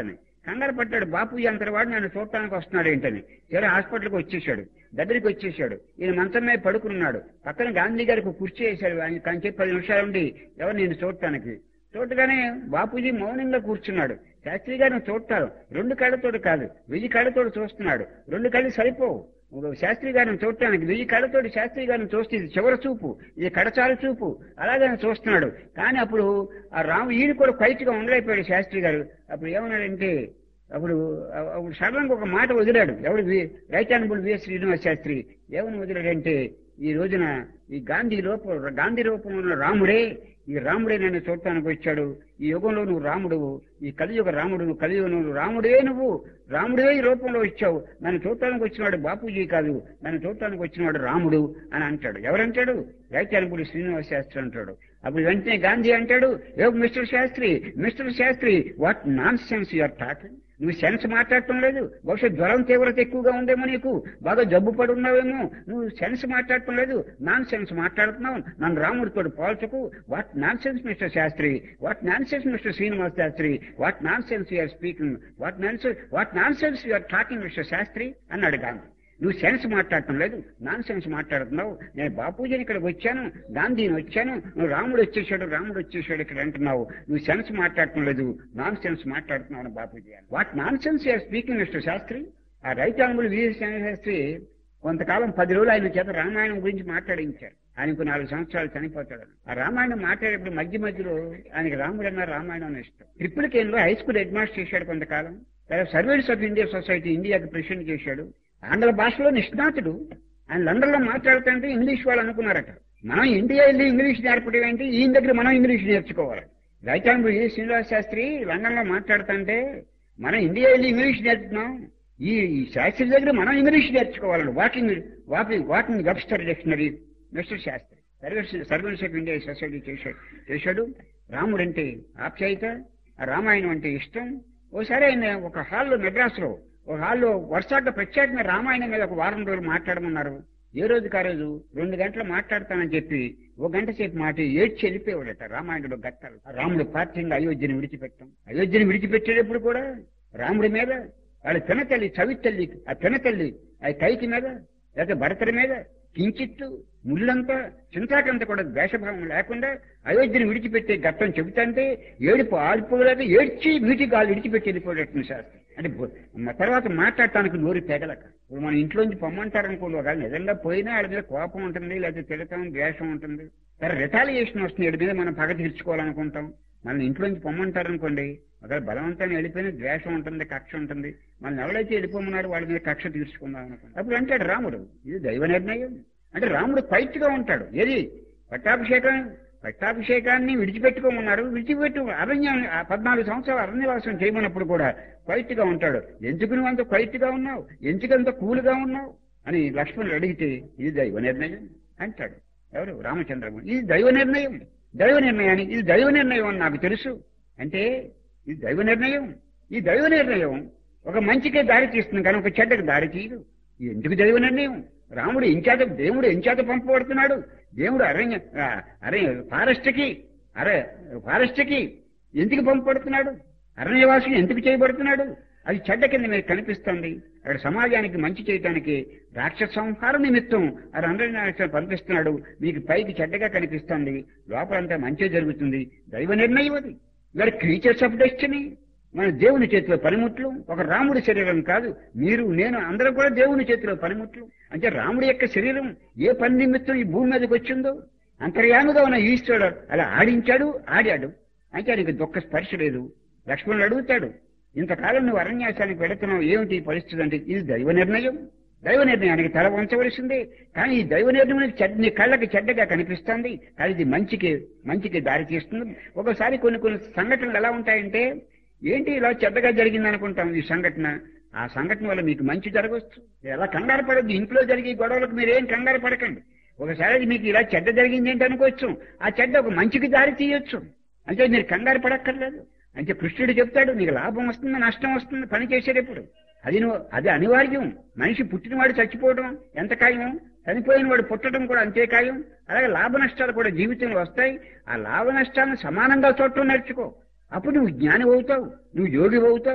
కంగారు పడ్డాడు బాపూజీ అంతటి వాడు నన్ను చూడటానికి వస్తున్నాడు ఏంటని సరే హాస్పిటల్కి వచ్చేసాడు దగ్గరికి వచ్చేసాడు ఈయన మంచం మీద పడుకున్నాడు పక్కన గాంధీ గారికి ఒక కుర్చీ వేశాడు ఆయన కానీ చెప్పి పది నిమిషాలు ఉండి ఎవరు నేను చూడటానికి చూడగానే బాపూజీ మౌనంగా కూర్చున్నాడు శాస్త్రి గారిని చూడటారు రెండు కళ్ళతోటి కాదు వెయ్యి కళ్ళతోటి చూస్తున్నాడు రెండు కళ్ళు సరిపోవు ఒక శాస్త్రి గారిని చూడటానికి వెయ్యి కళ్ళతోటి శాస్త్రి గారిని చూస్తే ఇది చివరి చూపు ఇది కడచారు చూపు అలాగే చూస్తున్నాడు కానీ అప్పుడు ఆ రాము ఈయన కూడా గా ఉండలేకపోయాడు శాస్త్రి గారు అప్పుడు ఏమన్నాడంటే అప్పుడు అప్పుడు సడన్ ఒక మాట వదిలాడు ఎవడు వి- right honourable V S Srinivas Sastri ఏమని వదిలాడంటే ఈ రోజున ఈ గాంధీ రూపం గాంధీ రూపంలో ఉన్న రాముడే ఈ రాముడే నన్ను చూడటానికి వచ్చాడు ఈ యుగంలో నువ్వు రాముడు ఈ కలియుగ రాముడు నువ్వు కలియుగ నువ్వు రాముడే నువ్వు రాముడే ఈ రూపంలో ఇచ్చావు నన్ను చూడటానికి వచ్చినవాడు బాపూజీ కాదు నన్ను చూడటానికి వచ్చినవాడు రాముడు అని అంటాడు ఎవరంటాడు రైతానుకుడు శ్రీనివాస శాస్త్రి అంటాడు అప్పుడు వెంటనే గాంధీ అంటాడు ఏ Mr Sastri Mr Sastri what nonsense you are talking నువ్వు సెన్స్ మాట్లాడటం లేదు బహుశా జ్వరం తీవ్రత ఎక్కువగా ఉందేమో నీకు బాగా జబ్బు పడి ఉన్నావేమో నువ్వు సెన్స్ మాట్లాడటం లేదు నాన్ సెన్స్ మాట్లాడుతున్నావు నన్ను రాముడితో పోల్చకు what nonsense Mr Sastri what nonsense Mr Srinivas Sastri what nonsense you are speaking what nonsense what nonsense you are talking Mr Sastri అన్నాడు గాంధీ నువ్వు సెన్స్ మాట్లాడటం లేదు నాన్ సెన్స్ మాట్లాడుతున్నావు నేను బాపూజీని ఇక్కడికి వచ్చాను గాంధీని వచ్చాను నువ్వు రాముడు వచ్చేసాడు రాముడు వచ్చేసాడు ఇక్కడ అంటున్నావు నువ్వు సెన్స్ మాట్లాడటం లేదు నాన్ సెన్స్ మాట్లాడుతున్నావు అని Bapuji what nonsense you are speaking Mr Sastri ఆ రైట్ ఆంగులు వీర శాస్త్రి కొంతకాలం పది రోజులు ఆయన చేత రామాయణం గురించి మాట్లాడించారు ఆయనకు నాలుగు సంవత్సరాలు చనిపోతాడు ఆ రామాయణం మాట్లాడేప్పుడు మధ్య మధ్యలో ఆయనకి రాముడు అన్న రామాయణం అని ఇష్టం ట్రిపుల్ కేన్లో హై స్కూల్ హెడ్ మాస్టర్ చేశాడు కొంతకాలం తర్వాత సర్వీస్ ఆఫ్ ఇండియా సొసైటీ ఇండియాకి ప్రెసిడెంట్ చేశాడు ఆంగ్ల భాషలో నిష్ణాతుడు ఆయన లండన్ లో మాట్లాడుతుంటే ఇంగ్లీష్ వాళ్ళు అనుకున్నారట మనం ఇండియా వెళ్ళి ఇంగ్లీష్ నేర్పడం ఏంటి ఈయన దగ్గర మనం ఇంగ్లీష్ నేర్చుకోవాలి రైతాంబు ఏ శ్రీనివాస్ శాస్త్రి లండన్ లో మాట్లాడుతుంటే మనం ఇండియా వెళ్ళి ఇంగ్లీష్ నేర్పుతున్నాం ఈ ఈ శాస్త్రి దగ్గర మనం ఇంగ్లీష్ నేర్చుకోవాలి walking walking walking Webster dictionary Mr Sastri service service of India society చేశాడు చేశాడు రాముడు అంటే ఆప్యాయత ఆ రామాయణం అంటే ఇష్టం ఓసారి ఆయన ఒక హాల్లో మెడ్రాస్లో ఒక హాల్లో వర్షాక ప్రత్యేకంగా రామాయణం మీద ఒక వారం రోజులు మాట్లాడమన్నారు ఏ రోజుకి ఆ రోజు రెండు గంటలు మాట్లాడతానని చెప్పి ఒక గంట సేపు మాట ఏడ్చి వెళ్ళిపోయాడట రామాయణుడు గట్టాలు ఆ రాముడు పార్టీగా అయోధ్యని విడిచిపెట్టాం అయోధ్యని విడిచిపెట్టేటప్పుడు కూడా రాముడి మీద వాళ్ళ పినతల్లి చవితల్లి ఆ పినతల్లి ఆ కైకి మీద లేకపోతే భరతుడి మీద కించిత్తు ముళ్ళంతా చింతాకంత కూడా ద్వేషభావం లేకుండా అయోధ్యను విడిచిపెట్టే ఘట్టం చెబుతాంటే ఏడుపు ఆడిపోలేక ఏడ్చి వీటి గాలు విడిచిపెట్టి వెళ్ళిపోయేటట్టు శాస్త్రం అంటే బు- మ- తర్వాత మాట్లాడటానికి నోరు తెగలక ఇప్పుడు మన ఇంట్లోంచి పొమ్మంటారనుకోండి ఒకవేళ నిజంగా పోయినా వాళ్ళ మీద కోపం ఉంటుంది లేదా తిడతాం ద్వేషం ఉంటుంది సరే రిటాలియేషన్ వస్తుంది వీడి మీద మనం పగ తీర్చుకోవాలనుకుంటాం మన ఇంట్లోంచి పొమ్మంటారనుకోండి ఒకవేళ బలవంతాన్ని వెళ్ళిపోయిన ద్వేషం ఉంటుంది కక్ష ఉంటుంది మనం ఎవరైతే వెళ్ళిపోమన్నారో వాళ్ళ మీద కక్ష తీర్చుకుందాం అనుకుంటాం అప్పుడు అంటాడు రాముడు ఇది దైవ నిర్ణయం అంటే రాముడు ఫైట్ గా ఉంటాడు ఏది పట్టాభిషేకం పట్టాభిషేకాన్ని విడిచిపెట్టుకోమన్నారు విడిచిపెట్టు అరణ్యం ఆ పద్నాలుగు సంవత్సరాలు అరణ్యవాసం చేయమన్నప్పుడు కూడా క్వైట్ గా ఉంటాడు ఎందుకు నువ్వు అంత క్వైట్ గా ఉన్నావు ఎందుకు అంత కూల్ గా ఉన్నావు అని లక్ష్మణుడు అడిగితే ఇది దైవ నిర్ణయం అంటాడు ఎవరు రామచంద్రమూర్తి ఇది దైవ నిర్ణయం దైవ నిర్ణయాన్ని ఇది దైవ నిర్ణయం అని నాకు తెలుసు అంటే ఇది దైవ నిర్ణయం ఈ దైవ నిర్ణయం ఒక మంచికే దారి తీస్తుంది కానీ ఒక చెడ్డకి దారి తీయదు ఇది ఎందుకు దైవ నిర్ణయం రాముడు ఎంచేత దేవుడు ఎంచేత పంపబడుతున్నాడు దేవుడు అరణ్య ఆ, అరణ్య ఫారెస్ట్కి అరే ఫారెస్ట్కి ఎందుకు పంపబడుతున్నాడు అరణ్యవాసులు ఎందుకు చేయబడుతున్నాడు అది చెడ్డ కింద మీకు కనిపిస్తుంది అక్కడ సమాజానికి మంచి చేయటానికి రాక్షస సంహార నిమిత్తం ఆ రంధ్ర పంపిస్తున్నాడు మీకు పైకి చెడ్డగా కనిపిస్తుంది లోపలంతా మంచి జరుగుతుంది దైవ నిర్ణయం అది ఇవాళ క్రీచర్స్ ఆఫ్ డెస్టినీ మన దేవుని చేతిలో పనిముట్లు ఒక రాముడి శరీరం కాదు మీరు నేను అందరం కూడా దేవుని చేతిలో పనిముట్లు అంటే రాముడి యొక్క శరీరం ఏ పని నిమిత్తం ఈ భూమి మీదకి వచ్చిందో అంతర్యాముగా ఉన్న ఈశ్వరుడు అలా ఆడించాడు ఆడాడు అంటే ఆయనకి దుఃఖ స్పర్శ లేదు లక్ష్మణుడు అడుగుతాడు ఇంతకాలం నువ్వు అరణ్యాసానికి వెళుతున్నావు ఏమిటి ఈ పరిస్థితి అంటే ఇది దైవ నిర్ణయం దైవ నిర్ణయానికి తల వంచవలసిందే కానీ ఈ దైవ నిర్ణయం చెడ్డ నీ కళ్ళకి చెడ్డగా కనిపిస్తుంది కానీ ఇది మంచికి మంచికి దారి తీస్తుంది ఒకసారి కొన్ని కొన్ని సంఘటనలు ఎలా ఉంటాయంటే ఏంటి ఇలా చెడ్డగా జరిగింది అనుకుంటాం ఈ సంఘటన ఆ సంఘటన వల్ల మీకు మంచి జరగవచ్చు ఎలా కంగారు పడద్దు ఇంట్లో జరిగే గొడవలకు మీరు ఏం కంగారు పడకండి ఒకసారి అది మీకు ఇలా చెడ్డ జరిగింది ఏంటి అనుకోవచ్చు ఆ చెడ్డ ఒక మంచికి దారి తీయొచ్చు అంటే మీరు కంగారు పడక్కర్లేదు అంటే కృష్ణుడు చెప్తాడు నీకు లాభం వస్తుంది నష్టం వస్తుంది పని చేసేటప్పుడు అది నువ్వు అది అనివార్యం మనిషి పుట్టినవాడు చచ్చిపోవడం ఎంత ఖాయం చనిపోయిన వాడు పుట్టడం కూడా అంతే ఖాయం అలాగే లాభ నష్టాలు కూడా జీవితంలో వస్తాయి ఆ లాభ నష్టాలను సమానంగా చూడటం నేర్చుకో అప్పుడు నువ్వు జ్ఞాని అవుతావు నువ్వు యోగి అవుతావు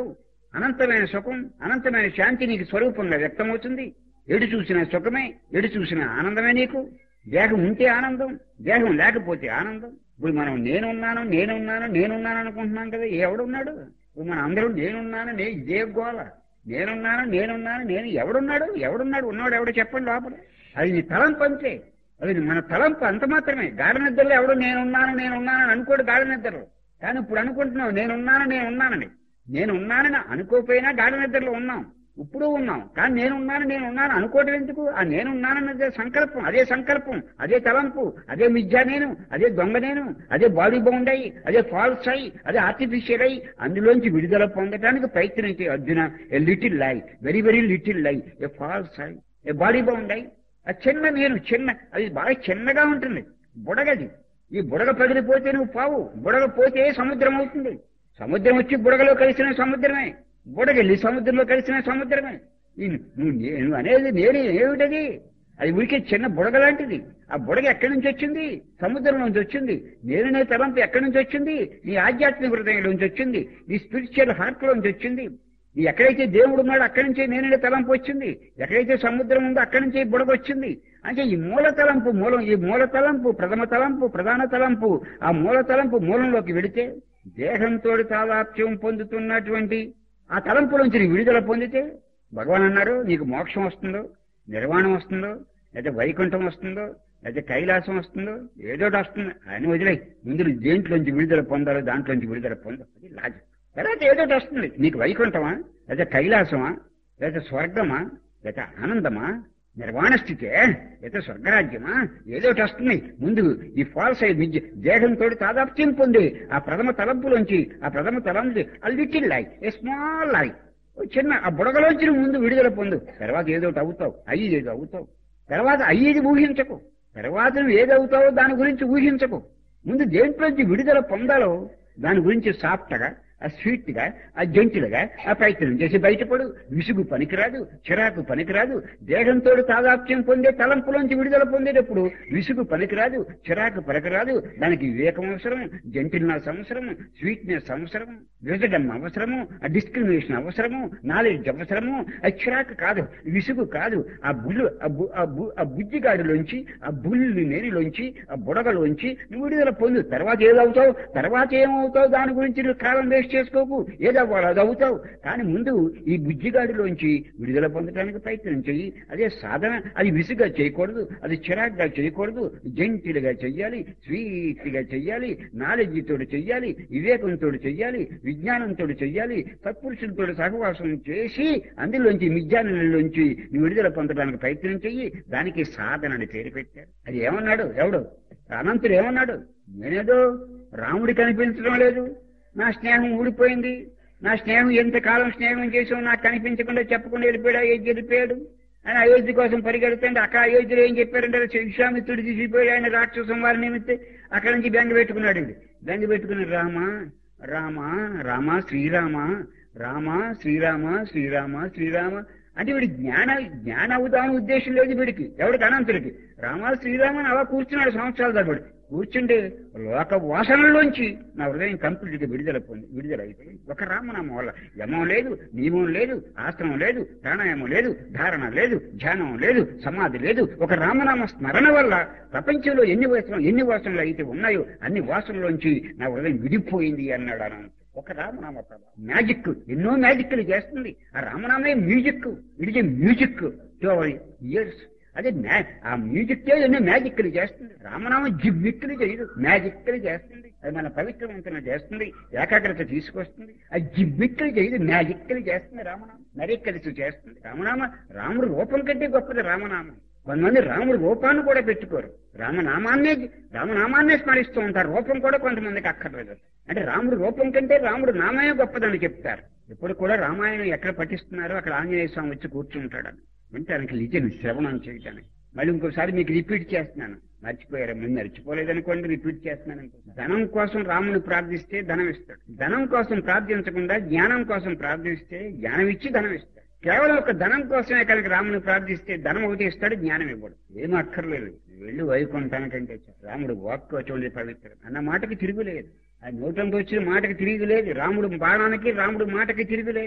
అనంతమైన సుఖం అనంతమైన శాంతి నీకు స్వరూపంగా వ్యక్తమవుతుంది ఎడు చూసిన సుఖమే ఎడు చూసిన ఆనందమే నీకు దేహం ఉంటే ఆనందం దేహం లేకపోతే ఆనందం ఇప్పుడు మనం నేనున్నాను నేనున్నాను నేనున్నాను అనుకుంటున్నాం కదా ఎవడున్నాడు ఇప్పుడు మనం అందరం నేనున్నాను నే ఇదే గోల నేనున్నాను నేనున్నాను నేను ఎవడున్నాడు ఎవడున్నాడు ఉన్నాడు ఎవడో చెప్పండి లోపల అది నీ తలంపు అంతే అది మన తలంపు అంత మాత్రమే గాఢ నిద్రలో ఎవడు నేనున్నాను నేనున్నాను అని అనుకోడు గాఢ నిద్రలో కానీ ఇప్పుడు అనుకుంటున్నావు నేనున్నాను నేనున్నానని నేను ఉన్నానని అనుకోకపోయినా గాఢ నిద్రలో ఉన్నాం ఇప్పుడు ఉన్నాం కానీ నేనున్నాను నేనున్నాను అనుకోవటం ఎందుకు ఆ నేనున్నానన్నదే సంకల్పం అదే సంకల్పం అదే తలంపు అదే మిథ్యా నేను అదే దొంగ నేను అదే బాడీ బౌండ్ అయ్యి అదే ఫాల్స్ అయ్యి అదే ఆర్టిఫిషియల్ అయ్యి అందులోంచి విడుదల పొందడానికి ప్రయత్నం చేయ Arjuna a little lie very very little lie a falls అయ్యి ఏ బాడీ బౌండ్ అయ్యి ఆ చిన్న నేను చిన్న అది బాగా చిన్నగా ఉంటుంది బుడగది ఈ బుడగ పగిలిపోతే నువ్వు పావు బుడగ పోతే సముద్రం అవుతుంది సముద్రం వచ్చి బుడగలో కలిసిన సముద్రమే బుడగెళ్ళి సముద్రంలో కలిసిన సముద్రమే ఈ నువ్వు నేను అనేది నేను ఏమిటది అది ఉడికే చిన్న బుడగ లాంటిది ఆ బుడగ ఎక్కడి నుంచి వచ్చింది సముద్రం నుంచి వచ్చింది నేననే తలంపు ఎక్కడి నుంచి వచ్చింది నీ ఆధ్యాత్మిక హృదయం నుంచి వచ్చింది నీ స్పిరిచువల్ హార్ట్ నుంచి వచ్చింది ఈ ఎక్కడైతే దేవుడు ఉన్నాడో అక్కడి నుంచే నేనే తలంపు వచ్చింది ఎక్కడైతే సముద్రం ఉందో అక్కడి నుంచే ఈ బుడగ వచ్చింది అంటే ఈ మూల తలంపు మూలం ఈ మూల తలంపు ప్రథమ తలంపు ప్రధాన తలంపు ఆ మూల తలంపు మూలంలోకి వెడితే దేహంతో తాదాప్యం పొందుతున్నటువంటి ఆ తలంపులోంచి నీ విడుదల పొందితే భగవాన్ అన్నారు నీకు మోక్షం వస్తుందో నిర్వాణం వస్తుందో లేదా వైకుంఠం వస్తుందో లేదా కైలాసం వస్తుందో ఏదో ఒకటి వస్తుంది అని వదిలే ముందు నువ్వు దేంట్లోంచి విడుదల పొందాలో దాంట్లోంచి విడుదల పొందాలి అది లాజిక్ తర్వాత ఏదో ఒకటి వస్తుంది నీకు వైకుంఠమా లేదా కైలాసమా లేదా స్వర్గమా లేదా ఆనందమా నిర్వాణ స్థితే లేదా స్వర్గరాజ్యమా ఏదో ఒకటి వస్తుంది ముందు ఈ ఫాల్స్ అయ్యి విద్య దేహంతో తాదాప్త్యం పొంది ఆ ప్రథమ తలంపులోంచి ఆ ప్రథమ తలంపు ఆ లిటిల్ లై ఏ స్మాల్ లై ఓ చిన్న ఆ బుడగలోంచి నువ్వు ముందు విడుదల పొందు తర్వాత ఏదో ఒకటి అవుతావు అయ్యి ఏదో అవుతావు తర్వాత అయ్యేది ఊహించకు తర్వాత నువ్వు ఏది అవుతావో దాని గురించి ఊహించకు ముందు దేంట్లోంచి విడుదల పొందాలో దాని గురించి సాఫ్ట్గా ఆ స్వీట్ గా ఆ జంతులుగా ఆ ప్రయత్నం చేసి బయటపడు విసుగు పనికిరాదు చిరాకు పనికిరాదు దేహంతో తాదాప్యం పొందే తలంపులోంచి విడుదల పొందేటప్పుడు విసుగు పనికిరాదు చిరాకు పనికిరాదు దానికి వివేకం అవసరం జంటిల్నెస్ అవసరం స్వీట్నెస్ అవసరం విజడం అవసరము ఆ డిస్క్రిమినేషన్ అవసరము నాలెడ్జ్ అవసరము ఆ చిరాకు కాదు విసుగు కాదు ఆ బుల్లు ఆ బు- ఆ బు- ఆ బుజ్జిగాడిలోంచి ఆ బుల్లి నేరిలోంచి ఆ బుడగలోంచి నువ్వు విడుదల పొందు తర్వాత ఏదవుతావు తర్వాత ఏమవుతావు దాని గురించి నువ్వు కాలం వేస్ట్ చేసుకోకు ఏదవ్వాలి అది అవుతావు కానీ ముందు ఈ బుజ్జిగాడిలోంచి విడుదల పొందడానికి ప్రయత్నం చెయ్యి అదే సాధన అది విసుగా చేయకూడదు అది చిరాగ్గా చేయకూడదు జంటిలుగా చెయ్యాలి స్వీట్ గా చెయ్యాలి నాలెడ్జ్ తోటి చెయ్యాలి వివేకంతో చెయ్యాలి విజ్ఞానంతో చెయ్యాలి సత్పురుషులతో సహవాసం చేసి అందులోంచి విజ్ఞానంలోంచి నువ్వు విడుదల పొందడానికి ప్రయత్నం చెయ్యి దానికి సాధన అని పేరు పెట్టారు అది ఏమన్నాడు ఎవడు అనంతుడు ఏమన్నాడు నేనేదో రాముడి కనిపించడం లేదు నా స్నేహం ఊడిపోయింది నా స్నేహం ఎంతకాలం స్నేహం చేసావు నాకు కనిపించకుండా చెప్పకుండా వెళ్ళిపోయాడు అయోధ్య వెళ్ళిపోయాడు ఆయన అయోధ్య కోసం పరిగెడుతుంటే అక్కడ అయోధ్యలో ఏం చెప్పారంటే విశ్వామిత్రుడు తీసిపోయాడు ఆయన రాక్షసం వారి నిమిత్తే అక్కడి నుంచి బెంగ పెట్టుకున్నాడు ఇది బెంగ పెట్టుకుని రామ రామ రామ శ్రీరామ రామ శ్రీరామ శ్రీరామ శ్రీరామ అంటే వీడి జ్ఞాన జ్ఞాన అవుదామని ఉద్దేశం లేదు వీడికి ఎవడికి అనంతుడికి రామ శ్రీరామ అని అలా కూర్చున్నాడు సంవత్సరాల తరబడి కూర్చుంటే లోక వాసనలోంచి నా హృదయం కంప్లీట్ గా విడుదల పొంది విడుదల అయిపోయింది ఒక రామనామం వల్ల యమం లేదు నియమం లేదు ఆశ్రమం లేదు ప్రాణాయామం లేదు ధారణ లేదు ధ్యానం లేదు సమాధి లేదు ఒక రామనామ స్మరణ వల్ల ప్రపంచంలో ఎన్ని వాసనలు ఎన్ని వాసనలు అయితే ఉన్నాయో అన్ని వాసనలోంచి నా హృదయం విడిపోయింది అన్నాడు అనంత ఒక రామనామ ప్రభావం మ్యాజిక్ ఎన్నో మ్యాజిక్లు చేస్తుంది ఆ రామనామే music it is music to our ears అదే మ్యా- ఆ మ్యూజిక్ ఎన్నో మ్యాజిక్లు చేస్తుంది రామనామం జిమ్మిక్లు చేయదు మ్యాజిక్లు చేస్తుంది అది మన పవిత్రవంతన చేస్తుంది ఏకాగ్రత తీసుకొస్తుంది ఆ జిమ్మిక్లు చేయదు మ్యాజిక్లు చేస్తుంది రామనామం నరేకలిసి చేస్తుంది రామనామ రాముడు రూపం కంటే గొప్పది రామనామం కొంతమంది రాముడు రూపాన్ని కూడా పెట్టుకోరు రామనామాన్నే రామనామాన్నే స్మరిస్తూ ఉంటారు రూపం కూడా కొంతమందికి అక్కర్లేదు అంటే రాముడు రూపం కంటే రాముడు నామమే గొప్పదని చెప్తారు ఇప్పుడు కూడా రామాయణం ఎక్కడ పఠిస్తున్నారో అక్కడ ఆంజనేయ స్వామి వచ్చి కూర్చుంటాడు వింటానికి లిజన్ శ్రవణం చేయటానికి మళ్ళీ ఇంకోసారి మీకు రిపీట్ చేస్తున్నాను మర్చిపోయారు మీరు మర్చిపోలేదనుకోండి రిపీట్ చేస్తున్నాను అనుకో. ధనం కోసం రాముని ప్రార్థిస్తే ధనం ఇస్తాడు ధనం కోసం ప్రార్థించకుండా జ్ఞానం కోసం ప్రార్థిస్తే జ్ఞానం ఇచ్చి ధనం ఇస్తాడు కేవలం ఒక ధనం కోసమే కనుక రాముని ప్రార్థిస్తే ధనం ఒకటి ఇస్తాడు జ్ఞానం ఇవ్వడు ఏం అక్కర్లేదు వెళ్ళి వైకుంఠానికంటే చాలు. రాముడు వాక్కు అటువంటి పవిత్రం అన్న మాటకి తిరుగులేదు ఆ నోటంతో వచ్చిన మాటకి తిరిగి లేదు రాముడు బాణానికి రాముడు మాటకి తిరిగి లేదు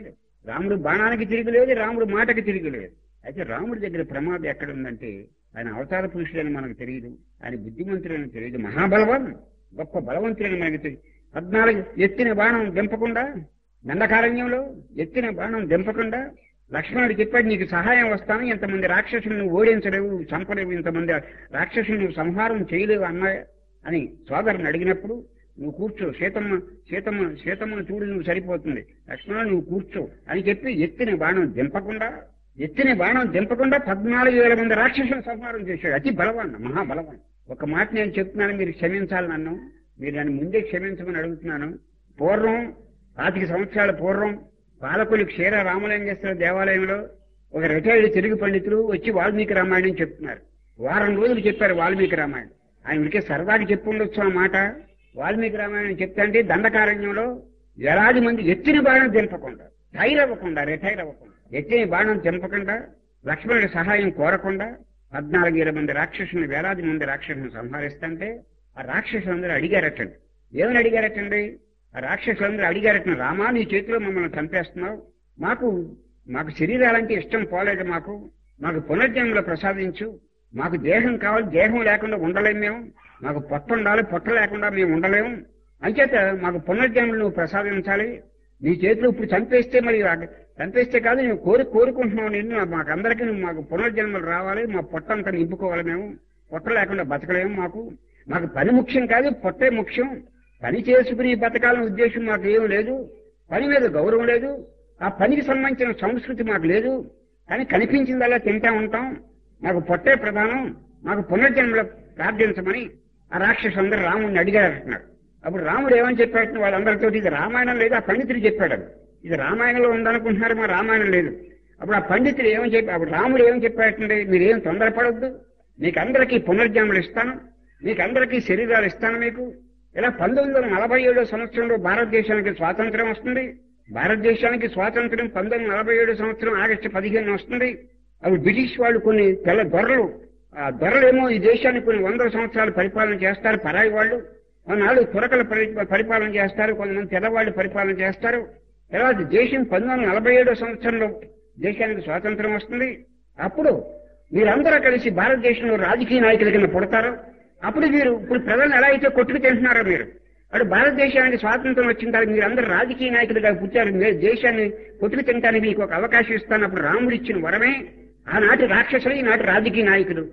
రాముడు బాణానికి తిరిగిలేదు రాముడు మాటకి తిరిగిలేదు అయితే రాముడి దగ్గర ప్రమాదం ఎక్కడ ఉందంటే ఆయన అవతార పురుషుడని మనకు తెలియదు ఆయన బుద్ధిమంతుడని తెలియదు మహాబలవాన్ గొప్ప బలవంతుడని మనకు తెలియదు పద్నాలుగు ఎత్తిన బాణం దింపకుండా దండకారణ్యంలో ఎత్తిన బాణం దింపకుండా లక్ష్మణుడు చెప్పాడు నీకు సహాయం వస్తాను ఇంతమంది రాక్షసులను ఓడించలేవు చంపలేవు ఇంతమంది రాక్షసులను సంహారం చేయలేవు అన్న అని సోదరుని అడిగినప్పుడు నువ్వు కూర్చో సీతమ్మ సీతమ్మ సీతమ్మను చూడు నువ్వు సరిపోతుంది లక్ష్మణుడు నువ్వు కూర్చో అని చెప్పి ఎత్తిన బాణం దింపకుండా ఎత్తిన బాణం దింపకుండా పద్నాలుగు వేల మంది రాక్షసులను సంహారం చేశాడు అతి బలవాన్ మహాబలవాన్ ఒక మాట నేను చెప్తున్నాను మీరు క్షమించాలి నన్ను మీరు నన్ను ముందే క్షమించమని అడుగుతున్నాను పూర్వం పాతిక సంవత్సరాల పూర్వం పాలకులు క్షీర రామలింగేశ్వర దేవాలయంలో ఒక రిటైర్డ్ తెలుగు పండితులు వచ్చి వాల్మీకి రామాయణం చెప్తున్నారు వారం రోజులు చెప్పారు వాల్మీకి రామాయణం ఆయన ఉడికే సరదాకి చెప్పుండొచ్చు ఆ మాట వాల్మీకి రామాయణం చెప్తాంటే దండకారణ్యంలో వేలాది మంది ఎత్తిన బాణం దింపకుండా టైర్ అవ్వకుండా రిటైర్ అవ్వకుండా ఎత్తిన బాణం దింపకుండా లక్ష్మణుడి సహాయం కోరకుండా పద్నాలుగు వేల మంది రాక్షసుని వేలాది మంది రాక్షసుని సంహరిస్తుంటే ఆ రాక్షసులందరూ అడిగారటండి ఏమని అడిగారటండి ఆ రాక్షసులందరూ అడిగారట రామా నీ చేతిలో మమ్మల్ని చంపేస్తున్నావు మాకు మాకు శరీరాలంటే ఇష్టం పోలేదు మాకు మాకు పునర్జన్మలో ప్రసాదించు మాకు దేహం కావాలి దేహం లేకుండా ఉండలేము మేము మాకు పొట్ట ఉండాలి పొట్ట లేకుండా మేము ఉండలేము అంచేత మాకు పునర్జన్మలు నువ్వు ప్రసాదించాలి నీ చేతిలో ఇప్పుడు చంపేస్తే మరి ఆ- చంపేస్తే కాదు నేను కోరి కోరుకుంటున్నావు నిన్ను మాకు అందరికీ నువ్వు మాకు పునర్జన్మలు రావాలి మా పొట్ట అంతా నింపుకోవాలి మేము పొట్ట లేకుండా బతకలేము మాకు మాకు పని ముఖ్యం కాదు పొట్టే ముఖ్యం పని చేసుకుని బతకాలనే ఉద్దేశం మాకు ఏం లేదు పని మీద గౌరవం లేదు ఆ పనికి సంబంధించిన సంస్కృతి మాకు లేదు కానీ కనిపించిందల్లా తింటా ఉంటాం మాకు పొట్టే ప్రధానం మాకు పునర్జన్మలో ప్రార్థించమని ఆ రాక్షసులందరూ రాముడిని అడిగారంటున్నారు అప్పుడు రాముడు ఏమని చెప్పాడు వాళ్ళందరితో ఇది రామాయణం లేదు ఆ పండితుడు చెప్పాడు అది. ఇది రామాయణంలో ఉందనుకుంటున్నారు మా రామాయణం లేదు అప్పుడు ఆ పండితుడు ఏమని చెప్పి అప్పుడు రాముడు ఏమని చెప్పాడంటే మీరేం తొందరపడొద్దు మీకు అందరికీ పునర్జన్మలు ఇస్తాను మీకు అందరికీ శరీరాలు ఇస్తాను మీకు ఇలా పంతొమ్మిది వందల నలభై ఏడో సంవత్సరంలో భారతదేశానికి స్వాతంత్రం వస్తుంది భారతదేశానికి స్వాతంత్రం పంతొమ్మిది వందల నలభై ఏడు సంవత్సరం ఆగస్టు పదిహేను వస్తుంది అవి బ్రిటిష్ వాళ్ళు కొన్ని తెల్ల దొరలు ఆ దొరలేమో ఈ దేశాన్ని కొన్ని వందల సంవత్సరాలు పరిపాలన చేస్తారు పరాయి వాళ్ళు కొన్నాళ్ళు తురకల పరి- పరిపాలన చేస్తారు కొంతమంది తెల్లవాళ్ళు పరిపాలన చేస్తారు తర్వాత దేశం పంతొమ్మిది వందల నలభై ఏడో సంవత్సరంలో దేశానికి స్వాతంత్రం వస్తుంది అప్పుడు మీరందరూ కలిసి భారతదేశంలో రాజకీయ నాయకుల కింద పుడతారు అప్పుడు మీరు ఇప్పుడు ప్రజలను ఎలా అయితే కొట్టుకు తింటున్నారో మీరు అటు భారతదేశానికి స్వాతంత్రం వచ్చిన తర్వాత మీరు అందరూ రాజకీయ నాయకులుగా పుట్టారు మీరు దేశాన్ని కొట్టుకు తినడానికి మీకు ఒక అవకాశం ఇస్తాను అప్పుడు రాముడు ఇచ్చిన వరమే ఆనాటి రాక్షసులు ఈనాటి రాజకీయ నాయకులు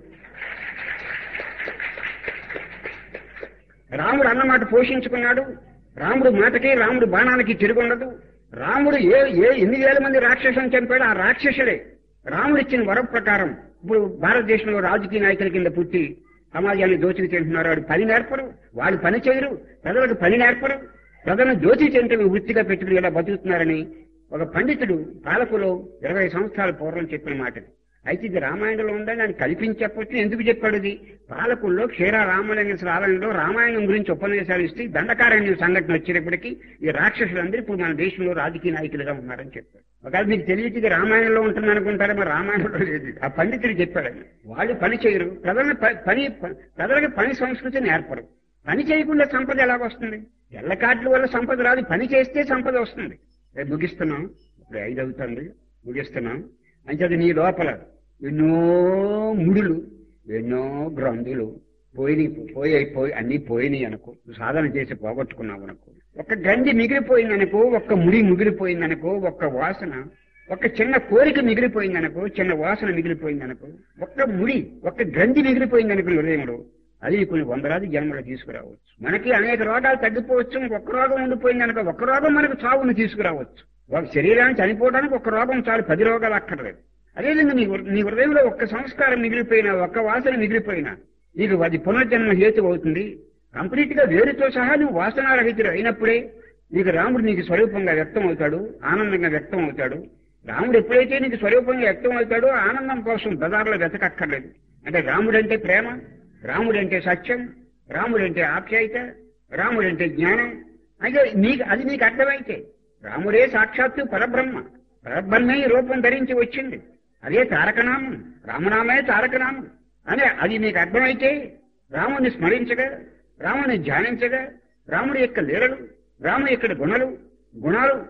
రాముడు అన్నమాట పోషించుకున్నాడు రాముడు మాటకి రాముడు బాణానికి తిరుగుండదు రాముడు ఏ ఏ ఎన్ని వేల మంది రాక్షసులను చంపాడు ఆ రాక్షసులే రాముడు ఇచ్చిన వరం ప్రకారం ఇప్పుడు భారతదేశంలో రాజకీయ నాయకుల కింద పుట్టి సమాజాన్ని దోచుకు తింటున్నారు వాడు పని నేర్పరు వాళ్ళు పని చేయరు ప్రజలకు పని నేర్పరు ప్రజలను దోచి తింటే వృత్తిగా పెట్టుకుని ఇలా బతుకుతున్నారని ఒక పండితుడు పాలకులో ఇరవై సంవత్సరాల పూర్వం చెప్పిన మాట ఇది. అయితే ఇది రామాయణంలో ఉందని ఆయన కల్పించి చెప్పొచ్చు ఎందుకు చెప్పాడు ఇది పాలకుల్లో క్షీర రామలింగేశ్వర ఆలయంలో రామాయణం గురించి ఉపన్యాసాలు ఇస్తే దండకారణ్యం సంఘటన వచ్చేటప్పటికి ఈ రాక్షసులందరూ ఇప్పుడు మన దేశంలో రాజకీయ నాయకులుగా ఉన్నారని చెప్పాడు ఒకవేళ మీకు తెలియదు ఇది రామాయణంలో ఉంటుంది అనుకుంటారా మరి రామాయణంలో లేదు ఇది. ఆ పండితుడు చెప్పాడు ఆయన. వాళ్ళు పని చేయరు ప్రజలను ప- పని ప- ప్రజలకు పని సంస్కృతి నేర్పరు పని చేయకుండా సంపద ఎలా వస్తుంది ఎల్లకాట్ల వల్ల సంపద రాదు పని చేస్తే సంపద వస్తుంది రేపు ముగిస్తున్నాం ఇప్పుడు ఐదు అవుతుంది ముగిస్తున్నాం అంచేది నీ లోపల ఎన్నో ముడులు ఎన్నో గ్రంథులు పోయినాయి పోయి పోయి అన్ని పోయినాయి అనుకో నువ్వు సాధన చేసి పోగొట్టుకున్నావు అనుకో ఒక్క గంజి మిగిలిపోయింది అనుకో ఒక్క ముడి మిగిలిపోయింది అనుకో ఒక్క వాసన ఒక చిన్న కోరిక మిగిలిపోయింది అనుకో చిన్న వాసన మిగిలిపోయింది అనుకో ఒక్క ముడి ఒక్క గంజి మిగిలిపోయింది అనుకో హృదయంలో అది కొన్ని వందలాది జన్మలు తీసుకురావచ్చు మనకి అనేక రోగాలు తగ్గిపోవచ్చు ఒక్క రోగం ఉండిపోయింది అనుకో ఒక్క రోగం మనకు చావును తీసుకురావచ్చు ఒక శరీరాన్ని చనిపోవడానికి ఒక్క రోగం చాలు పది రోగాలు అక్కర్లేదు అదేవిధంగా నీ హృ- నీ హృదయంలో ఒక్క సంస్కారం మిగిలిపోయినా ఒక్క వాసన మిగిలిపోయినా నీకు అది పునర్జన్మ హేతు అవుతుంది కంప్లీట్ గా వేరుతో సహా నువ్వు వాసనారహితుడు అయినప్పుడే నీకు రాముడు నీకు స్వరూపంగా వ్యక్తం అవుతాడు ఆనందంగా వ్యక్తం అవుతాడు రాముడు ఎప్పుడైతే నీకు స్వరూపంగా వ్యక్తం అవుతాడో ఆనందం కోసం బజార్లో వెతకక్కర్లేదు అంటే రాముడు అంటే ప్రేమ రాముడు అంటే సత్యం రాముడు అంటే ఆప్యాయత రాముడు అంటే జ్ఞానం అయితే నీకు అది నీకు అర్థమైతే రాముడే సాక్షాత్తు పరబ్రహ్మ పరబ్రహ్మే ఈ రూపం ధరించి వచ్చింది అదే తారకనామం రామనామే తారకనామం అనే అది నీకు అర్థమైతే రాముని స్మరించగా రాముని ధ్యానించగా రాముడి యొక్క లీలలు రాముడి యొక్క గుణలు గుణాలు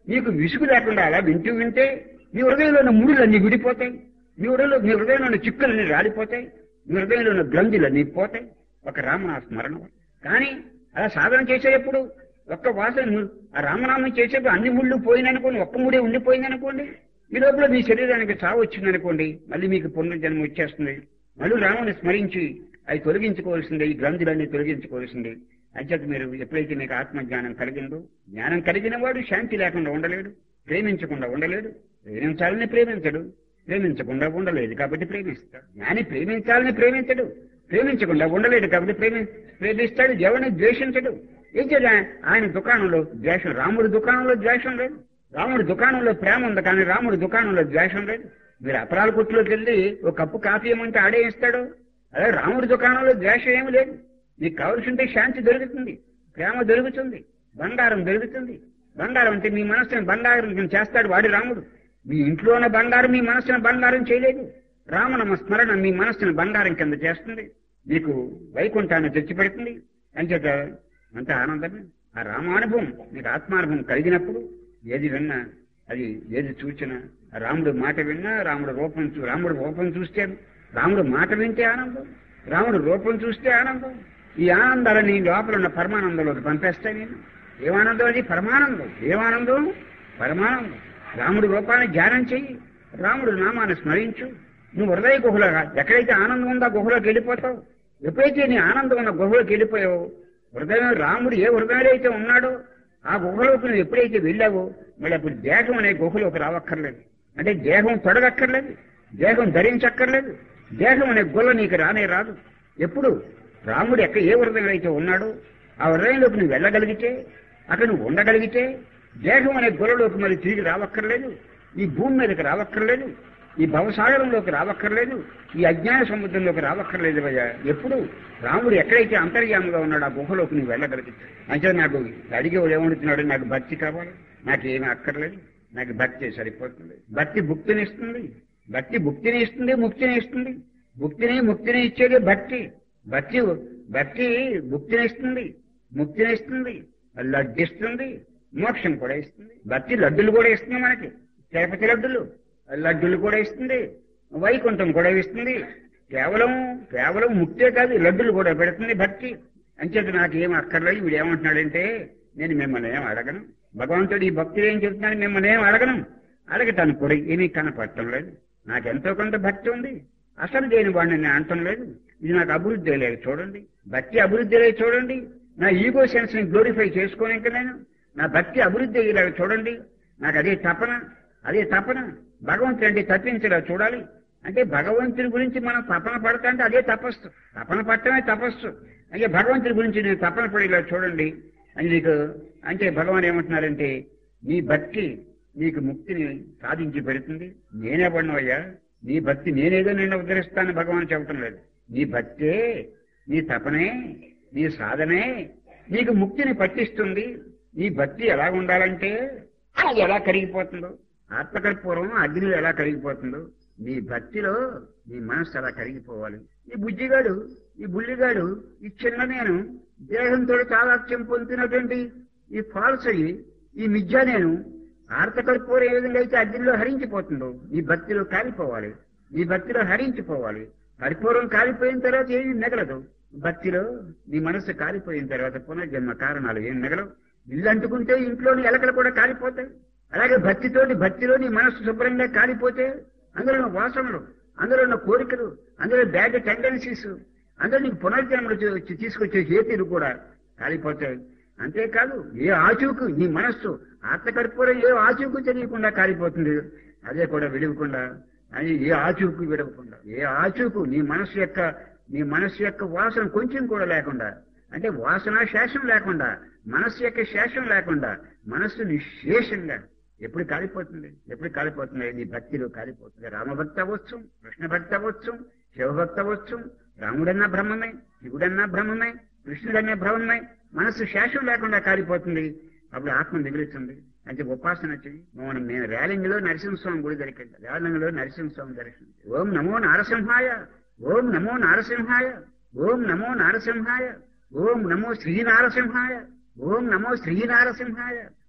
నీకు విసుగు లేకుండా అలా వింటూ వింటే నీ హృదయంలోని ముడులన్నీ విడిపోతాయి నీ హృదయంలో నీ హృదయంలోని చిక్కులన్నీ రాలిపోతాయి నీ హృదయంలోని గ్రంథులన్నీ పోతాయి ఒక రామనామ స్మరణ వల్ల. కానీ అలా సాధన చేసేటప్పుడు ఒక్క వాసన ము- ఆ రామనామం చేసేప్పుడు అన్ని ముళ్ళు పోయిందనుకోండి ఒక్క ముడే ఉండిపోయిందనుకోండి ఈ లోపల మీ శరీరానికి చావు వచ్చిందనుకోండి మళ్ళీ మీకు పునర్జన్మ వచ్చేస్తుంది మళ్ళీ రాముని స్మరించి అవి తొలగించుకోవాల్సిందే ఈ గ్రంథులన్నీ తొలగించుకోవాల్సిందే అంచేత మీరు ఎప్పుడైతే మీకు ఆత్మజ్ఞానం కలిగిందో జ్ఞానం కలిగిన వాడు శాంతి లేకుండా ఉండలేడు ప్రేమించకుండా ఉండలేడు ప్రేమించాలని ప్రేమించడు ప్రేమించకుండా ఉండలేదు కాబట్టి ప్రేమిస్తాడు జ్ఞాని ప్రేమించాలని ప్రేమించడు ప్రేమించకుండా ఉండలేడు కాబట్టి ప్రేమి ప్రేమిస్తాడు ఎవరిని ద్వేషించడు ఏం చేయాలి ఆయన దుకాణంలో ద్వేషం రాముడి దుకాణంలో ద్వేషం లేదు రాముడి దుకాణంలో ప్రేమ ఉంది కానీ రాముడి దుకాణంలో ద్వేషం లేదు మీరు అపరాల కొట్టులోకి వెళ్ళి ఒక కప్పు కాఫీ ఏమంటే ఆడే ఇస్తాడు అదే రాముడి దుకాణంలో ద్వేషం ఏమి లేదు నీకు కావలసింటే శాంతి దొరుకుతుంది ప్రేమ దొరుకుతుంది బంగారం దొరుకుతుంది బంగారం అంటే మీ మనసుని బంగారం చేస్తాడు వాడి రాముడు మీ ఇంట్లో ఉన్న బంగారం మీ మనసుని బంగారం చేయలేదు రామనామ స్మరణ మీ మనసుని బంగారం కింద చేస్తుంది మీకు వైకుంఠాన్ని తెచ్చిపెడుతుంది అంచేత అంత ఆనందమే ఆ రామానుభవం మీకు ఆత్మానుభవం కలిగినప్పుడు ఏది విన్నా అది ఏది చూచినా ఆ రాముడు మాట విన్నా రాముడు రూపం చూ రాముడు రూపం చూస్తే రాముడు మాట వింటే ఆనందం రాముడు రూపం చూస్తే ఆనందం ఈ ఆనందాలని లోపల ఉన్న పరమానందంలోకి పంపేస్తా నేను ఏమానందం అది పరమానందం ఏమానందం పరమానందం రాముడి రూపాన్ని ధ్యానం చెయ్యి రాముడు నామాన్ని స్మరించు నువ్వు హృదయ గుహలో ఎక్కడైతే ఆనందం ఉందో ఆ గుహలోకి వెళ్ళిపోతావు ఎప్పుడైతే నీ ఆనందం ఉన్న గుహలోకి వెళ్ళిపోయావో హృదయం రాముడు ఏ హృదయంలో అయితే ఉన్నాడో ఆ గుహలోకి నువ్వు ఎప్పుడైతే వెళ్ళావో మళ్ళీ అప్పుడు దేహం అనే గుహలోకి రావక్కర్లేదు అంటే దేహం తొడగక్కర్లేదు దేహం ధరించక్కర్లేదు దేహం అనే గుల్ల నీకు రానే రాదు ఎప్పుడు రాముడు ఎక్కడ ఏ హృదయంలో అయితే ఉన్నాడో ఆ హృదయంలోకి నువ్వు వెళ్ళగలిగితే అక్కడ నువ్వు ఉండగలిగితే దేహం అనే గులలోకి మరి తిరిగి రావక్కర్లేదు ఈ భూమి మీదకి రావక్కర్లేదు ఈ భవసాగరంలోకి రావక్కర్లేదు ఈ అజ్ఞాన సముద్రంలోకి రావక్కర్లేదు భయ్యా ఎప్పుడు రాముడు ఎక్కడైతే అంతర్యాముగా ఉన్నాడో ఆ గుహలోకి నువ్వు వెళ్ళగలిగితే అంటే నాకు అడిగేవాడు ఏమడుతున్నాడు నాకు భక్తి కావాలి నాకు ఏమీ అక్కర్లేదు నాకు భక్తి సరిపోతుంది భక్తి భుక్తిని ఇస్తుంది భక్తి భుక్తిని ఇస్తుంది ముక్తిని ఇస్తుంది భుక్తిని ముక్తిని ఇచ్చేది భక్తి భక్తి భక్తి భుక్తిని ఇస్తుంది ముక్తిని ఇస్తుంది లడ్డిస్తుంది మోక్షం కూడా ఇస్తుంది భక్తి లడ్డులు కూడా ఇస్తుంది మనకి తిరుపతి లడ్డులు లడ్డులు కూడా ఇస్తుంది వైకుంఠం కూడా ఇస్తుంది కేవలం కేవలం ముక్తే కాదు లడ్డులు కూడా పెడుతుంది భక్తి అంచేత నాకు ఏం అక్కర్లేదు వీడు ఏమంటున్నాడంటే నేను మిమ్మల్ని ఏం అడగను భగవంతుడు ఈ భక్తులు ఏం చెప్తున్నాడు మిమ్మల్ని ఏం అడగను అడగటానికి కూడా ఏమీ కనపడటం లేదు నాకు ఎంతో కొంత భక్తి ఉంది అసలు దేని వాడిని నేను అంటం లేదు ఇది నాకు అభివృద్ధి లేదు చూడండి భక్తి అభివృద్ధి లేదు చూడండి నా ఈగో సెన్స్ ని గ్లోరిఫై చేసుకోనిక నేను నా భక్తి అభివృద్ధి అయ్యేలాగా చూడండి నాకు అదే తపన అదే తపన భగవంతుడు అంటే తప్పించలా చూడాలి అంటే భగవంతుడి గురించి మనం తపన పడతా అంటే అదే తపస్సు తపన పట్టమే తపస్సు అంటే భగవంతుడి గురించి నేను తపన పడేలా చూడండి అని నీకు అంటే భగవాన్ ఏమంటున్నారంటే నీ భక్తి నీకు ముక్తిని సాధించి పెడుతుంది నేనే పడినవయ్యా నీ భక్తి నేనేదో నిన్ను ఉద్ధరిస్తానని భగవాన్ చెప్పటం లేదు నీ భక్తే నీ తపనే నీ సాధనే నీకు ముక్తిని పట్టిస్తుంది నీ భక్తి ఎలా ఉండాలంటే అది ఎలా కరిగిపోతుందో ఆత్మకర్పూరం అగ్నిలో ఎలా కరిగిపోతుందో నీ భక్తిలో నీ మనస్సు అలా కరిగిపోవాలి ఈ బుజ్జిగాడు ఈ బుల్లిగాడు ఈ చిన్న నేను దేహంతో చాలాక్ష్యం పొందుతున్నటువంటి ఈ ఫాల్స్ అయ్యి ఈ మిథ్య నేను ఆర్తకర్పూరం ఏ విధంగా అయితే అగ్నిలో హరించిపోతుందో నీ భక్తిలో కాలిపోవాలి నీ భక్తిలో హరించిపోవాలి కర్పూరం కాలిపోయిన తర్వాత ఏమీ మిగలదు భక్తిలో నీ మనస్సు కాలిపోయిన తర్వాత పునర్జన్మ కారణాలు ఏం మిగలవు ఇల్లు అంటుకుంటే ఇంట్లోని ఎలకలు కూడా కాలిపోతాయి అలాగే భక్తితోటి భక్తిలో నీ మనస్సు శుభ్రంగా కాలిపోతే అందులో ఉన్న వాసనలు అందులో ఉన్న కోరికలు అందులో బ్యాడ్ టెండెన్సీస్ అందులో నీకు పునర్జన్మలు చూ- తీసుకొచ్చే హేతులు కూడా కాలిపోతాయి అంతేకాదు ఏ ఆచూకు నీ మనస్సు ఆత్మకర్పూరం ఏ ఆచూకు తెలియకుండా కాలిపోతుంది అదే కూడా విడవకుండా అని ఏ ఆచూకు విడవకుండా ఏ ఆచూకు నీ మనస్సు యొక్క నీ మనస్సు యొక్క వాసన కొంచెం కూడా లేకుండా అంటే వాసన శేషం లేకుండా మనస్సు యొక్క శేషం లేకుండా మనస్సు నిశేషంగా ఎప్పుడు కాలిపోతుంది ఎప్పుడు కాలిపోతుంది నీ భక్తిలో కాలిపోతుంది రామభక్తి అవ్వచ్చు కృష్ణ భక్తి అవ్వచ్చు శివభక్తి అవ్వచ్చు రాముడన్నా బ్రహ్మమే శివుడన్నా బ్రహ్మమే కృష్ణుడన్నా బ్రహ్మమే మనస్సు శేషం లేకుండా కాలిపోతుంది అప్పుడు ఆత్మ మిగులుతుంది అంటే ఉపాసన చెయ్యి మనం మేము రేలింగ్ లో నరసింహస్వామి గుడి దొరికింది రేలింగ్ లో నరసింహస్వామి దర్శనం ఓం నమో నారసింహాయ ఓం నమో నారసింహాయ ఓం నమో నారసింహాయ ఓం నమో శ్రీ నారసింహాయ ఓం నమో శ్రీ నారసింహాయ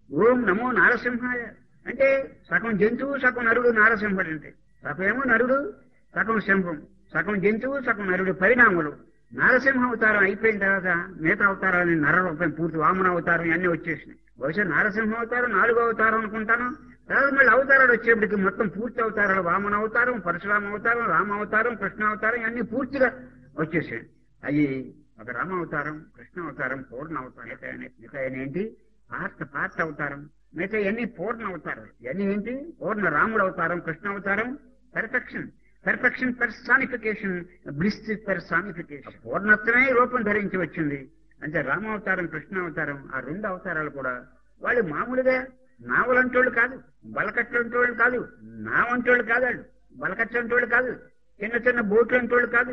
ఓం నమో నారసింహాయ అంటే సగం జంతువు సగం నరుడు నారసింహుడు అంటే సగం ఏమో నరుడు సగం సింహం సగం జంతువు సగం నరుడు పరిణామాలు నారసింహ అవతారం అయిపోయిన తర్వాత మిగతా అవతారాన్ని నర రూపం పూర్తి వామన అవతారం అన్ని వచ్చేసినాయి బహుశా నారసింహ అవతారం నాలుగో అవతారం అనుకుంటాను తర్వాత మళ్ళీ అవతారాలు వచ్చేప్పటికి మొత్తం పూర్తి అవతారాలు వామన అవతారం పరశురామ అవతారం రామ అవతారం కృష్ణ అవతారం అన్ని పూర్తిగా వచ్చేసాయి అవి ఒక రామ అవతారం కృష్ణ అవతారం పూర్ణ అవతారం మిగతా అన్ని- మిగతా అన్ని ఏంటి పార్ట్ పార్ట్ అవతారం మిగతా ఇవన్నీ పూర్ణ అవతారం ఇవన్నీ ఏంటి పూర్ణ రాముడు అవతారం కృష్ణ అవతారం perfection perfection personification bliss personification పూర్ణత్వమే రూపం ధరించి వచ్చింది అంటే రామావతారం కృష్ణ అవతారం ఆ రెండు అవతారాలు కూడా వాళ్ళు మామూలుగా నావలంటోళ్ళు కాదు బలకట్లంటోళ్ళు కాదు నావంటోళ్ళు కాదు వాళ్ళు బలకట్లంటోళ్ళు కాదు చిన్న చిన్న బోట్లంటోళ్ళు కాదు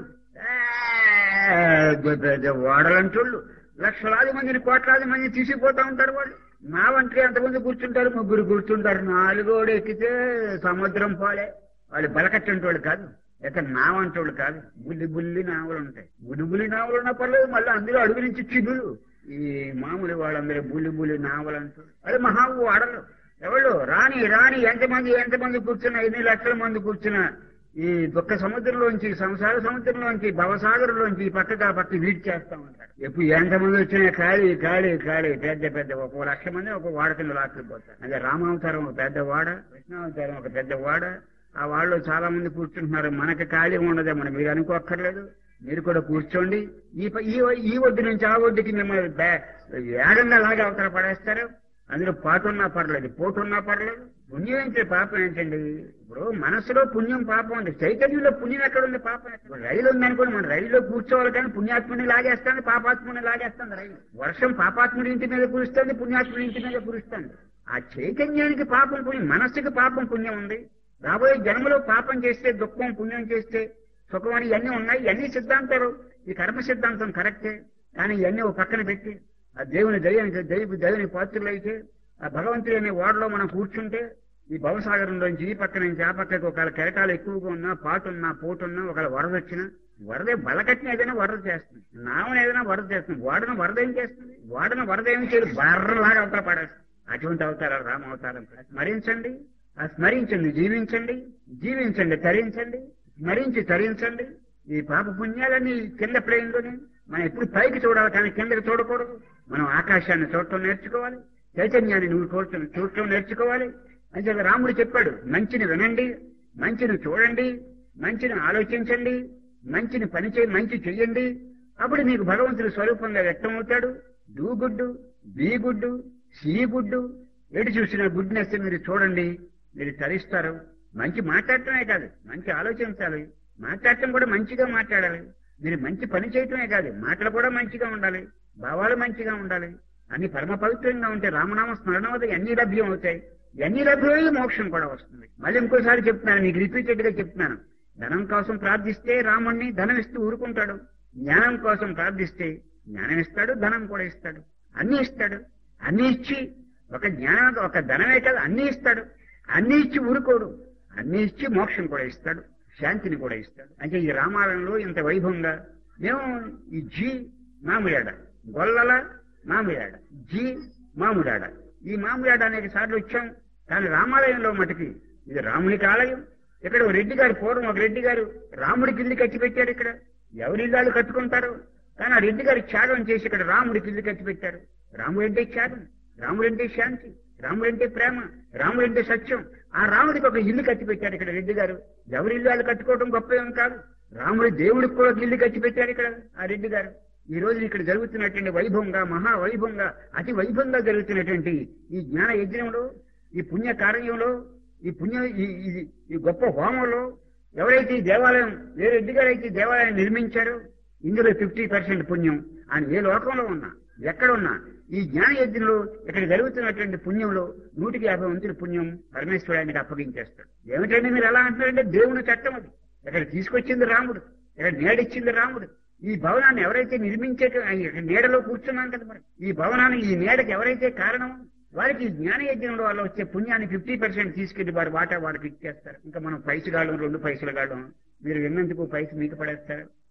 పెద్ద పెద్ద ఓడలంటోళ్ళు లక్షలాది మందిని కోట్లాది మంది తీసుకుపోతా ఉంటారు వాళ్ళు నావంటే ఎంతమంది కూర్చుంటారు ముగ్గురు కూర్చుంటారు నాలుగోడు ఎక్కితే సముద్రం పోలే వాళ్ళు బలకట్టంటోళ్ళు కాదు ఇక నావంటోళ్ళు కాదు బుల్లి బుల్లి నావలు ఉంటాయి బుల్లి బుల్లి నావలు ఉన్నా పర్లేదు మళ్ళీ అందులో అడుగు నుంచి చిగులు ఈ మామూలు వాళ్ళందరూ బుల్లి బుల్లి నావలు అంటారు అది మహా వాడలు ఎవరు రాని రాని ఎంతమంది ఎంతమంది కూర్చున్నా ఎన్ని లక్షల మంది కూర్చున్నా ఈ దుఃఖ సముద్రంలోంచి సంసార సముద్రంలోంచి భవసాగరంలోంచి ఈ పక్కకు ఆ పక్క వీడి చేస్తా ఉంటారు ఎప్పుడు ఎంతమంది వచ్చినా ఖాళీ ఖాళీ ఖాళీ పెద్ద పెద్ద ఒక లక్ష మంది ఒక వాడ కింద లాక్కుపోతారు అదే రామావతారం ఒక పెద్ద వాడ కృష్ణావతారం ఒక పెద్ద వాడ ఆ వాళ్ళు చాలా మంది కూర్చుంటున్నారు మనకి ఖాళీ ఉండదే మనం మీరు అనుకోక్కర్లేదు మీరు కూడా కూర్చోండి ఈ ప- ఈ ఈ ఒడ్డు నుంచి ఆ ఒడ్డుకి మిమ్మల్ని బ్యా- ఏడంగా లాగా అవతల పడేస్తారు అందులో పాటున్నా పర్లేదు పోటున్నా పర్లేదు పుణ్యం ఏంటి పాపం ఏంటండి ఇప్పుడు మనసులో పుణ్యం పాపం ఉంది చైతన్యంలో పుణ్యం ఎక్కడ ఉంది పాపం ఎక్కడ? ఇప్పుడు రైలు ఉందనుకోండి మన రైల్లో కూర్చోవాలి కానీ పుణ్యాత్ముని లాగేస్తుంది పాపాత్ముని లాగేస్తుంది రైలు వర్షం పాపాత్ముడి ఇంటి మీద కురుస్తుంది పుణ్యాత్ముడి ఇంటి మీద కురుస్తుంది ఆ చైతన్యానికి పాపం పుణ్యం మనస్సుకి పాపం పుణ్యం ఉంది రాబోయే జన్మలో పాపం చేస్తే దుఃఖం పుణ్యం చేస్తే సుఖం అని ఇవన్నీ ఉన్నాయి ఇవన్నీ సిద్ధాంతాలు ఈ కర్మ సిద్ధాంతం కరెక్టే కానీ ఇవన్నీ ఒక పక్కన పెట్టి ఆ దేవుని దయ్యానికి దైవ దైవుని పాత్రలు అయితే ఆ భగవంతుడి అనే వాడలో మనం కూర్చుంటే ఈ భవసాగరంలోంచి ఈ పక్క నుంచి ఆ పక్కకి ఒకవేళ కెరటాలు ఎక్కువగా ఉన్నా పాటున్నా పోటున్నా ఒకవేళ వరద వచ్చినా వరద బలకట్టిన ఏదైనా వరద చేస్తుంది నావన ఏదైనా వరద చేస్తుంది వాడన వరద ఏం చేస్తుంది వాడన వరద ఏం చేయదు బర్రలాగా అవతల పడేస్తుంది అటువంటి అవతారాలు రామ అవతారం స్మరించండి ఆ స్మరించండి జీవించండి జీవించండి తరించండి స్మరించి తరించండి ఈ పాప పుణ్యాలన్నీ కింద ప్లేన్లోనే మనం ఎప్పుడు పైకి చూడాలి కానీ కిందకి చూడకూడదు మనం ఆకాశాన్ని చూడటం నేర్చుకోవాలి చైతన్యాన్ని నువ్వు చూడటం చూడటం నేర్చుకోవాలి అంటే రాముడు చెప్పాడు మంచిని వినండి మంచిని చూడండి మంచిని ఆలోచించండి మంచిని పని చేయి మంచి చెయ్యండి అప్పుడు నీకు భగవంతుడి స్వరూపంగా వ్యక్తం అవుతాడు డూ గుడ్డు బీ గుడ్డు సీ గుడ్డు ఎటు చూసిన గుడ్నెస్ మీరు చూడండి మీరు తరిస్తారు మంచి మాట్లాడటమే కాదు మంచి ఆలోచించాలి మాట్లాడటం కూడా మంచిగా మాట్లాడాలి మీరు మంచి పని చేయటమే కాదు మాటలు కూడా మంచిగా ఉండాలి భావాలు మంచిగా ఉండాలి అన్ని పరమ పవిత్రంగా ఉంటే రామనామ స్మరణ వద్ద అన్ని లభ్యం అవుతాయి అన్ని లభ్యమయ్యి మోక్షం కూడా వస్తుంది మళ్ళీ ఇంకోసారి చెప్తున్నాను మీకు రిపీటెడ్ గా చెప్తున్నాను ధనం కోసం ప్రార్థిస్తే రాముణ్ణి ధనం ఇస్తూ ఊరుకుంటాడు జ్ఞానం కోసం ప్రార్థిస్తే జ్ఞానం ఇస్తాడు ధనం కూడా ఇస్తాడు అన్ని ఇస్తాడు అన్ని ఇచ్చి ఒక జ్ఞానం ఒక ధనమే కాదు అన్ని ఇస్తాడు అన్ని ఇచ్చి ఊరుకోడు అన్ని ఇచ్చి మోక్షం కూడా ఇస్తాడు శాంతిని కూడా ఇస్తాడు అంటే ఈ రామాయణంలో ఇంత వైభవంగా మేము ఈ జీ మామిడాడ గొల్లల మామిడాడ జీ మామిడాడ ఈ మామిడాడ అనేక సార్లు వచ్చాం కానీ రామాలయంలో మటుకి ఇది రామునికి ఆలయం ఇక్కడ ఓ రెడ్డి గారు పూర్వం ఒక రెడ్డి గారు రాముడికి ఇల్లు కట్టి పెట్టారు ఇక్కడ ఎవరి ఇల్లాలు కట్టుకుంటారు కానీ ఆ రెడ్డి గారు త్యాగం చేసి ఇక్కడ రాముడికి ఇల్లు కట్టి పెట్టారు రాముడు అంటే త్యాగం రాముడు అంటే శాంతి రాముడు అంటే ప్రేమ రాముడు అంటే సత్యం ఆ రాముడికి ఒక ఇల్లు కట్టి పెట్టారు ఇక్కడ రెడ్డి గారు ఎవరి ఇల్లు వాళ్ళు కట్టుకోవడం గొప్ప ఏం కాదు రాముడి దేవుడికి కూడా ఒక ఇల్లు కట్టి పెట్టారు ఇక్కడ ఆ రెడ్డి గారు ఈ రోజు ఇక్కడ జరుగుతున్నటువంటి వైభవంగా మహా వైభవంగా అతి వైభవంగా జరుగుతున్నటువంటి ఈ జ్ఞాన యజ్ఞంలో ఈ పుణ్య కార్యంలో ఈ పుణ్య ఈ ఈ- ఈ గొప్ప హోమంలో ఎవరైతే ఈ దేవాలయం ఏ రెడ్డి గారు అయితే ఈ దేవాలయం నిర్మించారో ఇందులో ఫిఫ్టీ పర్సెంట్ పుణ్యం ఆయన ఏ లోకంలో ఉన్నా ఎక్కడ ఉన్నా ఈ జ్ఞాన యజ్ఞంలో ఇక్కడ జరుగుతున్నటువంటి పుణ్యంలో నూటికి యాభై వంతుల పుణ్యం పరమేశ్వరుడు ఆయనకి అప్పగించేస్తాడు ఏమిటంటే మీరు ఎలా అంటున్నారంటే దేవుని చట్టం అది ఇక్కడ తీసుకొచ్చింది రాముడు ఇక్కడ నేడిచ్చింది రాముడు ఈ భవనాన్ని ఎవరైతే నిర్మించే ఇక్కడ నీడలో కూర్చున్నాం కదా మరి ఈ భవనాన్ని ఈ నీడకి ఎవరైతే కారణం వారికి ఈ జ్ఞాన యజ్ఞంలో వల్ల వచ్చే పుణ్యాన్ని ఫిఫ్టీ పర్సెంట్ తీసుకెళ్లి వారి వాటా వాడికి ఇచ్చేస్తారు ఇంకా మనం పైసలు గాళ్ళం రెండు పైసలు గాళ్ళం మీరు విన్నందుకు పైసలు మీకు పడేస్తారు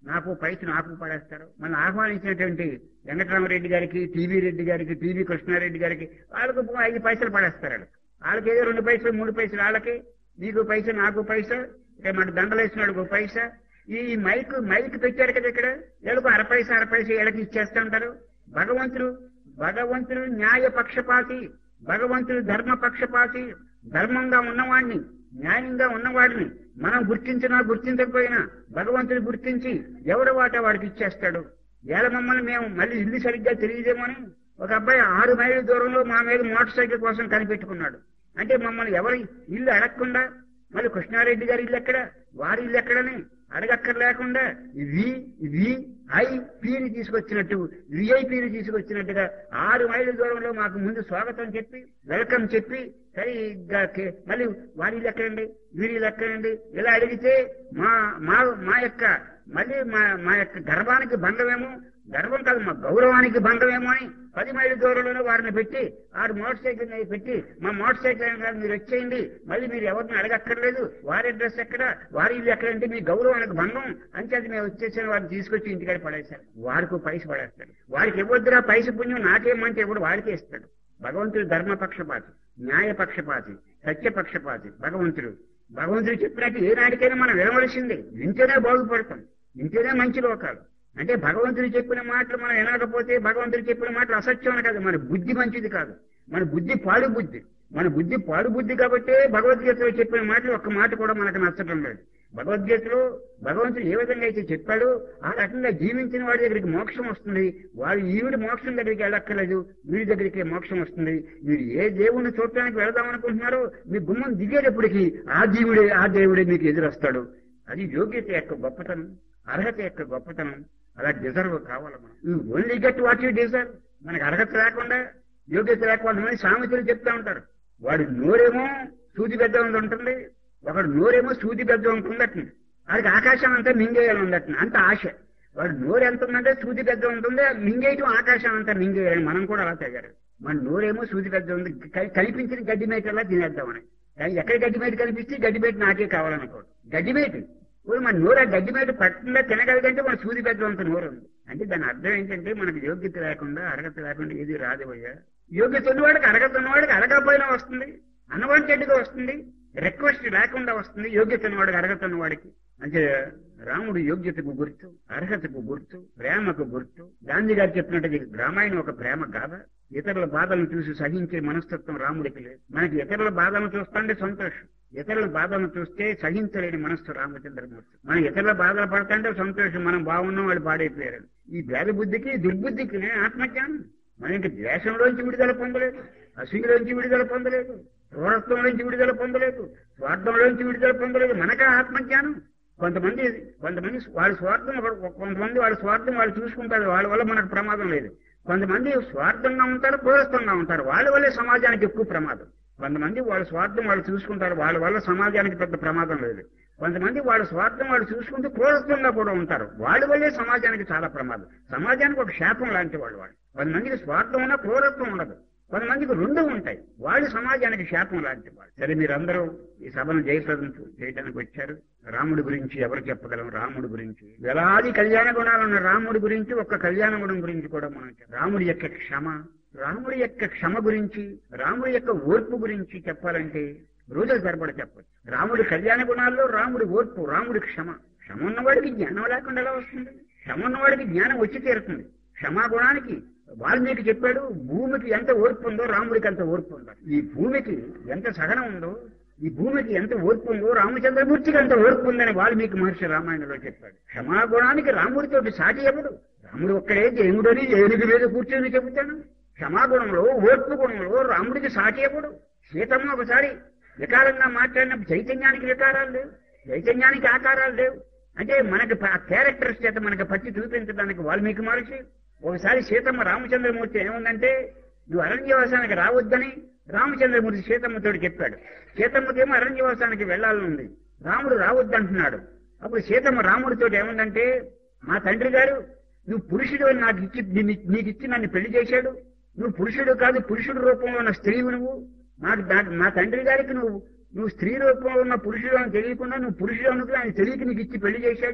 నాకు పైస నాకు పడేస్తారు మనం ఆహ్వానించినటువంటి వెంకటరామరెడ్డి గారికి టీవీ రెడ్డి గారికి టీవీ కృష్ణారెడ్డి గారికి వాళ్ళకు ఐదు పైసలు పడేస్తారు వాళ్ళకి వాళ్ళకి ఏదో రెండు పైసలు మూడు పైసలు వాళ్ళకి నీకు పైస నాకు పైస ఇక మన దండలు వేసినాడు ఒక పైస ఈ మైక్ మైక్ పెట్టారు కదా ఇక్కడ వీళ్ళకు అర పైస అర పైస వీళ్ళకి ఇచ్చేస్తా ఉంటారు భగవంతుడు భగవంతుడు న్యాయ పక్షపాతి భగవంతుడు ధర్మ పక్షపాతి ధర్మంగా ఉన్నవాడిని న్యాయంగా ఉన్నవాడిని మనం గుర్తించినా గుర్తించకపోయినా భగవంతుడు గుర్తించి ఎవడు వాట వాడికి ఇచ్చేస్తాడు ఏళ్ళ మమ్మల్ని మేము మళ్ళీ ఇల్లు సరిగ్గా తెలియదేమని ఒక అబ్బాయి ఆరు మైళ్ళ దూరంలో మా మీద మోటార్ సైకిల్ కోసం కనిపెట్టుకున్నాడు అంటే మమ్మల్ని ఎవరి ఇల్లు అడగకుండా మళ్ళీ కృష్ణారెడ్డి గారి ఇల్లు ఎక్కడ వారి ఇల్లు ఎక్కడని అడగక్కర్ లేకుండా వి వి ఐ పీని తీసుకొచ్చినట్టు విఐపీని తీసుకొచ్చినట్టుగా ఆరు మైళ్ళ దూరంలో మాకు ముందు స్వాగతం చెప్పి వెల్కమ్ చెప్పి సరిగ్గా కే- మళ్ళీ వారి ఇల్లు ఎక్కడండి వీరి ఇల్లు ఎక్కడండి ఇలా అడిగితే మా మా మా యొక్క మళ్ళీ మా మా యొక్క గర్వానికి భంగమేమో గర్వం కాదు మా గౌరవానికి భంగమేమో అని పది మైళ్ళ దూరంలోనే వారిని పెట్టి ఆరు మోటార్ సైకిల్ మీద పెట్టి మా మోటార్ సైకిల్ వెనకాల మీరు వచ్చేయండి మళ్ళీ మీరు ఎవరిని అడగక్కర్లేదు వారి అడ్రస్ ఎక్కడ వారి ఇల్లు ఎక్కడంటే మీ గౌరవానికి భంగం అంచేది మేము వచ్చేసిన వారిని తీసుకొచ్చి ఇంటికాడ పడేశారు వారికి పైస పడేస్తాడు వారికి ఇవ్వద్దురా పైస పుణ్యం నాకేమంటే ఇప్పుడు వాడికే ఇస్తాడు భగవంతుడు ధర్మపక్షపాతి న్యాయపక్షపాతి సత్యపక్షపాతి భగవంతుడు భగవంతుడు చెప్పినట్టు ఏనాటికైనా మనం వినవలసిందే వింటేనే బాగుపడతాం వింటేనే మంచి లోకాలు అంటే భగవంతుడు చెప్పిన మాటలు మనం వినకపోతే భగవంతుడు చెప్పిన మాటలు అసత్యం అని కాదు మన బుద్ధి మంచిది కాదు మన బుద్ధి పాడు బుద్ధి మన బుద్ధి పాడు బుద్ధి కాబట్టే భగవద్గీతలో చెప్పిన మాటలు ఒక్క మాట కూడా మనకు నచ్చటం లేదు భగవద్గీతలో భగవంతుడు ఏ విధంగా అయితే చెప్పాడో ఆ రకంగా జీవించిన వాడి దగ్గరికి మోక్షం వస్తుంది వాడు ఈవిడి మోక్షం దగ్గరికి వెళ్ళక్కర్లేదు వీడి దగ్గరికి మోక్షం వస్తుంది మీరు ఏ దేవుణ్ణి చూడటానికి వెళదాం అనుకుంటున్నారో మీ గుమ్మం దిగేటప్పటికి ఆ జీవుడే ఆ దేవుడే మీకు ఎదురొస్తాడు అది యోగ్యత యొక్క గొప్పతనం అర్హత యొక్క గొప్పతనం అలా డిజర్వ్ కావాలి మనం you only get what you deserve మనకు అర్హత లేకుండా యోగ్యత లేకుండా సామెతలు చెప్తా ఉంటారు వాడి నోరేమో సూది పెద్ద ఉంటుంది ఒకడు నోరేమో సూది పెద్ద ఉంటుంది వాడికి ఆకాశం అంతా మింగేయాలి ఉండట అంత ఆశ వాడు నోరు ఎంత ఉందంటే సూది పెద్ద ఉంటుంది మింగేయటం ఆకాశం అంతా మింగేయాలి మనం కూడా అలా తయారు మన నోరేమో సూది పెద్ద ఉంది క- కనిపించిన గడ్డి మేటలా తినేద్దామని కానీ ఎక్కడ గడ్డి మేట కనిపిస్తే గడ్డి మేట నాకే కావాలనుకోడు గడ్డి మేట ఇప్పుడు మన నోరు ఆ గడ్డి మేట పట్టకుండా తినగలిగంటే మన సూది పెద్ద అంత నోరు ఉంది అంటే దాని అర్థం ఏంటంటే మనకు యోగ్యత లేకుండా అర్హత లేకుండా ఏది రాదేవయ్యా యోగ్యత ఉన్నవాడికి అర్హత ఉన్నవాడికి అడగకపోయినా వస్తుంది అన్వాంటెడ్గా వస్తుంది రిక్వెస్ట్ లేకుండా వస్తుంది యోగ్యత ఉన్నవాడికి అర్హత ఉన్నవాడికి అంటే రాముడు యోగ్యతకు గుర్తు అర్హతకు గుర్తు ప్రేమకు గుర్తు గాంధీ గారు చెప్పినట్టు రామాయణం ఒక ప్రేమ కాదా ఇతరుల బాధలను చూసి సహించే మనస్తత్వం రాముడికి లేదు మనకి ఇతరుల బాధలను చూస్తుంటే సంతోషం ఇతరుల బాధలను చూస్తే సహించలేని మనస్సు రామచంద్రమూర్తి మనం ఇతరుల బాధలు పడుతుంటే సంతోషం మనం బాగున్నాం వాళ్ళు పాడైపోయారు ఈ భేద బుద్ధికి దుర్బుద్ధికి ఆత్మజ్ఞానం మనం ఇంక ద్వేషంలోంచి విడుదల పొందలేదు అసూయలోంచి విడుదల పొందలేదు క్రూరత్వంలోంచి విడుదల పొందలేదు స్వార్థంలోంచి విడుదల పొందలేదు మనకే ఆత్మజ్ఞానం కొంతమంది కొంతమంది వాళ్ళ స్వార్థం ఒక- కొంతమంది వాళ్ళ స్వార్థం వాళ్ళు చూసుకుంటారు వాళ్ళ వల్ల మనకు ప్రమాదం లేదు కొంతమంది స్వార్థంగా ఉంటారు క్రూరత్వంగా ఉంటారు వాళ్ళ వల్లే సమాజానికి ఎక్కువ ప్రమాదం కొంతమంది వాళ్ళ స్వార్థం వాళ్ళు చూసుకుంటారు వాళ్ళ వల్ల సమాజానికి పెద్ద ప్రమాదం లేదు కొంతమంది వాళ్ళ స్వార్థం వాళ్ళు చూసుకుంటూ క్రూరత్వంగా కూడా ఉంటారు వాళ్ళ వల్లే సమాజానికి చాలా ప్రమాదం సమాజానికి ఒక శాపం లాంటి వాళ్ళు వాళ్ళు కొంతమందికి స్వార్థం ఉన్నా క్రూరత్వం ఉండదు కొంతమందికి రెండు ఉంటాయి వాళ్ళు సమాజానికి శాపం లాంటి వాళ్ళు సరే మీరందరూ ఈ సభను జయప్రదం చేయడానికి వచ్చారు రాముడి గురించి ఎవరు చెప్పగలం రాముడి గురించి వేలాది కళ్యాణ గుణాలు ఉన్న రాముడి గురించి ఒక్క కళ్యాణ గుణం గురించి కూడా మనం చెప్ప- రాముడి యొక్క క్షమ రాముడి యొక్క క్షమ గురించి రాముడి యొక్క ఓర్పు గురించి చెప్పాలంటే రోజుల తరబడి చెప్పచ్చు రాముడి కళ్యాణ గుణాల్లో రాముడి ఓర్పు రాముడి క్షమ క్షమ ఉన్నవాడికి జ్ఞానం లేకుండా ఎలా వస్తుంది క్షమ ఉన్నవాడికి జ్ఞానం వచ్చి తీరుతుంది క్షమాగుణానికి వాల్మీకి చెప్పాడు భూమికి ఎంత ఓర్పు ఉందో రాముడికి అంత ఓర్పు ఉందో ఈ భూమికి ఎంత సహనం ఉందో ఈ భూమికి ఎంత ఓర్పు ఉందో రామచంద్రమూర్తికి అంత ఓర్పు ఉందని వాల్మీకి మహర్షి రామాయణంలో చెప్పాడు క్షమాగుణానికి రాముడితోటి సాటి ఎవడు రాముడు ఒక్కడే దేవుడని ఏనుగు మీద కూర్చొని చెబుతాను క్షమాగుణంలో ఓర్పు గుణంలో రాముడికి సాటి ఎవడు సీతమ్మ ఒకసారి వికారంగా మాట్లాడినప్పుడు చైతన్యానికి వికారాలు లేవు చైతన్యానికి ఆకారాలు లేవు అంటే మనకి క్యారెక్టర్స్ చేత మనకి పట్టి చూపించడానికి వాల్మీకి మహర్షి ఒకసారి సీతమ్మ రామచంద్రమూర్తి ఏముందంటే నువ్వు అరణ్యవాసానికి రావద్దని రామచంద్రమూర్తి సీతమ్మతోటి చెప్పాడు సీతమ్మకేమో అరణ్యవాసానికి వెళ్ళాలని ఉంది రాముడు రావద్దంటున్నాడు అప్పుడు సీతమ్మ రాముడితోటి ఏముందంటే మా తండ్రి గారు నువ్వు పురుషుడు అని నాకు ఇచ్చి నిన్ను- నీకు ఇచ్చి నన్ను పెళ్లి చేశాడు నువ్వు పురుషుడు కాదు పురుషుడు రూపంలో ఉన్న స్త్రీవు నువ్వు నాకు దా- మా తండ్రి గారికి నువ్వు నువ్వు స్త్రీ రూపంలో ఉన్న పురుషుడు అని తెలియకుండా నువ్వు పురుషుడు అనుకుని ఆయన తెలియక నీకు ఇచ్చి పెళ్లి చేశాడు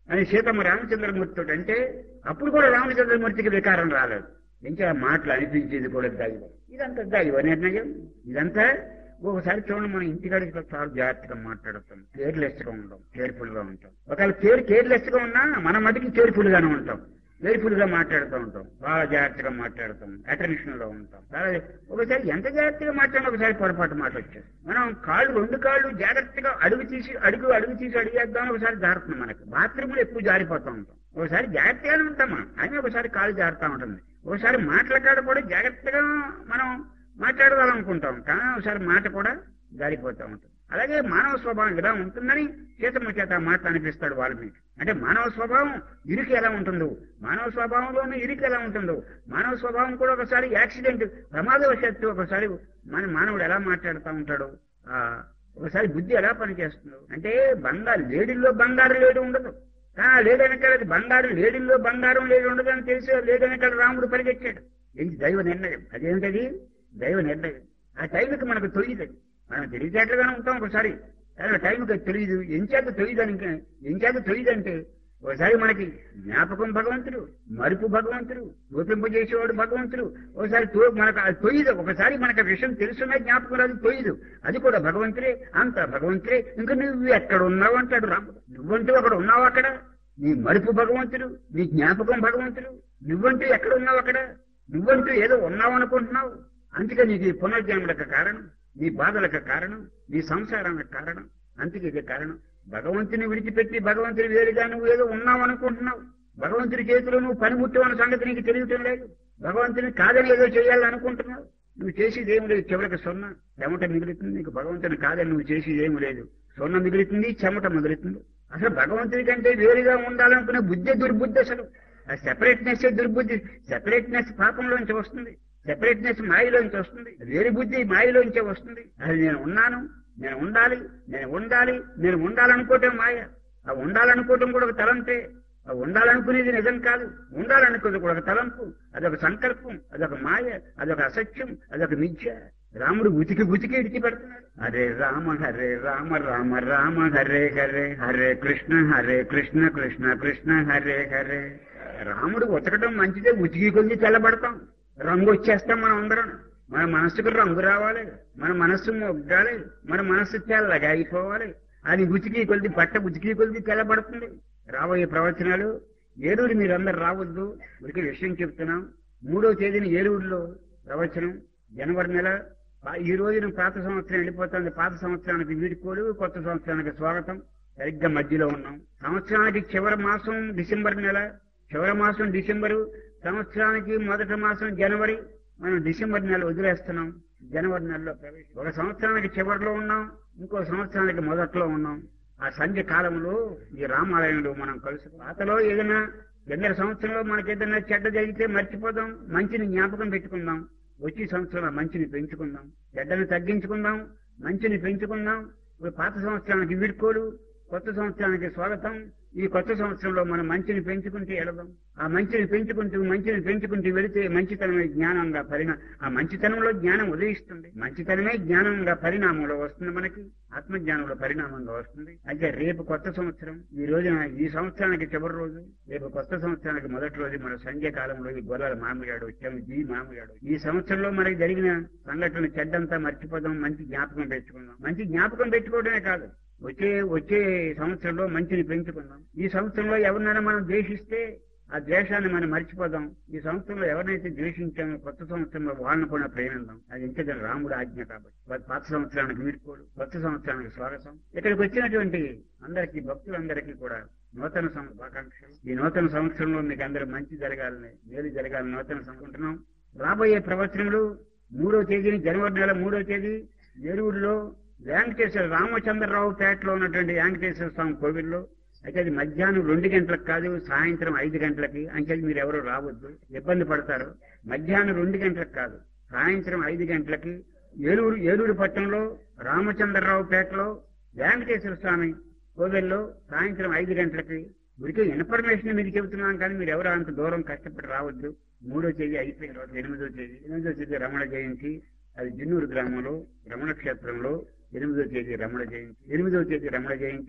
అని సీతమ్మ రామచంద్రమూర్తితో అంటే అప్పుడు కూడా రామచంద్రమూర్తికి వికారం రాలేదు ఇంకా మాటలు అనిపించేది కూడా దైవం ఇదంతా దైవ నిర్ణయం ఇదంతా ఒకసారి చూడండి మనం ఇంటికాడికి చాలా జాగ్రత్తగా మాట్లాడుతాం కేర్లెస్ గా ఉంటాం కేర్ఫుల్ గా ఉంటాం ఒకవేళ కేర్ కేర్లెస్ గా ఉన్నా మన మటుకి కేర్ఫుల్ గానే ఉంటాం కేర్ఫుల్ గా మాట్లాడుతూ ఉంటాం బాగా జాగ్రత్తగా మాట్లాడతాం అటెన్షన్ లో ఉంటాం చాలా ఒకసారి ఎంత జాగ్రత్తగా మాట్లాడినా ఒకసారి పొరపాటు మాట వచ్చేది మనం కాళ్ళు రెండు కాళ్ళు జాగ్రత్తగా అడుగు తీసి అడుగు అడుగు తీసి అడిగేద్దాం ఒకసారి జారుతుంది మనకి బాత్రూమ్ లో ఎక్కువ జారిపోతూ ఉంటాం ఒకసారి జాగ్రత్తగానే ఉంటాం మనం అయినా ఒకసారి కాళ్ళు జారుతూ ఉంటుంది ఒకసారి మాట్లాడాడు కూడా జాగ్రత్తగా మనం మాట్లాడదాలనుకుంటాం కానీ ఒకసారి మాట కూడా జారిపోతూ ఉంటుంది అలాగే మానవ స్వభావం ఇలా ఉంటుందని చేతమ్మ చేత ఆ మాట అనిపిస్తాడు వాల్మీకి అంటే మానవ స్వభావం ఇరుకు ఎలా ఉంటుందో మానవ స్వభావంలోనూ ఇరుకు ఎలా ఉంటుందో మానవ స్వభావం కూడా ఒకసారి యాక్సిడెంట్ ప్రమాదవశాత్తు ఒకసారి మన మానవుడు ఎలా మాట్లాడుతూ ఉంటాడో ఆ ఒకసారి బుద్ధి ఎలా పనిచేస్తుందో అంటే బంగారు లేడీల్లో బంగారు లేడు ఉండదు కానీ ఆ లేడు వెనకాల బంగారు లేడీల్లో బంగారం లేడు ఉండదు అని తెలిసి లేడు వెనకాల రాముడు పరిగెత్తాడు ఏంటి దైవ నిర్ణయం అదేంటది దైవ నిర్ణయం ఆ టైంకి మనకు తెలియదు అది. మనం తెలివితేటలుగానే ఉంటాం ఒకసారి కానీ ఆ టైంకి అది తెలియదు ఎంచేత తెలియదు అని ఎంచేత తెలియదు అంటే ఒకసారి మనకి జ్ఞాపకం భగవంతుడు మరుపు భగవంతుడు చూపింపజేసేవాడు భగవంతుడు ఒకసారి తో- మనకు అది తొయ్యదు ఒకసారి మనకు ఆ విషయం తెలుసున్న జ్ఞాపకం రాదు తొయ్యదు అది కూడా భగవంతుడే అంత భగవంతుడే ఇంకా నువ్వు ఎక్కడ ఉన్నావు అంటాడు రాముడు నువ్వంటూ అక్కడ ఉన్నావు అక్కడ నీ మరుపు భగవంతుడు నీ జ్ఞాపకం భగవంతుడు నువ్వంటూ ఎక్కడ ఉన్నావు అక్కడ నువ్వంటూ ఏదో ఉన్నావు అనుకుంటున్నావు అందుకే నీకు ఈ పునర్జన్మలకు కారణం నీ బాధలకు కారణం నీ సంసారానికి కారణం అందుకే ఇది కారణం భగవంతుని విడిచిపెట్టి భగవంతుని వేరుగా నువ్వు ఏదో ఉన్నావు అనుకుంటున్నావు భగవంతుడి చేతిలో నువ్వు పనిముట్టు అన్న సంగతి నీకు తెలియటం లేదు భగవంతుని కాదని ఏదో చేయాలనుకుంటున్నావు నువ్వు చేసేది ఏమి లేదు చివరికి సొన్న చెమట మిగులుతుంది నీకు భగవంతుని కాదని నువ్వు చేసేది ఏమి లేదు సొన్న మిగులుతుంది చెమట మిగులుతుంది అసలు భగవంతుడి కంటే వేరుగా ఉండాలనుకునే బుద్ధి దుర్బుద్ధి అసలు ఆ సెపరేట్నెస్ దుర్బుద్ధి సెపరేట్నెస్ పాపంలోంచి వస్తుంది సెపరేట్నెస్ మాయలోంచి వస్తుంది వేరు బుద్ధి మాయలోంచే వస్తుంది అది నేను ఉన్నాను నేను ఉండాలి నేను ఉండాలి నేను ఉండాలనుకోవటం మాయ ఆ ఉండాలనుకోవటం కూడా ఒక తలంపే ఆ ఉండాలనుకునేది నిజం కాదు ఉండాలనుకునేది కూడా ఒక తలంపు అదొక సంకల్పం అదొక మాయ అదొక అసత్యం అదొక మిథ్య రాముడు ఉతికి ఉతికి ఇడిచి పెడుతున్నాడు హరే రామ హరే రామ రామ రామ హరే హరే హరే కృష్ణ హరే కృష్ణ కృష్ణ కృష్ణ హరే హరే రాముడు ఉతకడం మంచిదే ఉతికి కొద్ది తెల్లబడతాం రంగు వచ్చేస్తాం మనం అందరం మన మనస్సుకు రంగు రావాలి మన మనస్సు మొగ్గాలి మన మనస్సు తెల్లగా అయిపోవాలి అది ఉతికి కొద్ది బట్ట ఉతికి కొద్ది తెల్లబడుతుంది రాబోయే ప్రవచనాలు ఏలూరు మీరందరు రావద్దు ఉరికి విషయం చెప్తున్నాం మూడో తేదీన ఏలూరులో ప్రవచనం జనవరి నెల పా- ఈ రోజున పాత సంవత్సరం వెళ్ళిపోతుంది పాత సంవత్సరానికి వీడుకోలు కొత్త సంవత్సరానికి స్వాగతం సరిగ్గా మధ్యలో ఉన్నాం సంవత్సరానికి చివరి మాసం డిసెంబర్ నెల చివరి మాసం డిసెంబరు సంవత్సరానికి మొదటి మాసం జనవరి మనం డిసెంబర్ నెల వదిలేస్తున్నాం జనవరి నెలలో ప్రవేశం ఒక సంవత్సరానికి చివరిలో ఉన్నాం ఇంకో సంవత్సరానికి మొదట్లో ఉన్నాం ఆ సంధ్య కాలంలో ఈ రామాలయంలో మనం కలుసు పాతలో ఏదైనా కిందటి సంవత్సరంలో మనకి ఏదైనా చెడ్డ జరిగితే మర్చిపోదాం మంచిని జ్ఞాపకం పెట్టుకుందాం వచ్చే సంవత్సరంలో మంచిని పెంచుకుందాం చెడ్డని తగ్గించుకుందాం మంచిని పెంచుకుందాం ఇప్పుడు పాత సంవత్సరానికి వీడ్కోలు కొత్త సంవత్సరానికి స్వాగతం ఈ కొత్త సంవత్సరంలో మనం మంచిని పెంచుకుంటూ వెళదాం ఆ మంచిని పెంచుకుంటూ మంచిని పెంచుకుంటూ వెళితే మంచితనమే జ్ఞానంగా పరిణా ఆ మంచితనంలో జ్ఞానం ఉదయిస్తుంది మంచితనమే జ్ఞానంగా పరిణామంలో వస్తుంది మనకి ఆత్మజ్ఞానంలో పరిణామంగా వస్తుంది అయితే రేపు కొత్త సంవత్సరం ఈ రోజున ఈ సంవత్సరానికి చివరి రోజు రేపు కొత్త సంవత్సరానికి మొదటి రోజు మన సంధ్య కాలంలో ఈ గొర్రెల మామిడాడు వచ్చాము ఈ మామిడాడు ఈ సంవత్సరంలో మనకి జరిగిన సంఘటన చెడ్డంతా మర్చిపోదాం మంచి జ్ఞాపకం పెట్టుకుందాం మంచి జ్ఞాపకం పెట్టుకోవడమే కాదు వచ్చే వచ్చే సంవత్సరంలో మంచిని పెంచుకుందాం ఈ సంవత్సరంలో ఎవరినైనా మనం ద్వేషిస్తే ఆ ద్వేషాన్ని మనం మర్చిపోదాం ఈ సంవత్సరంలో ఎవరినైతే ద్వేషించామో కొత్త సంవత్సరంలో వాళ్ళని కూడా ప్రేమిద్దాం అది ఇంకది రాముడు ఆజ్ఞ కాబట్టి వారి పాత సంవత్సరానికి వీడుకోడు కొత్త సంవత్సరానికి స్వాగతం ఇక్కడికి వచ్చినటువంటి అందరికీ భక్తులందరికీ కూడా నూతన సం- శుభాకాంక్షలు ఈ నూతన సంవత్సరంలో మీకు అందరూ మంచి జరగాలని మేలు జరగాలని నూతన సంకుంటున్నాం రాబోయే ప్రవచనములు మూడో తేదీని జనవరి నెల మూడో తేదీ ఏలూరులో వెంకటేశ్వర రామచంద్రరావు పేటలో ఉన్నటువంటి వెంకటేశ్వర స్వామి కోవిల్లో అయితే అది మధ్యాహ్నం రెండు గంటలకు కాదు సాయంత్రం ఐదు గంటలకి అంటే మీరు ఎవరు రావద్దు ఇబ్బంది పడతారు మధ్యాహ్నం రెండు గంటలకు కాదు సాయంత్రం ఐదు గంటలకి ఏలూరు ఏలూరు పట్టణంలో రామచంద్రరావు పేటలో వెంకటేశ్వర స్వామి కోవెల్లో సాయంత్రం ఐదు గంటలకి ఉడికే ఇన్ఫర్మేషన్ మీకు చెబుతున్నాం కానీ మీరు ఎవరు అంత దూరం కష్టపడి రావద్దు మూడో తేదీ అయిపోయిన తర్వాత ఎనిమిదో తేదీ ఎనిమిదో తేదీ రమణ జయంతి అది జిన్నూరు గ్రామంలో రమణ క్షేత్రంలో ఎనిమిదో తేదీ రమణ జయంతి ఎనిమిదో తేదీ రమణ జయంతి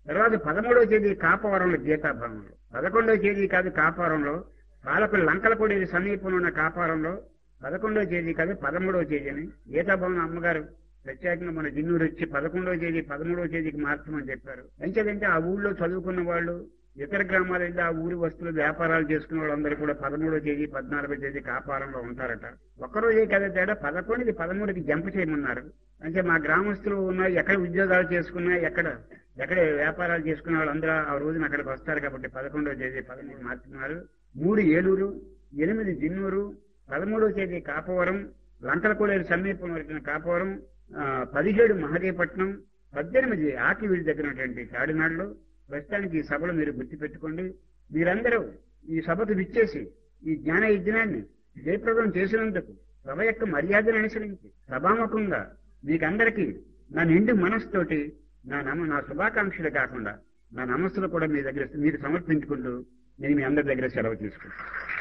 తర్వాత పదమూడవ తేదీ కాపవరంలో గీతాభవనంలో పదకొండవ తేదీ కాదు కాపవరంలో పాలకులు లంకలపూడి సమీపంలో ఉన్న కాపారంలో పదకొండవ తేదీ కాదు పదమూడవ తేదీని గీతాభవన్ అమ్మగారు ప్రత్యేకంగా మన జిన్నూరు వచ్చి పదకొండవ తేదీ పదమూడవ తేదీకి మార్చమని చెప్పారు ఎంచేదంటే ఆ ఊళ్ళో చదువుకున్న వాళ్ళు ఇతర గ్రామాల నుండి ఆ ఊరి వస్తువులు వ్యాపారాలు చేసుకున్న వాళ్ళందరూ కూడా పదమూడవ తేదీ పద్నాలుగో తేదీ కాపారంలో ఉంటారట ఒక్కరోజే కదా తేడా పదకొండుది పదమూడుకి జంప్ చేయమన్నారు అంటే మా గ్రామస్తులు ఉన్న ఎక్కడ ఉద్యోగాలు చేసుకున్నా ఎక్కడ ఎక్కడ వ్యాపారాలు చేసుకున్న వాళ్ళందరూ ఆ రోజున అక్కడికి వస్తారు కాబట్టి పదకొండవ తేదీ పదమూడు మార్చుకున్నారు మూడు ఏలూరు ఎనిమిది జిన్నూరు పదమూడవ తేదీ కాపవరం లంకలకోలేరు సమీపంలో వచ్చిన కాపవరం ఆ, పదిహేడు మహదేవపట్నం పద్దెనిమిది ఆకివీడి దగ్గర ఉన్నటువంటి కాడినాడులో ప్రస్తుతానికి ఈ సభలో మీరు గుర్తుపెట్టుకోండి మీరందరూ ఈ సభకు విచ్చేసి ఈ జ్ఞాన యజ్ఞాన్ని జయప్రదం చేసినందుకు సభ యొక్క మర్యాదను అనుసరించి సభాముఖంగా మీకందరికీ నా నిండు మనస్సుతోటి నా నమ నా శుభాకాంక్షలు కాకుండా నా నమస్సులు కూడా మీ దగ్గర మీరు సమర్పించుకుంటూ నేను మీ అందరి దగ్గర సెలవు తీసుకుంటాను